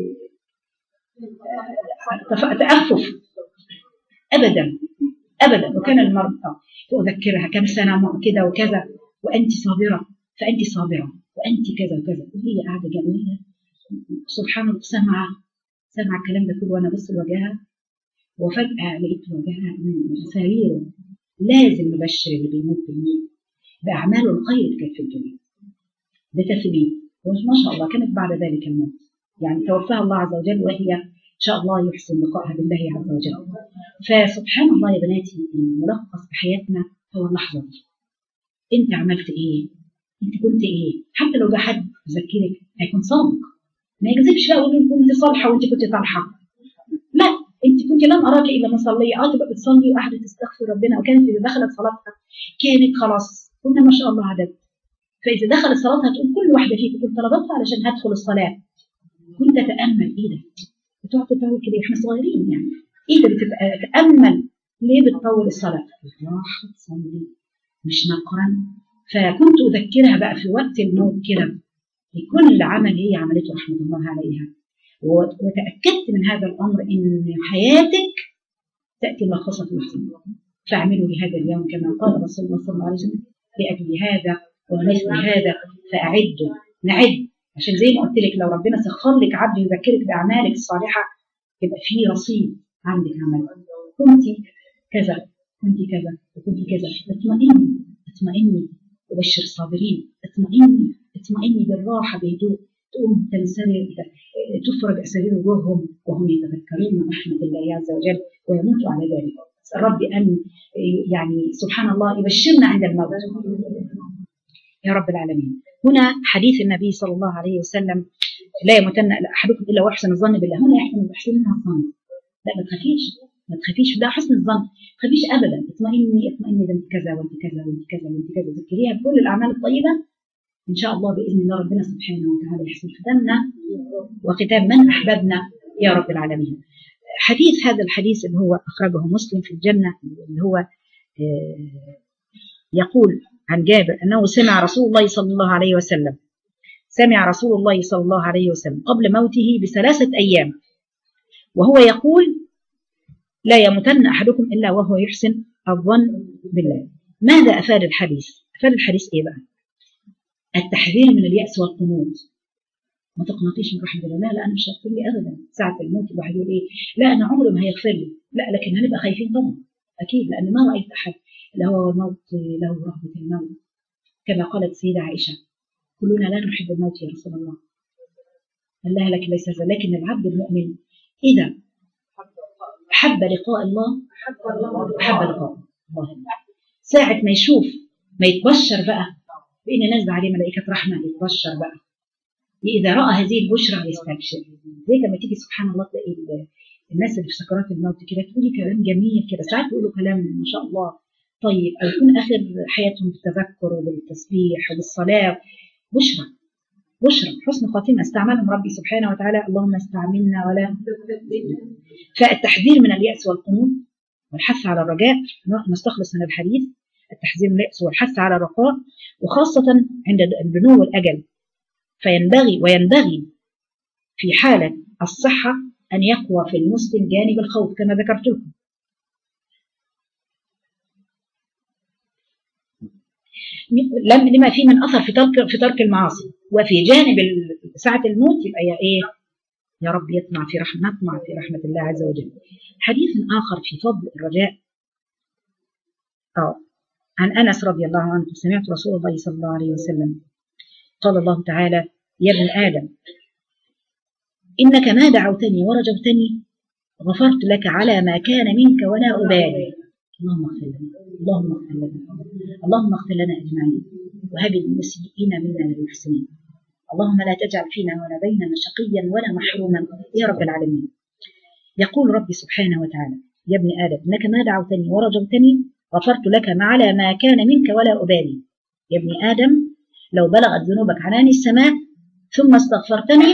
آه، تف- تأفف أبدا أبدا وكان المرض آه، فأذكرها كم سنة م- كده وكذا وأنت صابرة فأنت صابرة وأنت كذا وكذا وهي قاعدة جميلة سبحان الله سمع سمع الكلام ده كله وأنا بص لوجهها وفجأة لقيت وجهها من سريره لازم نبشر اللي بيموت بالموت بأعمال الخير كانت في الدنيا ده تثبيت وما شاء الله كانت بعد ذلك الموت يعني توفاها الله عز وجل وهي إن شاء الله يحسن لقائها بالله عز وجل فسبحان الله يا بناتي الملخص في حياتنا هو اللحظة دي أنت عملت إيه؟ أنت كنت إيه؟ حتى لو ده حد يذكرك هيكون صادق ما يكذبش بقى ويقول كنت صالحة وأنت كنت طالحة لا أنت كنت لم أراك إلا مصلية أه تبقى بتصلي وقاعدة تستغفر ربنا وكانت إذا دخلت صلاتها كانت خلاص كنا ما شاء الله عدد فإذا دخلت صلاتها تقول كل واحدة فيك تقول طلبتها علشان هدخل الصلاة كنت أتأمل إيه ده؟ بتقعد تطول كده احنا صغيرين يعني ايه ده بتتأمل ليه بتطول الصلاة؟ راحة تصلي مش نقرا فكنت أذكرها بقى في وقت الموت كده بكل عمل هي عملته رحمة الله عليها و- وتأكدت من هذا الأمر إن حياتك تأتي ملخصة في لحظة فاعملوا لهذا اليوم كما قال رسول الله صلى الله عليه وسلم لأجل هذا ومثل هذا فأعدوا نعد عشان زي ما قلت لك لو ربنا سخر لك عبد يذكرك بأعمالك الصالحة يبقى في رصيد عندك عمل كنت كذا كنت كذا وكنت كذا اطمئني اطمئني وبشر الصابرين اطمئني اطمئني بالراحة بهدوء تقوم تنسرد تفرج أسارير وجوههم وهم يتذكرون من رحمة الله عز وجل ويموتوا على ذلك أسأل ربي أن يعني سبحان الله يبشرنا عند الموت يا رب العالمين هنا حديث النبي صلى الله عليه وسلم لا يموتن احدكم الا واحسن الظن بالله هنا يحسن يحسن منها الظن لا ما تخافيش ما تخافيش ده حسن الظن ما تخافيش ابدا اطمئني اطمئني ده انت كذا وانت كذا وانت كذا وانت كذا ذكريها بكل الاعمال الطيبه ان شاء الله باذن الله ربنا سبحانه وتعالى يحسن ختامنا وختام من احببنا يا رب العالمين حديث هذا الحديث اللي هو اخرجه مسلم في الجنه اللي هو آه، يقول عن جابر انه سمع رسول الله صلى الله عليه وسلم سمع رسول الله صلى الله عليه وسلم قبل موته بثلاثة أيام وهو يقول لا يموتن أحدكم إلا وهو يحسن الظن بالله ماذا أفاد الحديث أفاد الحديث إيه بقى التحذير من اليأس والقنوط ما تقنطيش من رحمة الله لا لا أنا مش هغفر لي أبدا ساعة الموت الواحد يقول إيه لا أنا عمري ما هيغفر لي لا لكن هنبقى خايفين طبعا أكيد لأن ما رأيت أحد له الموت له رهبة الموت كما قالت سيدة عائشة كلنا لا نحب الموت يا رسول الله قال لها لكن ليس هذا لكن العبد المؤمن إذا حب لقاء الله حب لقاء الله ساعة ما يشوف ما يتبشر بقى بإن نازل عليه ملائكة رحمة يتبشر بقى إذا رأى هذه البشرى يستبشر زي لما تيجي سبحان الله تلاقي ال- الناس اللي في سكرات الموت كده تقولي كلام جميل كده ساعات يقولوا كلام ما شاء الله طيب أو يكون آخر حياتهم بالتذكر وبالتسبيح وبالصلاة بشرى بشرى حسن خاتمة استعملهم ربي سبحانه وتعالى اللهم استعملنا ولا فالتحذير من اليأس والقنوط والحث على الرجاء نستخلص من الحديث التحذير من اليأس والحث على الرقاء وخاصة عند البنو والأجل فينبغي وينبغي في حالة الصحة أن يقوى في المسلم جانب الخوف كما ذكرت لكم لم لما فيه من أثر في ترك في ترك المعاصي وفي جانب ال- ساعة الموت يبقى يا إيه يا رب يطمع في رحمة نطمع في رحمة الله عز وجل حديث آخر في فضل الرجاء آه عن أنس رضي الله عنه سمعت رسول الله صلى الله عليه وسلم قال الله تعالى يا ابن آدم إنك ما دعوتني ورجوتني غفرت لك على ما كان منك ولا أبالي اللهم اغفر لنا اللهم اغفر لنا اللهم اغفر لنا أجمعين وهب المسيئين منا للمحسنين اللهم لا تجعل فينا ولا بيننا شقيا ولا محروما يا رب العالمين يقول ربي سبحانه وتعالى يا ابن آدم إنك ما دعوتني ورجوتني غفرت لك ما على ما كان منك ولا أبالي يا ابن آدم لو بلغت ذنوبك عنان السماء ثم استغفرتني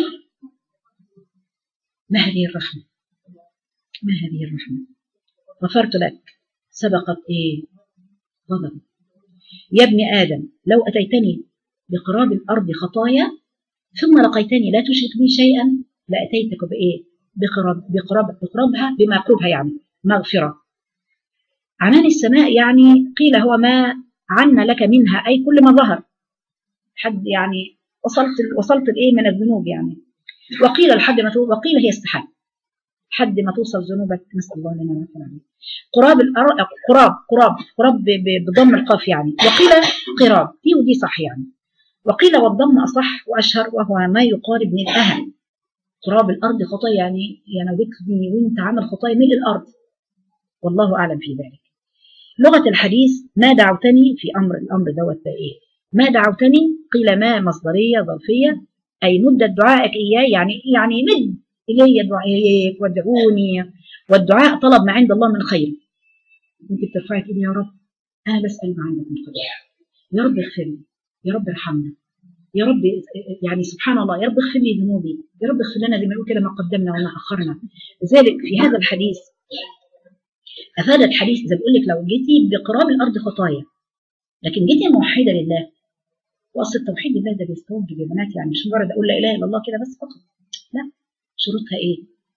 ما هذه الرحمة ما هذه الرحمة غفرت لك سبقت إيه غضب يا ابن آدم لو أتيتني بقراب الأرض خطايا ثم لقيتني لا تشرك بي شيئا لأتيتك بإيه بقرب بقرب بقربها بما قربها يعني مغفرة عنان السماء يعني قيل هو ما عنا لك منها أي كل ما ظهر حد يعني وصلت وصلت الايه من الذنوب يعني وقيل لحد ما تو- وقيل هي استحال حد ما توصل ذنوبك نسال الله لنا العافيه والعافيه قراب الأر... قراب قراب قراب ب- ب- بضم القاف يعني وقيل قراب دي ودي صح يعني وقيل والضم اصح واشهر وهو ما يقارب من الاهل قراب الارض خطايا يعني يعني بكني وانت عامل خطايا ملء الارض والله اعلم في ذلك لغه الحديث ما دعوتني في امر الامر دوت ده ايه ما دعوتني قيل ما مصدريه ظرفيه اي مدة دعائك اياي يعني يعني مد الي دعائك وادعوني والدعاء طلب ما عند الله من خير انت بترفعي تقولي يا رب انا بسال ما عندك من خير يا رب اغفر لي يا رب ارحمنا يا رب يعني سبحان الله يا رب اغفر لي ذنوبي يا رب اغفر لنا زي ما يقول كده ما قدمنا وما اخرنا لذلك في هذا الحديث افاد الحديث زي بقول لك لو جيتي بقراب الارض خطايا لكن جيتي موحده لله واصل التوحيد لله ده بيستوجب يا بنات يعني مش مجرد اقول لا اله الا الله كده بس فقط لا شروطها ايه؟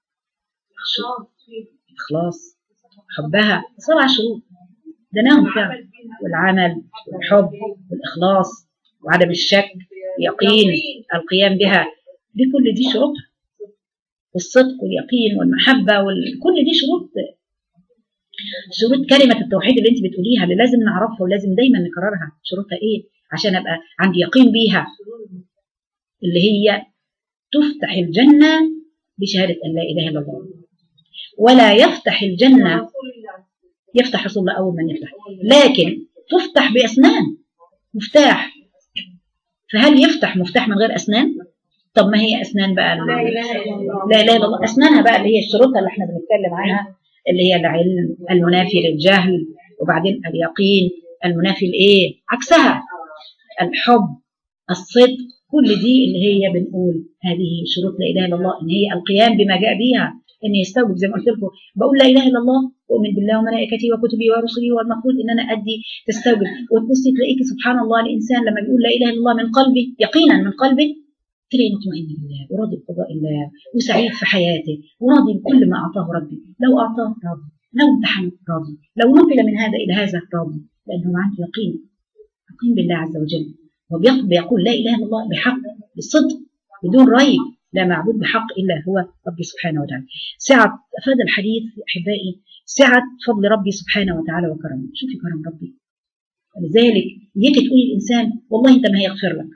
اخلاص حبها سبع شروط ده نعم فعلا والعمل والحب والاخلاص وعدم الشك يقين القيام بها دي كل دي شروطها والصدق واليقين والمحبه وكل دي شروط شروط كلمه التوحيد اللي انت بتقوليها اللي لازم نعرفها ولازم دايما نكررها شروطها ايه عشان ابقى عندي يقين بيها اللي هي تفتح الجنه بشهاده ان لا اله الا الله ولا يفتح الجنه يفتح رسول الله اول من يفتح لكن تفتح باسنان مفتاح فهل يفتح مفتاح من غير اسنان طب ما هي اسنان بقى لا اله الا الله اسنانها بقى اللي هي الشروط اللي احنا بنتكلم عنها اللي هي العلم المنافي للجهل وبعدين اليقين المنافي لايه عكسها الحب الصدق كل دي اللي هي بنقول هذه شروط لا اله الا الله ان هي القيام بما جاء بها ان يستوجب زي ما قلت لكم بقول لا اله الا الله واؤمن بالله وملائكته وكتبه ورسله والمفروض ان انا ادي تستوجب وتبصي تلاقيكي سبحان الله الانسان لما بيقول لا اله الا الله من قلبه يقينا من قلبه تلاقي مطمئن بالله وراضي بقضاء الله وسعيد في حياته وراضي بكل ما اعطاه ربي لو اعطاه راضي لو امتحن راضي لو نقل من هذا الى هذا راضي لانه عنده يقين يقين بالله عز وجل وبيقول لا اله الا الله بحق بالصدق بدون ريب لا معبود بحق الا هو ربي سبحانه وتعالى سعه افاد الحديث احبائي سعه فضل ربي سبحانه وتعالى وكرمه شوفي كرم ربي ولذلك يجي تقولي الانسان والله انت ما هيغفر لك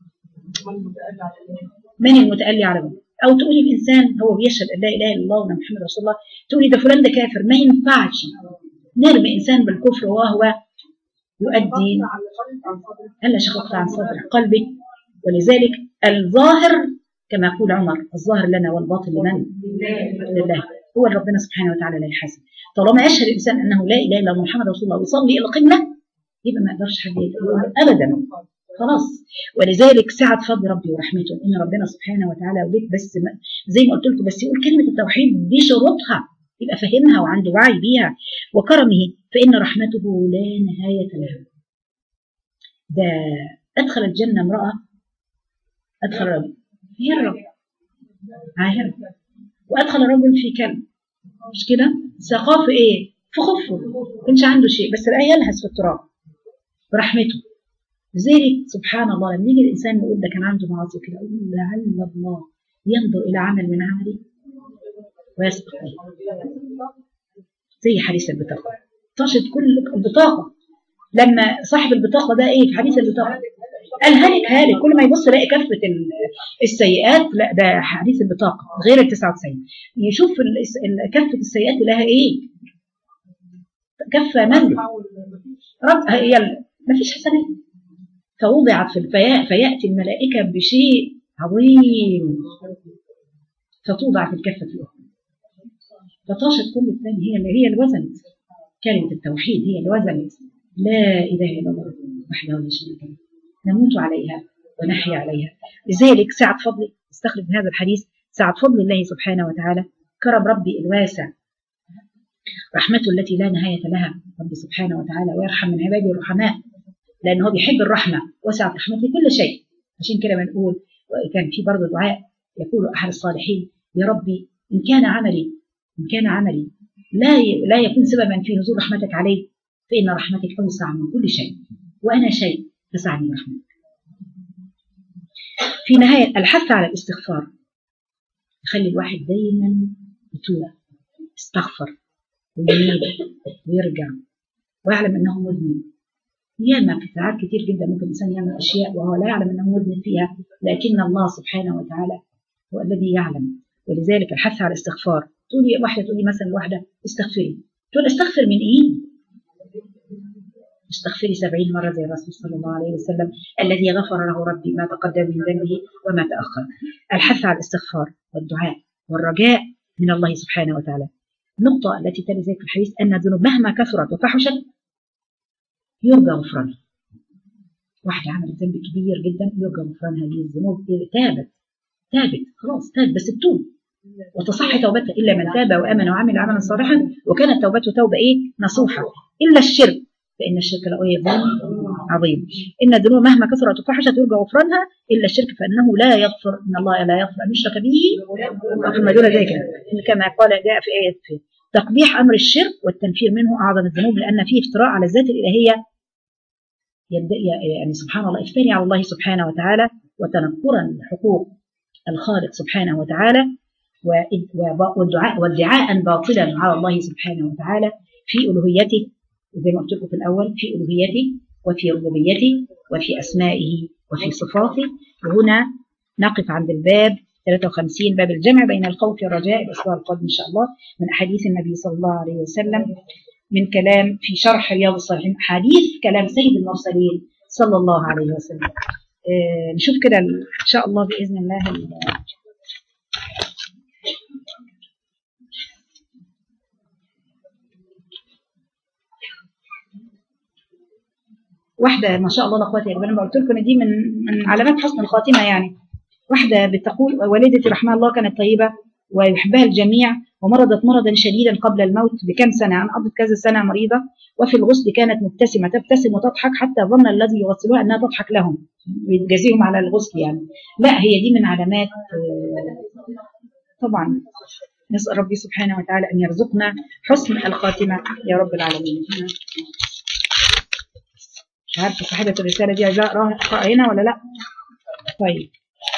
من المتألي على من او تقولي الانسان هو بيشهد ان لا اله الا الله وان محمد رسول الله تقولي ده فلان ده كافر ما ينفعش نرمي انسان بالكفر وهو يؤدي الا شققت عن صدر قلبك ولذلك الظاهر كما يقول عمر الظاهر لنا والباطن لمن؟ لله هو ربنا سبحانه وتعالى لا يحاسب طالما يشهد الانسان انه لا اله الا الله محمد رسول الله ويصلي الى القبله يبقى ما يقدرش حد يقول ابدا خلاص ولذلك سعة فضل ربي ورحمته ان ربنا سبحانه وتعالى وليك بس ما زي ما قلت لكم بس يقول كلمه التوحيد دي شروطها يبقى فاهمها وعنده وعي بيها وكرمه فان رحمته لا نهايه لها ده ادخل الجنه امراه ادخل رجل هرب عاهرة وادخل رجل في كلب مش كده سقاه في ايه في خفه ما كانش عنده شيء بس لقاه يلهث في التراب برحمته لذلك سبحان الله لما يجي الانسان يقول ده كان عنده معاصي كده اقول لعل الله ينظر الى عمل من عملي ويسبق به زي حديث البطاقه طاشت كل البطاقه لما صاحب البطاقه ده ايه في حديث البطاقه قال هالك هالك كل ما يبص يلاقي كفه السيئات لا ده حديث البطاقه غير ال 99 يشوف كفه السيئات لها ايه كفه من رب هي ما فيش حسنات فوضعت في الفياء فياتي الملائكه بشيء عظيم فتوضع في الكفه الاخرى فطاشت كل الثاني هي اللي هي اللي وزنت كلمه التوحيد هي اللي وزنت لا اله الا الله وحده لا شريك له نموت عليها ونحيا عليها لذلك سعة فضل استخرج من هذا الحديث سعة فضل الله سبحانه وتعالى كرم ربي الواسع رحمته التي لا نهاية لها ربي سبحانه وتعالى ويرحم من عباده الرحماء لأنه هو بيحب الرحمة وسعت رحمته كل شيء عشان كده بنقول وكان في برضه دعاء يقول أحد الصالحين يا ربي إن كان عملي إن كان عملي لا لا يكون سببا في نزول رحمتك عليه فإن رحمتك أوسع من كل شيء وأنا شيء فسعني رحمتك في نهاية الحث على الاستغفار يخلي الواحد دايما يتوب يستغفر وينيب ويرجع ويعلم انه مذنب ياما في ساعات كتير جدا ممكن الانسان يعمل اشياء وهو لا يعلم انه مذنب فيها لكن الله سبحانه وتعالى هو الذي يعلم ولذلك الحث على الاستغفار تقولي واحده تقولي مثلا واحده استغفري تقول استغفر من ايه؟ استغفري سبعين مرة زي الرسول صلى الله عليه وسلم الذي غفر له ربي ما تقدم من ذنبه وما تأخر الحث على الاستغفار والدعاء والرجاء من الله سبحانه وتعالى النقطة التي تلي ذلك الحديث أن الذنوب مهما كثرت وفحشت يرجى غفرانها واحدة عملت ذنب كبير جدا يرجى غفران هذه الذنوب تابت تابت خلاص تاب بس تتوب وتصح توبتها إلا من تاب وآمن وعمل عملا صالحا وكانت توبته توبة إيه نصوحة إلا الشرك فإن الشرك لأيضا عظيم إن الذنوب مهما كثرت وفحشت يرجى غفرانها إلا الشرك فإنه لا يغفر إن الله لا يغفر أن يشرك به وما دون ذلك كما قال جاء في آية في تقبيح أمر الشرك والتنفير منه أعظم الذنوب لأن فيه افتراء على الذات الإلهية يعني سبحان الله افتري على الله سبحانه وتعالى وتنكرا لحقوق الخالق سبحانه وتعالى والدعاء وادعاء باطلا على الله سبحانه وتعالى في ألوهيته زي ما قلت لكم في الأول في ألوهيته وفي ربوبيته وفي أسمائه وفي صفاته وهنا نقف عند الباب 53 باب الجمع بين الخوف والرجاء الأسبوع القادم إن شاء الله من أحاديث النبي صلى الله عليه وسلم من كلام في شرح رياض الصالحين حديث كلام سيد المرسلين صلى الله عليه وسلم آه نشوف كده إن شاء الله بإذن الله واحدة ما شاء الله لا قوة إلا بالله قلت لكم دي من من علامات حسن الخاتمة يعني واحدة بتقول والدتي رحمها الله كانت طيبة ويحبها الجميع ومرضت مرضا شديدا قبل الموت بكم سنة أن قضت كذا سنة مريضة وفي الغسل كانت مبتسمة تبتسم وتضحك حتى ظن الذي يغسلها أنها تضحك لهم ويجازيهم على الغسل يعني لا هي دي من علامات آه، طبعا نسأل ربي سبحانه وتعالى أن يرزقنا حسن الخاتمة يا رب العالمين مش عارفة صاحبة الرسالة دي عايزة أقرأها هنا ولا لا طيب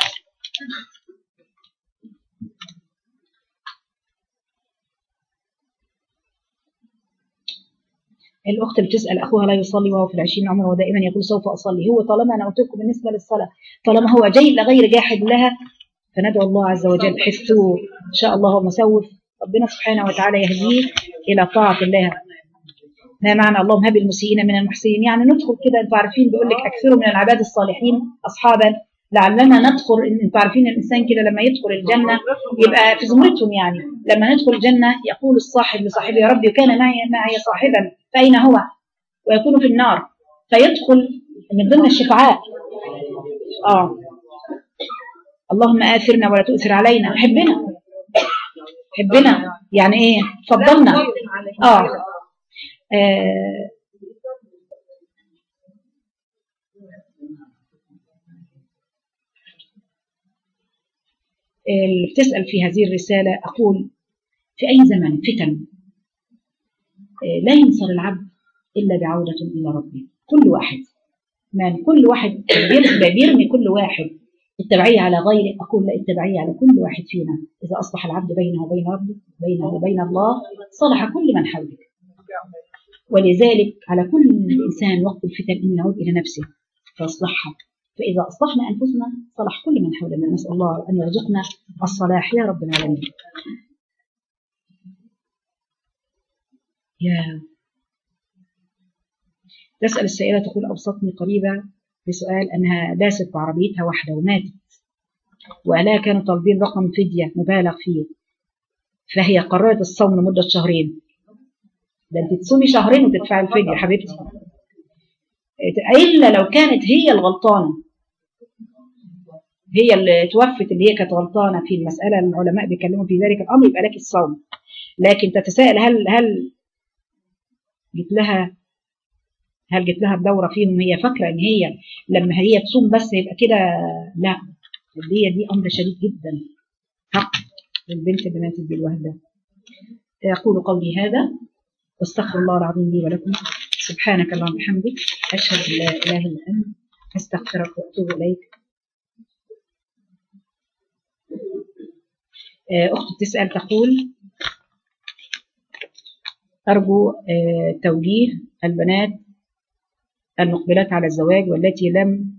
الأخت بتسأل أخوها لا يصلي وهو في العشرين عمره ودائما يقول سوف أصلي هو طالما أنا قلت لكم بالنسبة للصلاة طالما هو جاي لغير جاحد لها فندعو الله عز وجل حسه إن شاء الله هو مسوف ربنا سبحانه وتعالى يهديه إلى طاعة الله ما معنى اللهم هب المسيئين من المحسنين يعني ندخل كده انتوا عارفين بيقول لك اكثروا من العباد الصالحين اصحابا لعلنا ندخل انتوا عارفين الانسان كده لما يدخل الجنه يبقى في زمرتهم يعني لما ندخل الجنه يقول الصاحب لصاحبه يا ربي وكان معي معي صاحبا فاين هو؟ ويكون في النار فيدخل من ضمن الشفعاء اه اللهم آثرنا ولا تؤثر علينا حبنا حبنا يعني ايه فضلنا اه آه، اللي بتسأل في هذه الرسالة أقول في أي زمن فتن آه، لا ينصر العبد إلا بعودة إلى ربه كل واحد من كل واحد بيرمي, بيرمي كل واحد التبعية على غيره أقول لا التبعية على كل واحد فينا إذا أصبح العبد بينه وبين ربه بينه وبين الله صلح كل من حولك ولذلك على كل إنسان وقت الفتن أن يعود إلى نفسه فيصلحها فإذا أصلحنا أنفسنا صلح كل من حولنا نسأل الله أن يرزقنا الصلاح يا رب العالمين يا تسأل السائلة تقول أوصتني قريبة بسؤال أنها داست بعربيتها واحدة وماتت وألا كانوا طالبين رقم فدية مبالغ فيه فهي قررت الصوم لمدة شهرين ده انت تصومي شهرين وتدفعي الفدية حبيبتي إلا لو كانت هي الغلطانة هي اللي توفت اللي هي كانت غلطانة في المسألة العلماء بيكلموا في ذلك الأمر يبقى لك الصوم لكن تتساءل هل هل جيت لها هل جيت لها الدورة فيهم هي فاكرة إن هي لما هي تصوم بس يبقى كده لا هي دي أمر شديد جدا حق البنت اللي ماتت بالوهدة أقول قولي هذا واستغفر الله العظيم لي ولكم سبحانك اللهم وبحمدك أشهد أن لا إله إلا أنت أستغفرك وأتوب إليك أخت تسأل تقول أرجو توجيه البنات المقبلات على الزواج والتي لم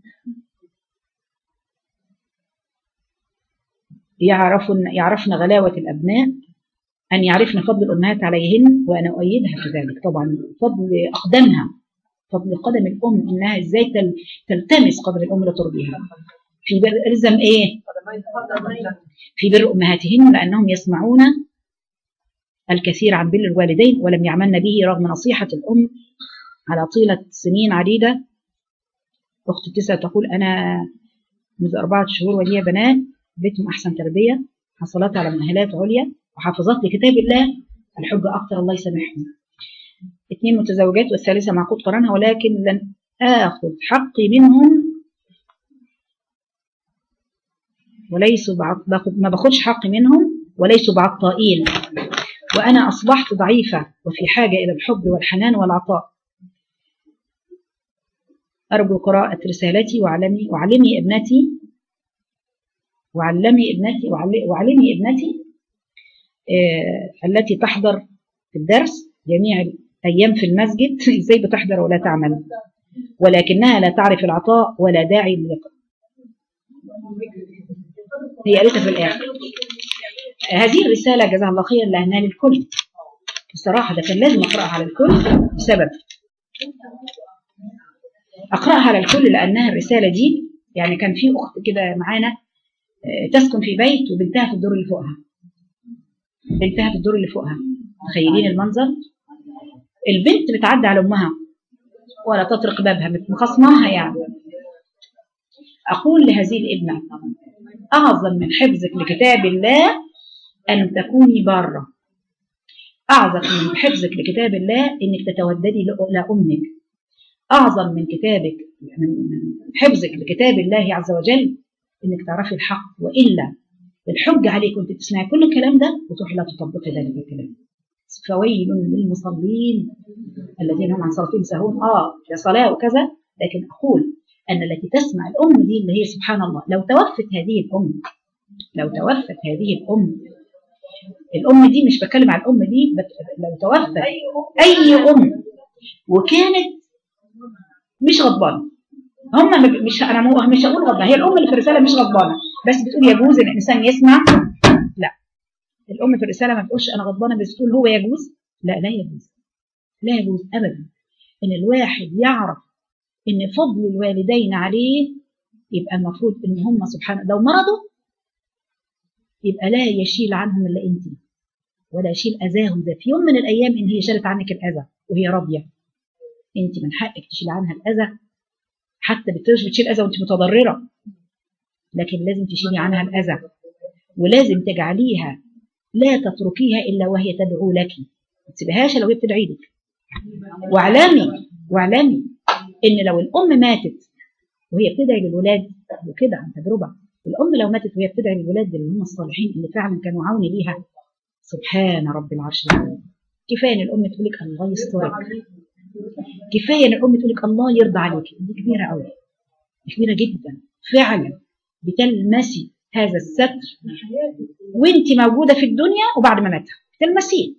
يعرفن يعرفن غلاوة الأبناء أن يعرفن فضل الأمهات عليهن وأنا أؤيدها في ذلك طبعا فضل أقدامها فضل قدم الأم إنها إزاي تلتمس قدر الأم لتربيها في بر إلزم إيه؟ في بر أمهاتهن لأنهم يسمعون الكثير عن بر الوالدين ولم يعملن به رغم نصيحة الأم على طيلة سنين عديدة أخت تسأل تقول أنا منذ أربعة شهور ولي بنات بيتهم أحسن تربية حصلت على مؤهلات عليا وحافظات لكتاب الله الحجة أكثر الله يسامحهم اثنين متزوجات والثالثة معقود قرانها ولكن لن آخذ حقي منهم وليسوا باخد ما باخدش حقي منهم وليسوا بعطائين وأنا أصبحت ضعيفة وفي حاجة إلى الحب والحنان والعطاء أرجو قراءة رسالتي وعلمي وعلمي ابنتي وعلمي ابنتي وعلمي ابنتي آه التي تحضر في الدرس جميع الأيام في المسجد إزاي بتحضر ولا تعمل ولكنها لا تعرف العطاء ولا داعي للقاء هي قالتها في الآخر هذه الرسالة جزاها الله خيرا لأنها للكل بصراحة ده كان لازم أقرأها على الكل بسبب أقرأها على الكل لأنها الرسالة دي يعني كان في أخت كده معانا تسكن في بيت وبنتها في الدور اللي فوقها بنتها في الدور اللي فوقها تخيلين المنظر البنت بتعدي على أمها ولا تطرق بابها مخصماها يعني أقول لهذه الابنة أعظم من حفظك لكتاب الله أن تكوني بارة أعظم من حفظك لكتاب الله إنك تتوددي ل- لأمك أعظم من كتابك من من حفظك لكتاب الله عز وجل إنك تعرفي الحق وإلا الحج عليك وأنت تسمعي كل الكلام ده وتروحي لا تطبقي ذلك الكلام فويل للمصلين الذين هم عن صلاتهم ساهون اه ده صلاه وكذا لكن اقول ان التي تسمع الام دي اللي هي سبحان الله لو توفت هذه الام لو توفت هذه الام الام دي مش بتكلم عن الام دي بت... لو توفت اي ام وكانت مش غضبانه هم م- مش انا مو- مش هقول غضبانه هي الام اللي في الرساله مش غضبانه بس بتقول يجوز ان الانسان يسمع لا الام في الرساله ما بتقولش انا غضبانه بس بتقول هو يجوز لا لا يجوز لا يجوز ابدا ان الواحد يعرف ان فضل الوالدين عليه يبقى المفروض ان هم سبحان لو مرضوا يبقى لا يشيل عنهم الا انت ولا يشيل اذاهم ده في يوم من الايام ان هي شالت عنك الاذى وهي راضيه انت من حقك تشيل عنها الاذى حتى بتش بتشيل اذى وانت متضرره لكن لازم تشيلي عنها الاذى ولازم تجعليها لا تتركيها الا وهي تدعو لك ما تسيبهاش لو هي بتدعي لك واعلمي واعلمي ان لو الام ماتت وهي بتدعي للولاد وكده عن تجربه الام لو ماتت وهي بتدعي للولاد اللي هم الصالحين اللي فعلا كانوا عون ليها سبحان رب العرش العظيم كفايه ان الام تقول لك الله يسترك كفايه ان الام تقول لك الله يرضى عليك دي كبيره قوي كبيره جدا فعلا بتلمسي هذا الستر وانت موجوده في الدنيا وبعد ما ماتها تلمسيه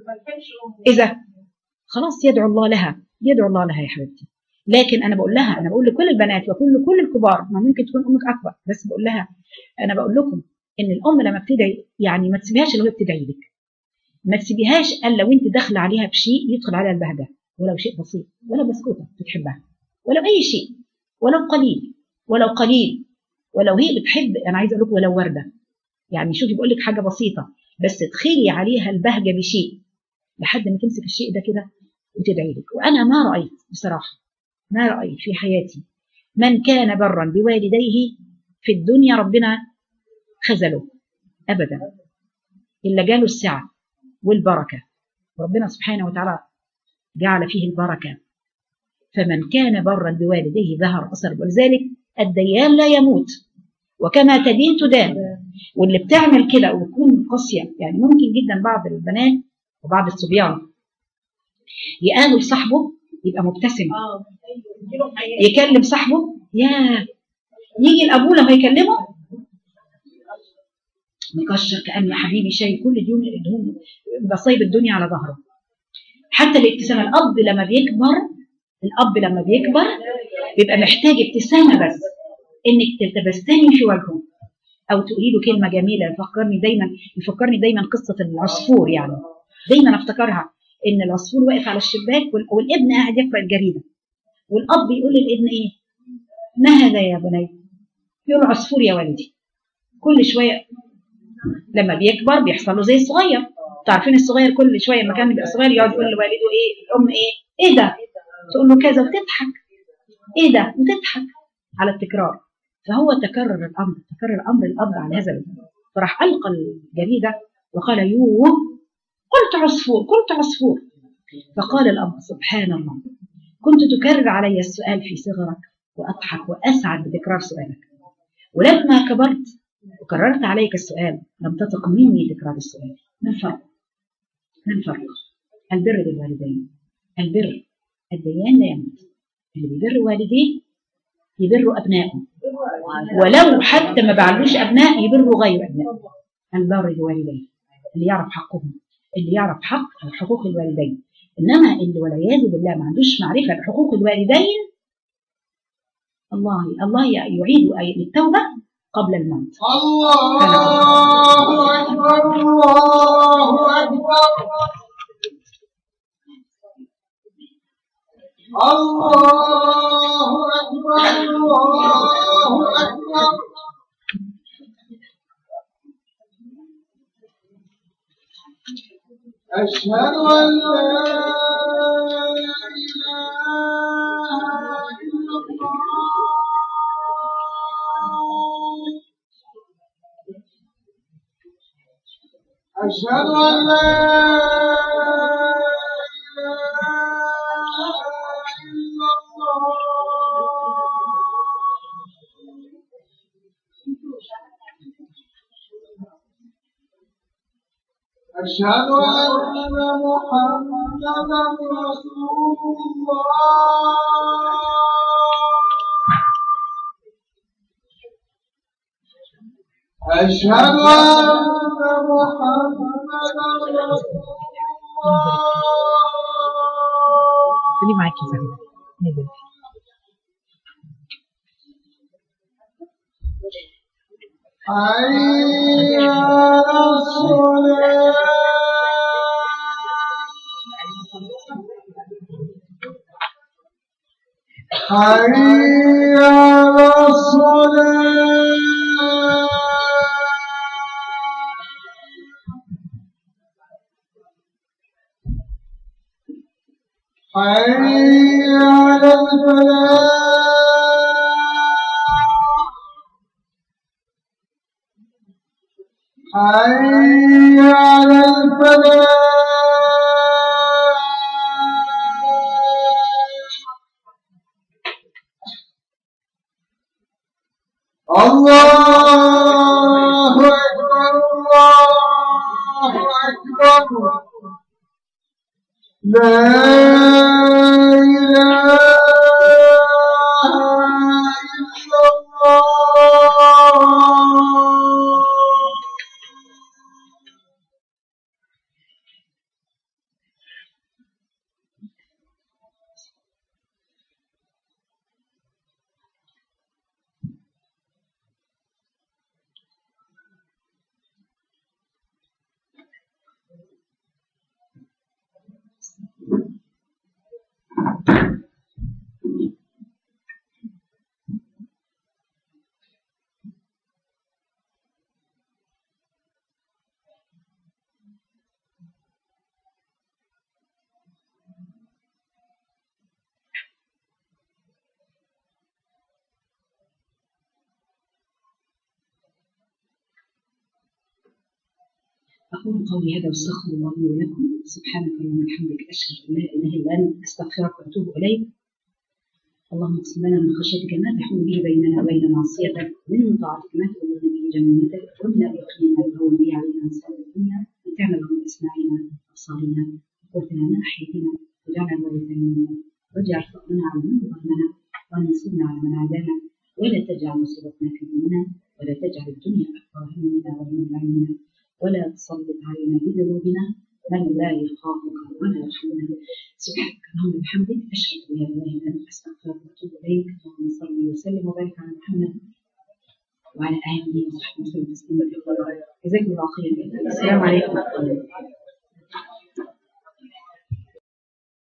اذا خلاص يدعو الله لها يدعو الله لها يا حبيبتي لكن انا بقول لها انا بقول لكل البنات وكل كل الكبار ما ممكن تكون امك اكبر بس بقول لها انا بقول لكم ان الام لما بتدعي يعني ما تسيبيهاش لو هي بتدعي لك ما تسيبيهاش الا لو انت داخله عليها بشيء يدخل عليها البهجه ولو شيء بسيط ولا بسكوته بتحبها ولو اي شيء ولو قليل ولو قليل ولو هي بتحب انا عايزه اقول لكم ولو ورده يعني شوفي بقول لك حاجه بسيطه بس تخيلي عليها البهجه بشيء لحد ما تمسك الشيء ده كده وتدعي لك وانا ما رايت بصراحه ما رايت في حياتي من كان برا بوالديه في الدنيا ربنا خذله ابدا الا جاله السعه والبركه وربنا سبحانه وتعالى جعل فيه البركه فمن كان برا بوالديه ظهر اثر ولذلك الديان لا يموت وكما تدين تدان واللي بتعمل كده وتكون قاسيه يعني ممكن جدا بعض البنات وبعض الصبيان يقابل صاحبه يبقى مبتسم
اه يجيله حياه
يكلم صاحبه يا يجي الابوه لما يكلمه مكشر كأن يا حبيبي شايل كل ديون دهون مصايب الدنيا على ظهره حتى الابتسامه الاب لما بيكبر الاب لما بيكبر بيبقى محتاج ابتسامه بس انك تتبسمي في وجهه او تقولي له كلمه جميله يفكرني دايما يفكرني دايما قصه العصفور يعني دايما افتكرها ان العصفور واقف على الشباك وال- والابن قاعد يقرا الجريده والاب يقول للابن ايه ما هذا يا بني يقول له عصفور يا والدي كل شويه لما بيكبر بيحصل له زي الصغير تعرفين الصغير كل شويه لما كان بيبقى صغير يقعد يقول لوالده ايه الام ايه ايه ده تقول له كذا وتضحك ايه ده وتضحك على التكرار فهو تكرر الامر تكرر امر الاب على هذا الأمر. فراح القى الجريده وقال يوه قلت عصفور قلت عصفور فقال الاب سبحان الله كنت تكرر علي السؤال في صغرك واضحك واسعد بتكرار سؤالك ولما كبرت وكررت عليك السؤال لم تطق مني تكرار السؤال ما الفرق؟ ما الفرق؟ البر بالوالدين البر الديان لا يموت اللي بيبر والديه يبر ابنائه ولو حتى ما بعلوش ابناء يبروا غير ابنائه البر بوالديه اللي يعرف حقهم اللي يعرف حق أو حقوق الوالدين انما اللي والعياذ بالله ما عندوش معرفه بحقوق الوالدين الله الله يعيد التوبه قبل الموت
الله أكبر الله أكبر الله أكبر الله أكبر أشهد أن لا إله إلا الله أشهد أن لا أشهد أن محمدا رسول الله أشهد أن محمدا رسول الله
خليه معاكي زهرة نزل
حي على الصلاة حي على الصلاة حي على الفلاح حي على الفلاح الله أكبر الله أكبر لا إله إلا الله
أقول قولي هذا واستغفر الله لي ولكم سبحانك اللهم وبحمدك أشهد أن لا إله إلا أنت أستغفرك وأتوب إليك اللهم اقسم لنا من خشيتك ما تحول به بيننا وبين معصيتك ومن طاعتك ما تبلغنا به جنتك ومن اليقين ما تهون به علينا مصائب الدنيا وتعمل لهم بأسماعنا وأبصارنا وقوتنا ما أحييتنا واجعلنا الوارث منا واجعل فضلنا على من ظلمنا وانصرنا على من عادانا ولا تجعل مصيبتنا في ديننا ولا تجعل الدنيا أكبر همنا ولا مبلغ علمنا ولا تسلط علينا بذنوبنا من لا يخافك ولا يرحمنا سبحانك اللهم وبحمدك اشهد ان لا اله الا انت استغفرك واتوب اليك اللهم صل وسلم وبارك على محمد وعلى اله وصحبه وسلم تسليما كثيرا جزاكم الله خيرا السلام عليكم ورحمه الله